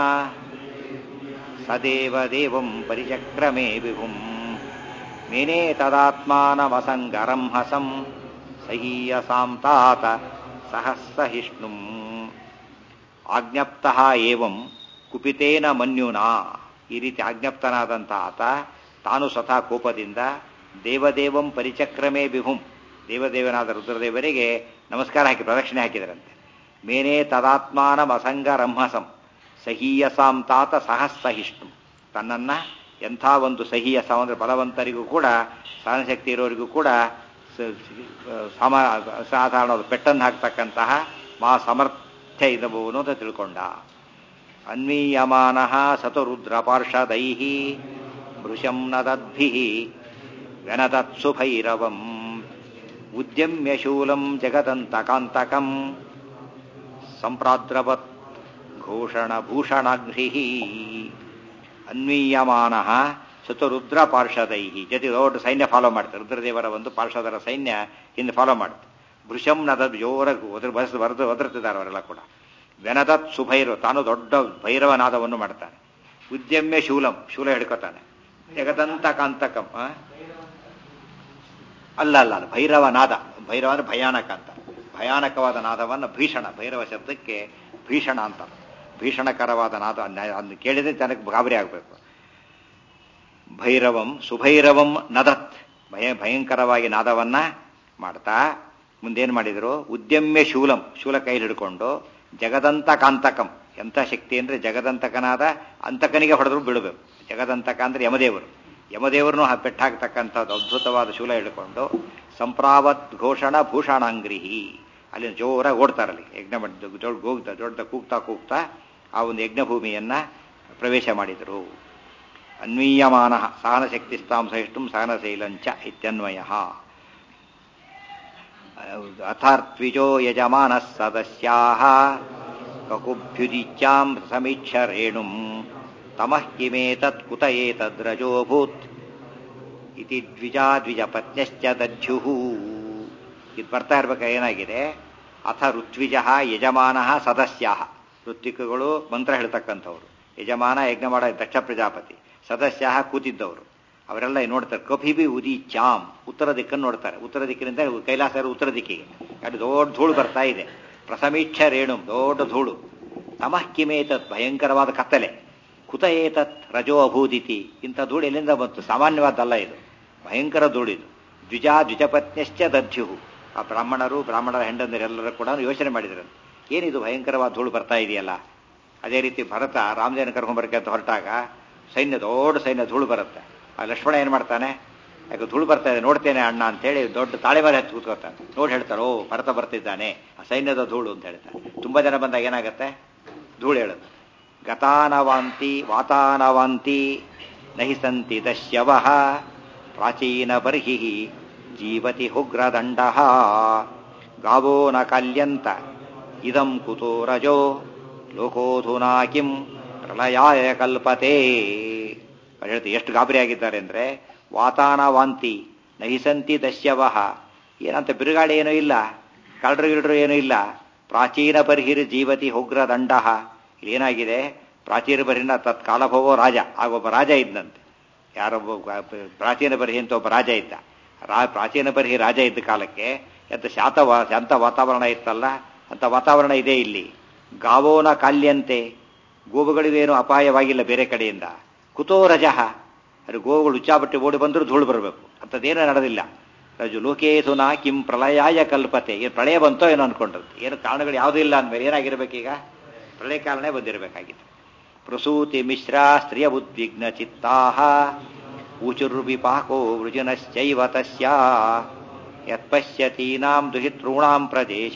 S1: ಸದೇವ ದೇವಂ ಪರಿಚಕ್ರಮೇ ವಿಭುಂ ಮೇನೇ ತದಾತ್ಮಾನಮಸಂಗರಂ ಹಸಂ ಸಹೀಯಸಾಂ ತಾತ ಸಹಸ್ರಹಿಷ್ಣುಂ ಆಜ್ಞಪ್ತ ಏವಂ ಕುಪಿತೇನ ಮನ್ಯುನಾ ಈ ರೀತಿ ಆಜ್ಞಪ್ತನಾದಂಥ ಆತ ತಾನು ಸ್ವತಃ ಕೋಪದಿಂದ ದೇವದೇವಂ ಪರಿಚಕ್ರಮೇ ವಿಭುಂ ದೇವದೇವನಾದ ರುದ್ರದೇವರಿಗೆ ನಮಸ್ಕಾರ ಹಾಕಿ ಪ್ರದಕ್ಷಿಣೆ ಹಾಕಿದರಂತೆ ಮೇನೇ ತದಾತ್ಮಾನಂ ಅಸಂಗ ರಂಹಸಂ ಸಹೀಯಸಾಂ ತಾತ ಸಹಸ್ರಹಿಷ್ಣು ತನ್ನನ್ನ ಎಂಥ ಒಂದು ಸಹೀಯಸ ಅಂದ್ರೆ ಬಲವಂತರಿಗೂ ಕೂಡ ಸಹನಶಕ್ತಿ ಇರೋರಿಗೂ ಕೂಡ ಸ- ಸಮ ಸಾಧಾರಣ ಪೆಟ್ಟನ್ನು ಹಾಕ್ತಕ್ಕಂತಹ ಮಹಾ ಸಮರ್ಥ್ಯ ಇರಬಹುದು ಅಂತ ತಿಳ್ಕೊಂಡ ಅನ್ವೀಯಮಾನ ಸತರುದ್ರ ಪಾರ್ಷದೈ ಭೃಶಂ ನದದ್ಭಿ ವ್ಯನದತ್ಸು ಭೈರವಂ ಉದ್ಯಮ್ಯ ಶೂಲಂ ಜಗದಂತಕಾಂತಕಂ ಸಂಪ್ರಾದ್ರವತ್ ಘೋಷಣ ಭೂಷಣಾಘ್ರಿ ಅನ್ವೀಯಮಾನ ಸತರುದ್ರ ಪಾರ್ಷದೈ ಜೊತೆ ದೊಡ್ಡ ಸೈನ್ಯ ಫಾಲೋ ಮಾಡ್ತಾರೆ ರುದ್ರದೇವರ ಒಂದು ಪಾರ್ಷದರ ಸೈನ್ಯ ಹಿಂದೆ ಫಾಲೋ ಮಾಡುತ್ತೆ ಭೃಶಂ ನದ ಜೋರಾಗಿ ಒದ್ರ ಬಸ್ ಬರೆದು ಒದರ್ತಿದ್ದಾರೆ ಅವರೆಲ್ಲ ಕೂಡ ವೆನದತ್ ಸುಭೈರವ ತಾನು ದೊಡ್ಡ ಭೈರವನಾದವನ್ನು ಮಾಡ್ತಾನೆ ಉದ್ಯಮ್ಯ ಶೂಲಂ ಶೂಲ ಹಿಡ್ಕೋತಾನೆ ಜಗದಂತ ಕಾಂತಕಂ ಆ? ಅಲ್ಲ ಅಲ್ಲ ಅಲ್ಲ ಭೈರವ ನಾದ ಭೈರವ ಅಂದ್ರೆ ಭಯಾನಕ ಅಂತ ಭಯಾನಕವಾದ ನಾದವನ್ನು ಭೀಷಣ ಭೈರವ ಶಬ್ದಕ್ಕೆ ಭೀಷಣ ಅಂತ ಭೀಷಣಕರವಾದ ನಾದ ಅದನ್ನು ಕೇಳಿದ್ರೆ ಜನಕ್ಕೆ ಗಾಬರಿ ಆಗಬೇಕು ಭೈರವಂ ಸುಭೈರವಂ ನದತ್ ಭಯ ಭಯಂಕರವಾಗಿ ನಾದವನ್ನ ಮಾಡ್ತಾ ಮುಂದೇನು ಮಾಡಿದ್ರು ಉದ್ಯಮ್ಯ ಶೂಲಂ ಶೂಲ ಕೈಲಿ ಹಿಡ್ಕೊಂಡು ಜಗದಂತ ಕಾಂತಕಂ ಎಂಥ ಶಕ್ತಿ ಅಂದ್ರೆ ಜಗದಂತಕನಾದ ಅಂತಕನಿಗೆ ಹೊಡೆದ್ರು ಬೀಳಬೇಕು ಜಗದಂತಕ ಅಂದ್ರೆ ಯಮದೇವರು ಯಮದೇವರನ್ನು ಪೆಟ್ಟು ಹಾಕ್ತಕ್ಕಂಥದ್ದು ಅದ್ಭುತವಾದ ಶೂಲ ಹಿಡ್ಕೊಂಡು ಸಂಪ್ರಾವತ್ ಘೋಷಣ ಭೂಷಣಾಂಗ್ರಿಹಿ ಅಲ್ಲಿ ಜೋರಾಗಿ ಓಡ್ತಾರಲ್ಲಿ ಯಜ್ಞ ಮಾಡಿದ್ದು ದೊಡ್ಡ ಹೋಗ್ತಾ ದೊಡ್ಡ ಕೂಗ್ತಾ ಕೂಗ್ತಾ ಆ ಒಂದು ಯಜ್ಞಭೂಮಿಯನ್ನ ಪ್ರವೇಶ ಮಾಡಿದರು ಅನ್ವೀಯಮಾನ ಸಹನಶಕ್ತಿಸ್ತಾಂ ಸಹಿಷ್ಣು ಸಹನಶೈಲಂಚ ಇತ್ಯನ್ವಯ ಅಥಾರ್ತ್ವಿಜೋ ಯಜಮಾನಃ ಸದಸ್ಯಾಹ ಕಕುಭ್ಯುದಿಚ್ಯಾಂ ಸಮೀಕ್ಷ ರೇಣುಂ ತಮಃ ಕಿಮೇತತ್ ಕುತ ಏತದ್ರಜೋಭೂತ್ ಇತಿ ದ್ವಿಜಾ ದ್ವಿಜಪತ್ನ್ಯಶ್ಚ ದಧ್ಯುಃ ಇದು ಬರ್ತಾ ಇರ್ಬೇಕಾದ್ರೆ ಏನಾಗಿದೆ ಅಥ ಋತ್ವಿಜ ಯಜಮಾನ ಸದಸ್ಯ ಋತ್ವಿಕಗಳು ಮಂತ್ರ ಹೇಳ್ತಕ್ಕಂಥವ್ರು ಯಜಮಾನ ಯಜ್ಞ ಮಾಡೋ ದಕ್ಷ ಪ್ರಜಾಪತಿ ಸದಸ್ಯ ಕೂತಿದ್ದವರು ಅವರೆಲ್ಲ ನೋಡ್ತಾರೆ ಕಪಿಬಿ ಉದಿ ಚಾಮ್ ಉತ್ತರ ದಿಕ್ಕನ್ನು ನೋಡ್ತಾರೆ ಉತ್ತರ ದಿಕ್ಕಿನಿಂದ ಕೈಲಾಸ ಇರೋ ಉತ್ತರ ದಿಕ್ಕಿಗೆ ಅದು ದೊಡ್ಡ ಧೂಳು ಬರ್ತಾ ಇದೆ ಪ್ರಸಮೀಕ್ಷ ರೇಣು ದೊಡ್ಡ ಧೂಳು ತಮಃ ಕಿಮೇತತ್ ಭಯಂಕರವಾದ ಕತ್ತಲೆ ಕುತ ಏತತ್ ರಜೋ ಅಭೂದಿತಿ ಇಂಥ ಧೂಳು ಎಲ್ಲಿಂದ ಬಂತು ಸಾಮಾನ್ಯವಾದಲ್ಲ ಇದು ಭಯಂಕರ ಧೂಳಿದು ದ್ವಿಜಾ ದ್ವಿಜಪತ್ನಿಶ್ಚ ದಧ್ಯು ಆ ಬ್ರಾಹ್ಮಣರು ಬ್ರಾಹ್ಮಣರ ಹೆಂಡಂದರೆಲ್ಲರೂ ಕೂಡ ಯೋಚನೆ ಮಾಡಿದ್ರು ಏನಿದು ಭಯಂಕರವಾದ ಧೂಳು ಬರ್ತಾ ಇದೆಯಲ್ಲ ಅದೇ ರೀತಿ ಭರತ ರಾಮದೇವನ ಕರ್ಕೊಂಡ್ಬರಕ್ಕೆ ಅಂತ ಹೊರಟಾಗ ಸೈನ್ಯ ದೊಡ್ಡ ಸೈನ್ಯ ಧೂಳು ಬರುತ್ತೆ ಆ ಲಕ್ಷ್ಮಣ ಏನು ಮಾಡ್ತಾನೆ ಯಾಕೆ ಧೂಳು ಬರ್ತಾ ಇದೆ ನೋಡ್ತೇನೆ ಅಣ್ಣ ಅಂತೇಳಿ ದೊಡ್ಡ ತಾಳೆ ಮೇಲೆ ಹಚ್ಚಿ ಕೂತ್ಕೋತಾನೆ ನೋಡಿ ಹೇಳ್ತಾರೆ ಓ ಭರತ ಬರ್ತಿದ್ದಾನೆ ಆ ಸೈನ್ಯದ ಧೂಳು ಅಂತ ಹೇಳ್ತಾರೆ ತುಂಬಾ ಜನ ಬಂದಾಗ ಏನಾಗುತ್ತೆ ಧೂಳು ಹೇಳುತ್ತೆ ಗತಾನವಾಂತಿ ವಾತಾನವಾಂತಿ ನಹಿ ಸಂತಿ ದಶ್ಯವಃ ಪ್ರಾಚೀನ ಬರ್ಹಿ ಜೀವತಿ ಹುಗ್ರದಂಡ ಗಾವೋ ನ ಕಲ್ಯಂತ ಇದಂ ಕುತೋ ರಜೋ ಲೋಕೋಧುನಾ ಕಿಂ ಪ್ರಳಯಾಯ ಕಲ್ಪತೆ ಹೇಳ್ತೀವಿ ಎಷ್ಟು ಗಾಬರಿ ಆಗಿದ್ದಾರೆ ಅಂದ್ರೆ ವಾತಾನವಾಂತಿ ನಹಿಸಂತಿ ದಶ್ಯವಃ ಏನಂತ ಬಿರುಗಾಳಿ ಏನೂ ಇಲ್ಲ ಕಳ್ಳರು ಗಿಳ್ರು ಏನೂ ಇಲ್ಲ ಪ್ರಾಚೀನ ಬರ್ಹಿರ್ ಜೀವತಿ ಉಗ್ರ ದಂಡ ಇಲ್ಲಿ ಏನಾಗಿದೆ ಪ್ರಾಚೀನ ಬರ್ಹಿನ ತತ್ಕಾಲಭವೋ ರಾಜ ಆಗೊಬ್ಬ ರಾಜ ಇದ್ದಂತೆ ಯಾರೊಬ್ಬ ಪ್ರಾಚೀನ ಬರ್ಹಿ ಅಂತ ಒಬ್ಬ ರಾಜ ಇದ್ದ ರಾ ಪ್ರಾಚೀನ ಬರ್ಹಿ ರಾಜ ಇದ್ದ ಕಾಲಕ್ಕೆ ಎಂತ ಶಾತ ಶಾಂತ ವಾತಾವರಣ ಇತ್ತಲ್ಲ ಅಂತ ವಾತಾವರಣ ಇದೆ ಇಲ್ಲಿ ಗಾವೋನ ಕಾಲ್ಯಂತೆ ಗೋವುಗಳಿವೇನು ಅಪಾಯವಾಗಿಲ್ಲ ಬೇರೆ ಕಡೆಯಿಂದ ಕುತೋ ರಜಃ ಅದು ಗೋವುಗಳು ಉಚ್ಚಾಬಟ್ಟೆ ಓಡಿ ಬಂದರೂ ಧೂಳು ಬರಬೇಕು ಅಂಥದ್ದೇನೂ ನಡೆದಿಲ್ಲ ರಜು ಲೋಕೇಸುನ ಕಿಂ ಪ್ರಳಯಾಯ ಕಲ್ಪತೆ ಏನು ಪ್ರಳಯ ಬಂತೋ ಏನೋ ಅನ್ಕೊಂಡ್ರದ್ದು ಏನು ಕಾರಣಗಳು ಯಾವುದೂ ಇಲ್ಲ ಅಂದಮೇಲೆ ಏನಾಗಿರ್ಬೇಕೀಗ ಪ್ರಳಯ ಕಾಲನೇ ಬಂದಿರಬೇಕಾಗಿತ್ತು ಪ್ರಸೂತಿ ಮಿಶ್ರ ಸ್ತ್ರೀಯ ಉದ್ವಿಗ್ನ ಚಿತ್ತಾ ಊಚುರ್ವಿಪಾಕೋ ವೃಜನಶ್ಚೈವ ತಸ್ಯ ಯತ್ಪಶ್ಯತೀನಾಂ ದುಹಿತॄಣಾಂ ಪ್ರದೇಶ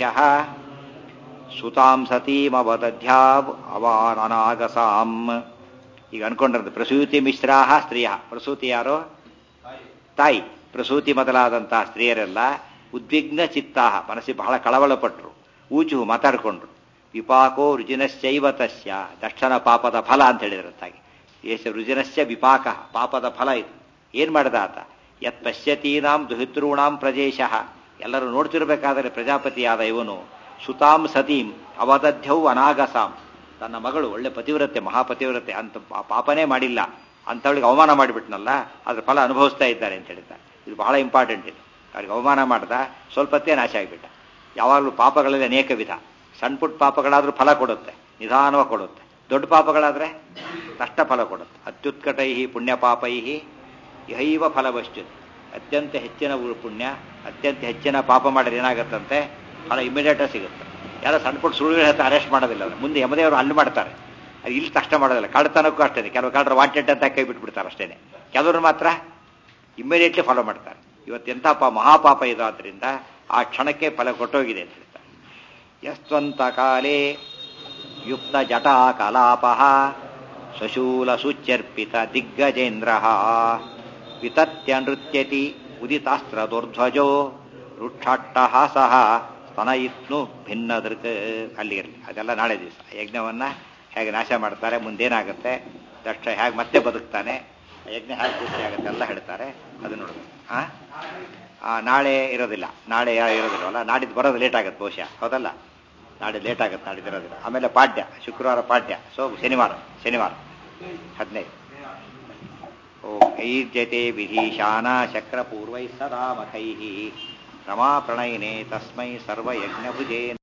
S1: ಸುತಾಂ ಸತೀಮವದಧ್ಯಾ ಅವಾನನಾಗಸಾಂ ಈಗ ಅನ್ಕೊಂಡ್ರದ್ದು ಪ್ರಸೂತಿ ಮಿಶ್ರಾಹ ಸ್ತ್ರೀಯ ಪ್ರಸೂತಿ ಯಾರು ತಾಯಿ ಪ್ರಸೂತಿ ಮೊದಲಾದಂತಹ ಸ್ತ್ರೀಯರೆಲ್ಲ ಉದ್ವಿಗ್ನ ಚಿತ್ತಾಹ ಮನಸ್ಸಿಗೆ ಬಹಳ ಕಳವಳಪಟ್ಟರು ಊಚು ಮಾತಾಡಿಕೊಂಡ್ರು ವಿಪಾಕೋ ರುಜಿನಶ್ಚೈವ ತಸ್ಯ ದಕ್ಷನ ಪಾಪದ ಫಲ ಅಂತ ಹೇಳಿದ್ರಂತಾಗಿ ಏಷ ರುಜಿನಶ್ಚ ವಿಪಾಕ ಪಾಪದ ಫಲ ಇದು ಏನ್ ಮಾಡಿದ ಆತ ಯತ್ ಪಶ್ಯತೀನಾಂ ದುಹಿತೃಣಾಂ ಪ್ರಜೇಶ ಎಲ್ಲರೂ ನೋಡ್ತಿರ್ಬೇಕಾದರೆ ಪ್ರಜಾಪತಿಯಾದ ಇವನು ಸುತಾಂ ಸತೀಂ ಅವದಧ್ಯೌ ಅನಾಗಸಾಂ ತನ್ನ ಮಗಳು ಒಳ್ಳೆ ಪತಿವ್ರತೆ ಮಹಾಪತಿವ್ರತೆ ಅಂತ ಪಾಪನೇ ಮಾಡಿಲ್ಲ ಅಂತವಳಿಗೆ ಅವಮಾನ ಮಾಡಿಬಿಟ್ನಲ್ಲ ಅದ್ರ ಫಲ ಅನುಭವಿಸ್ತಾ ಇದ್ದಾರೆ ಅಂತ ಹೇಳಿದ್ದಾರೆ ಇದು ಬಹಳ ಇಂಪಾರ್ಟೆಂಟ್ ಇದು ಅವ್ರಿಗೆ ಅವಮಾನ ಮಾಡ್ದ ಸ್ವಲ್ಪತ್ತೇ ನಾಶ ಆಗಿಬಿಟ್ಟ ಯಾವಾಗಲೂ ಪಾಪಗಳಲ್ಲಿ ಅನೇಕ ವಿಧ ಸಣ್ಣ ಪುಟ್ಟ ಪಾಪಗಳಾದ್ರೂ ಫಲ ಕೊಡುತ್ತೆ ನಿಧಾನವಾಗಿ ಕೊಡುತ್ತೆ ದೊಡ್ಡ ಪಾಪಗಳಾದ್ರೆ ನಷ್ಟ ಫಲ ಕೊಡುತ್ತೆ ಅತ್ಯುತ್ಕಟೈ ಪುಣ್ಯ ಪಾಪೈ ಯಹೈವ ಫಲವಶ್ಚು ಅತ್ಯಂತ ಹೆಚ್ಚಿನ ಪುಣ್ಯ ಅತ್ಯಂತ ಹೆಚ್ಚಿನ ಪಾಪ ಮಾಡಿದ್ರೆ ಏನಾಗುತ್ತಂತೆ ಫಲ ಇಮಿಡಿಯೇಟ್ ಸಿಗುತ್ತೆ ಯಾರೋ ಸಣ್ಣ ಪುಟ್ಟ ಸುಳ್ಳು ಹೇಳ್ತಾ ಅರೆಸ್ಟ್ ಮಾಡೋದಿಲ್ಲ ಅವ್ರು ಮುಂದೆ ಯಮದೇವರು ಅಲ್ಲಿ ಮಾಡ್ತಾರೆ ಅದು ಇಲ್ಲಿ ತಕ್ಷಣ ಮಾಡೋದಿಲ್ಲ ಕಳ್ತನಕ್ಕೂ ಅಷ್ಟೇ ಕೆಲವು ಕಳ್ಳರು ವಾಂಟೆಡ್ ಅಂತ ಕೈ ಬಿಟ್ಬಿಡ್ತಾರೆ ಅಷ್ಟೇನೆ ಕೆಲವರು ಮಾತ್ರ ಇಮ್ಮಿಡಿಯೇಟ್ಲಿ ಫಾಲೋ ಮಾಡ್ತಾರೆ ಇವತ್ತೆಂಥ ಪಾ ಮಹಾಪಾಪ ಇದು ಆದ್ರಿಂದ ಆ ಕ್ಷಣಕ್ಕೆ ಫಲ ಕೊಟ್ಟೋಗಿದೆ ಅಂತ ಹೇಳ್ತಾರೆ ಯಸ್ವಂತ ಕಾಲೇ ಯುಕ್ತ ಜಟಾ ಕಲಾಪ ಸಶೂಲ ಸುಚರ್ಪಿತ ದಿಗ್ಗಜೇಂದ್ರ ವಿತತ್ಯ ನೃತ್ಯತಿ ಉದಿತಾಸ್ತ್ರ ದುರ್ಧ್ವಜೋ ರುಕ್ಷಾಟ್ಟಹಾಸ ಸ್ತನಯಿತ್ನು ಭಿನ್ನ ದೃಕ್ ಅಲ್ಲಿ ಇರಲಿ ಅದೆಲ್ಲ ನಾಳೆ ದಿವಸ ಯಜ್ಞವನ್ನ ಹೇಗೆ ನಾಶ ಮಾಡ್ತಾರೆ ಮುಂದೇನಾಗುತ್ತೆ ದಕ್ಷ ಹೇಗೆ ಮತ್ತೆ ಬದುಕ್ತಾನೆ ಯಜ್ಞ ಹೇಗೆ ಪೂರ್ತಿ ಆಗುತ್ತೆ ಎಲ್ಲ ಹೇಳ್ತಾರೆ ಅದು ನೋಡ್ಬೇಕು ಆ ನಾಳೆ ಇರೋದಿಲ್ಲ ನಾಳೆ ಇರೋದಿಲ್ಲವಲ್ಲ ನಾಡಿದ್ದು ಬರೋದು ಲೇಟ್ ಆಗುತ್ತೆ ಬಹುಶಃ ಹೌದಲ್ಲ ನಾಳೆ ಲೇಟ್ ಆಗುತ್ತೆ ನಾಡಿದ್ದು ಇರೋದಿಲ್ಲ ಆಮೇಲೆ ಪಾಡ್ಯ ಶುಕ್ರವಾರ ಪಾಡ್ಯ ಸೊ ಶನಿವಾರ ಶನಿವಾರ ಹದಿನೈದು ಓಂ ಐರ್ಜತೆ ವಿಧೀಶಾನ ಶಕ್ರಪೂರ್ವೈ ಸದಾ ಮಖೈ ರಮಾ ಪ್ರಣಯಿನೇ ತಸ್ಮೈ ಸರ್ವಯಜ್ಞಭುಜೇ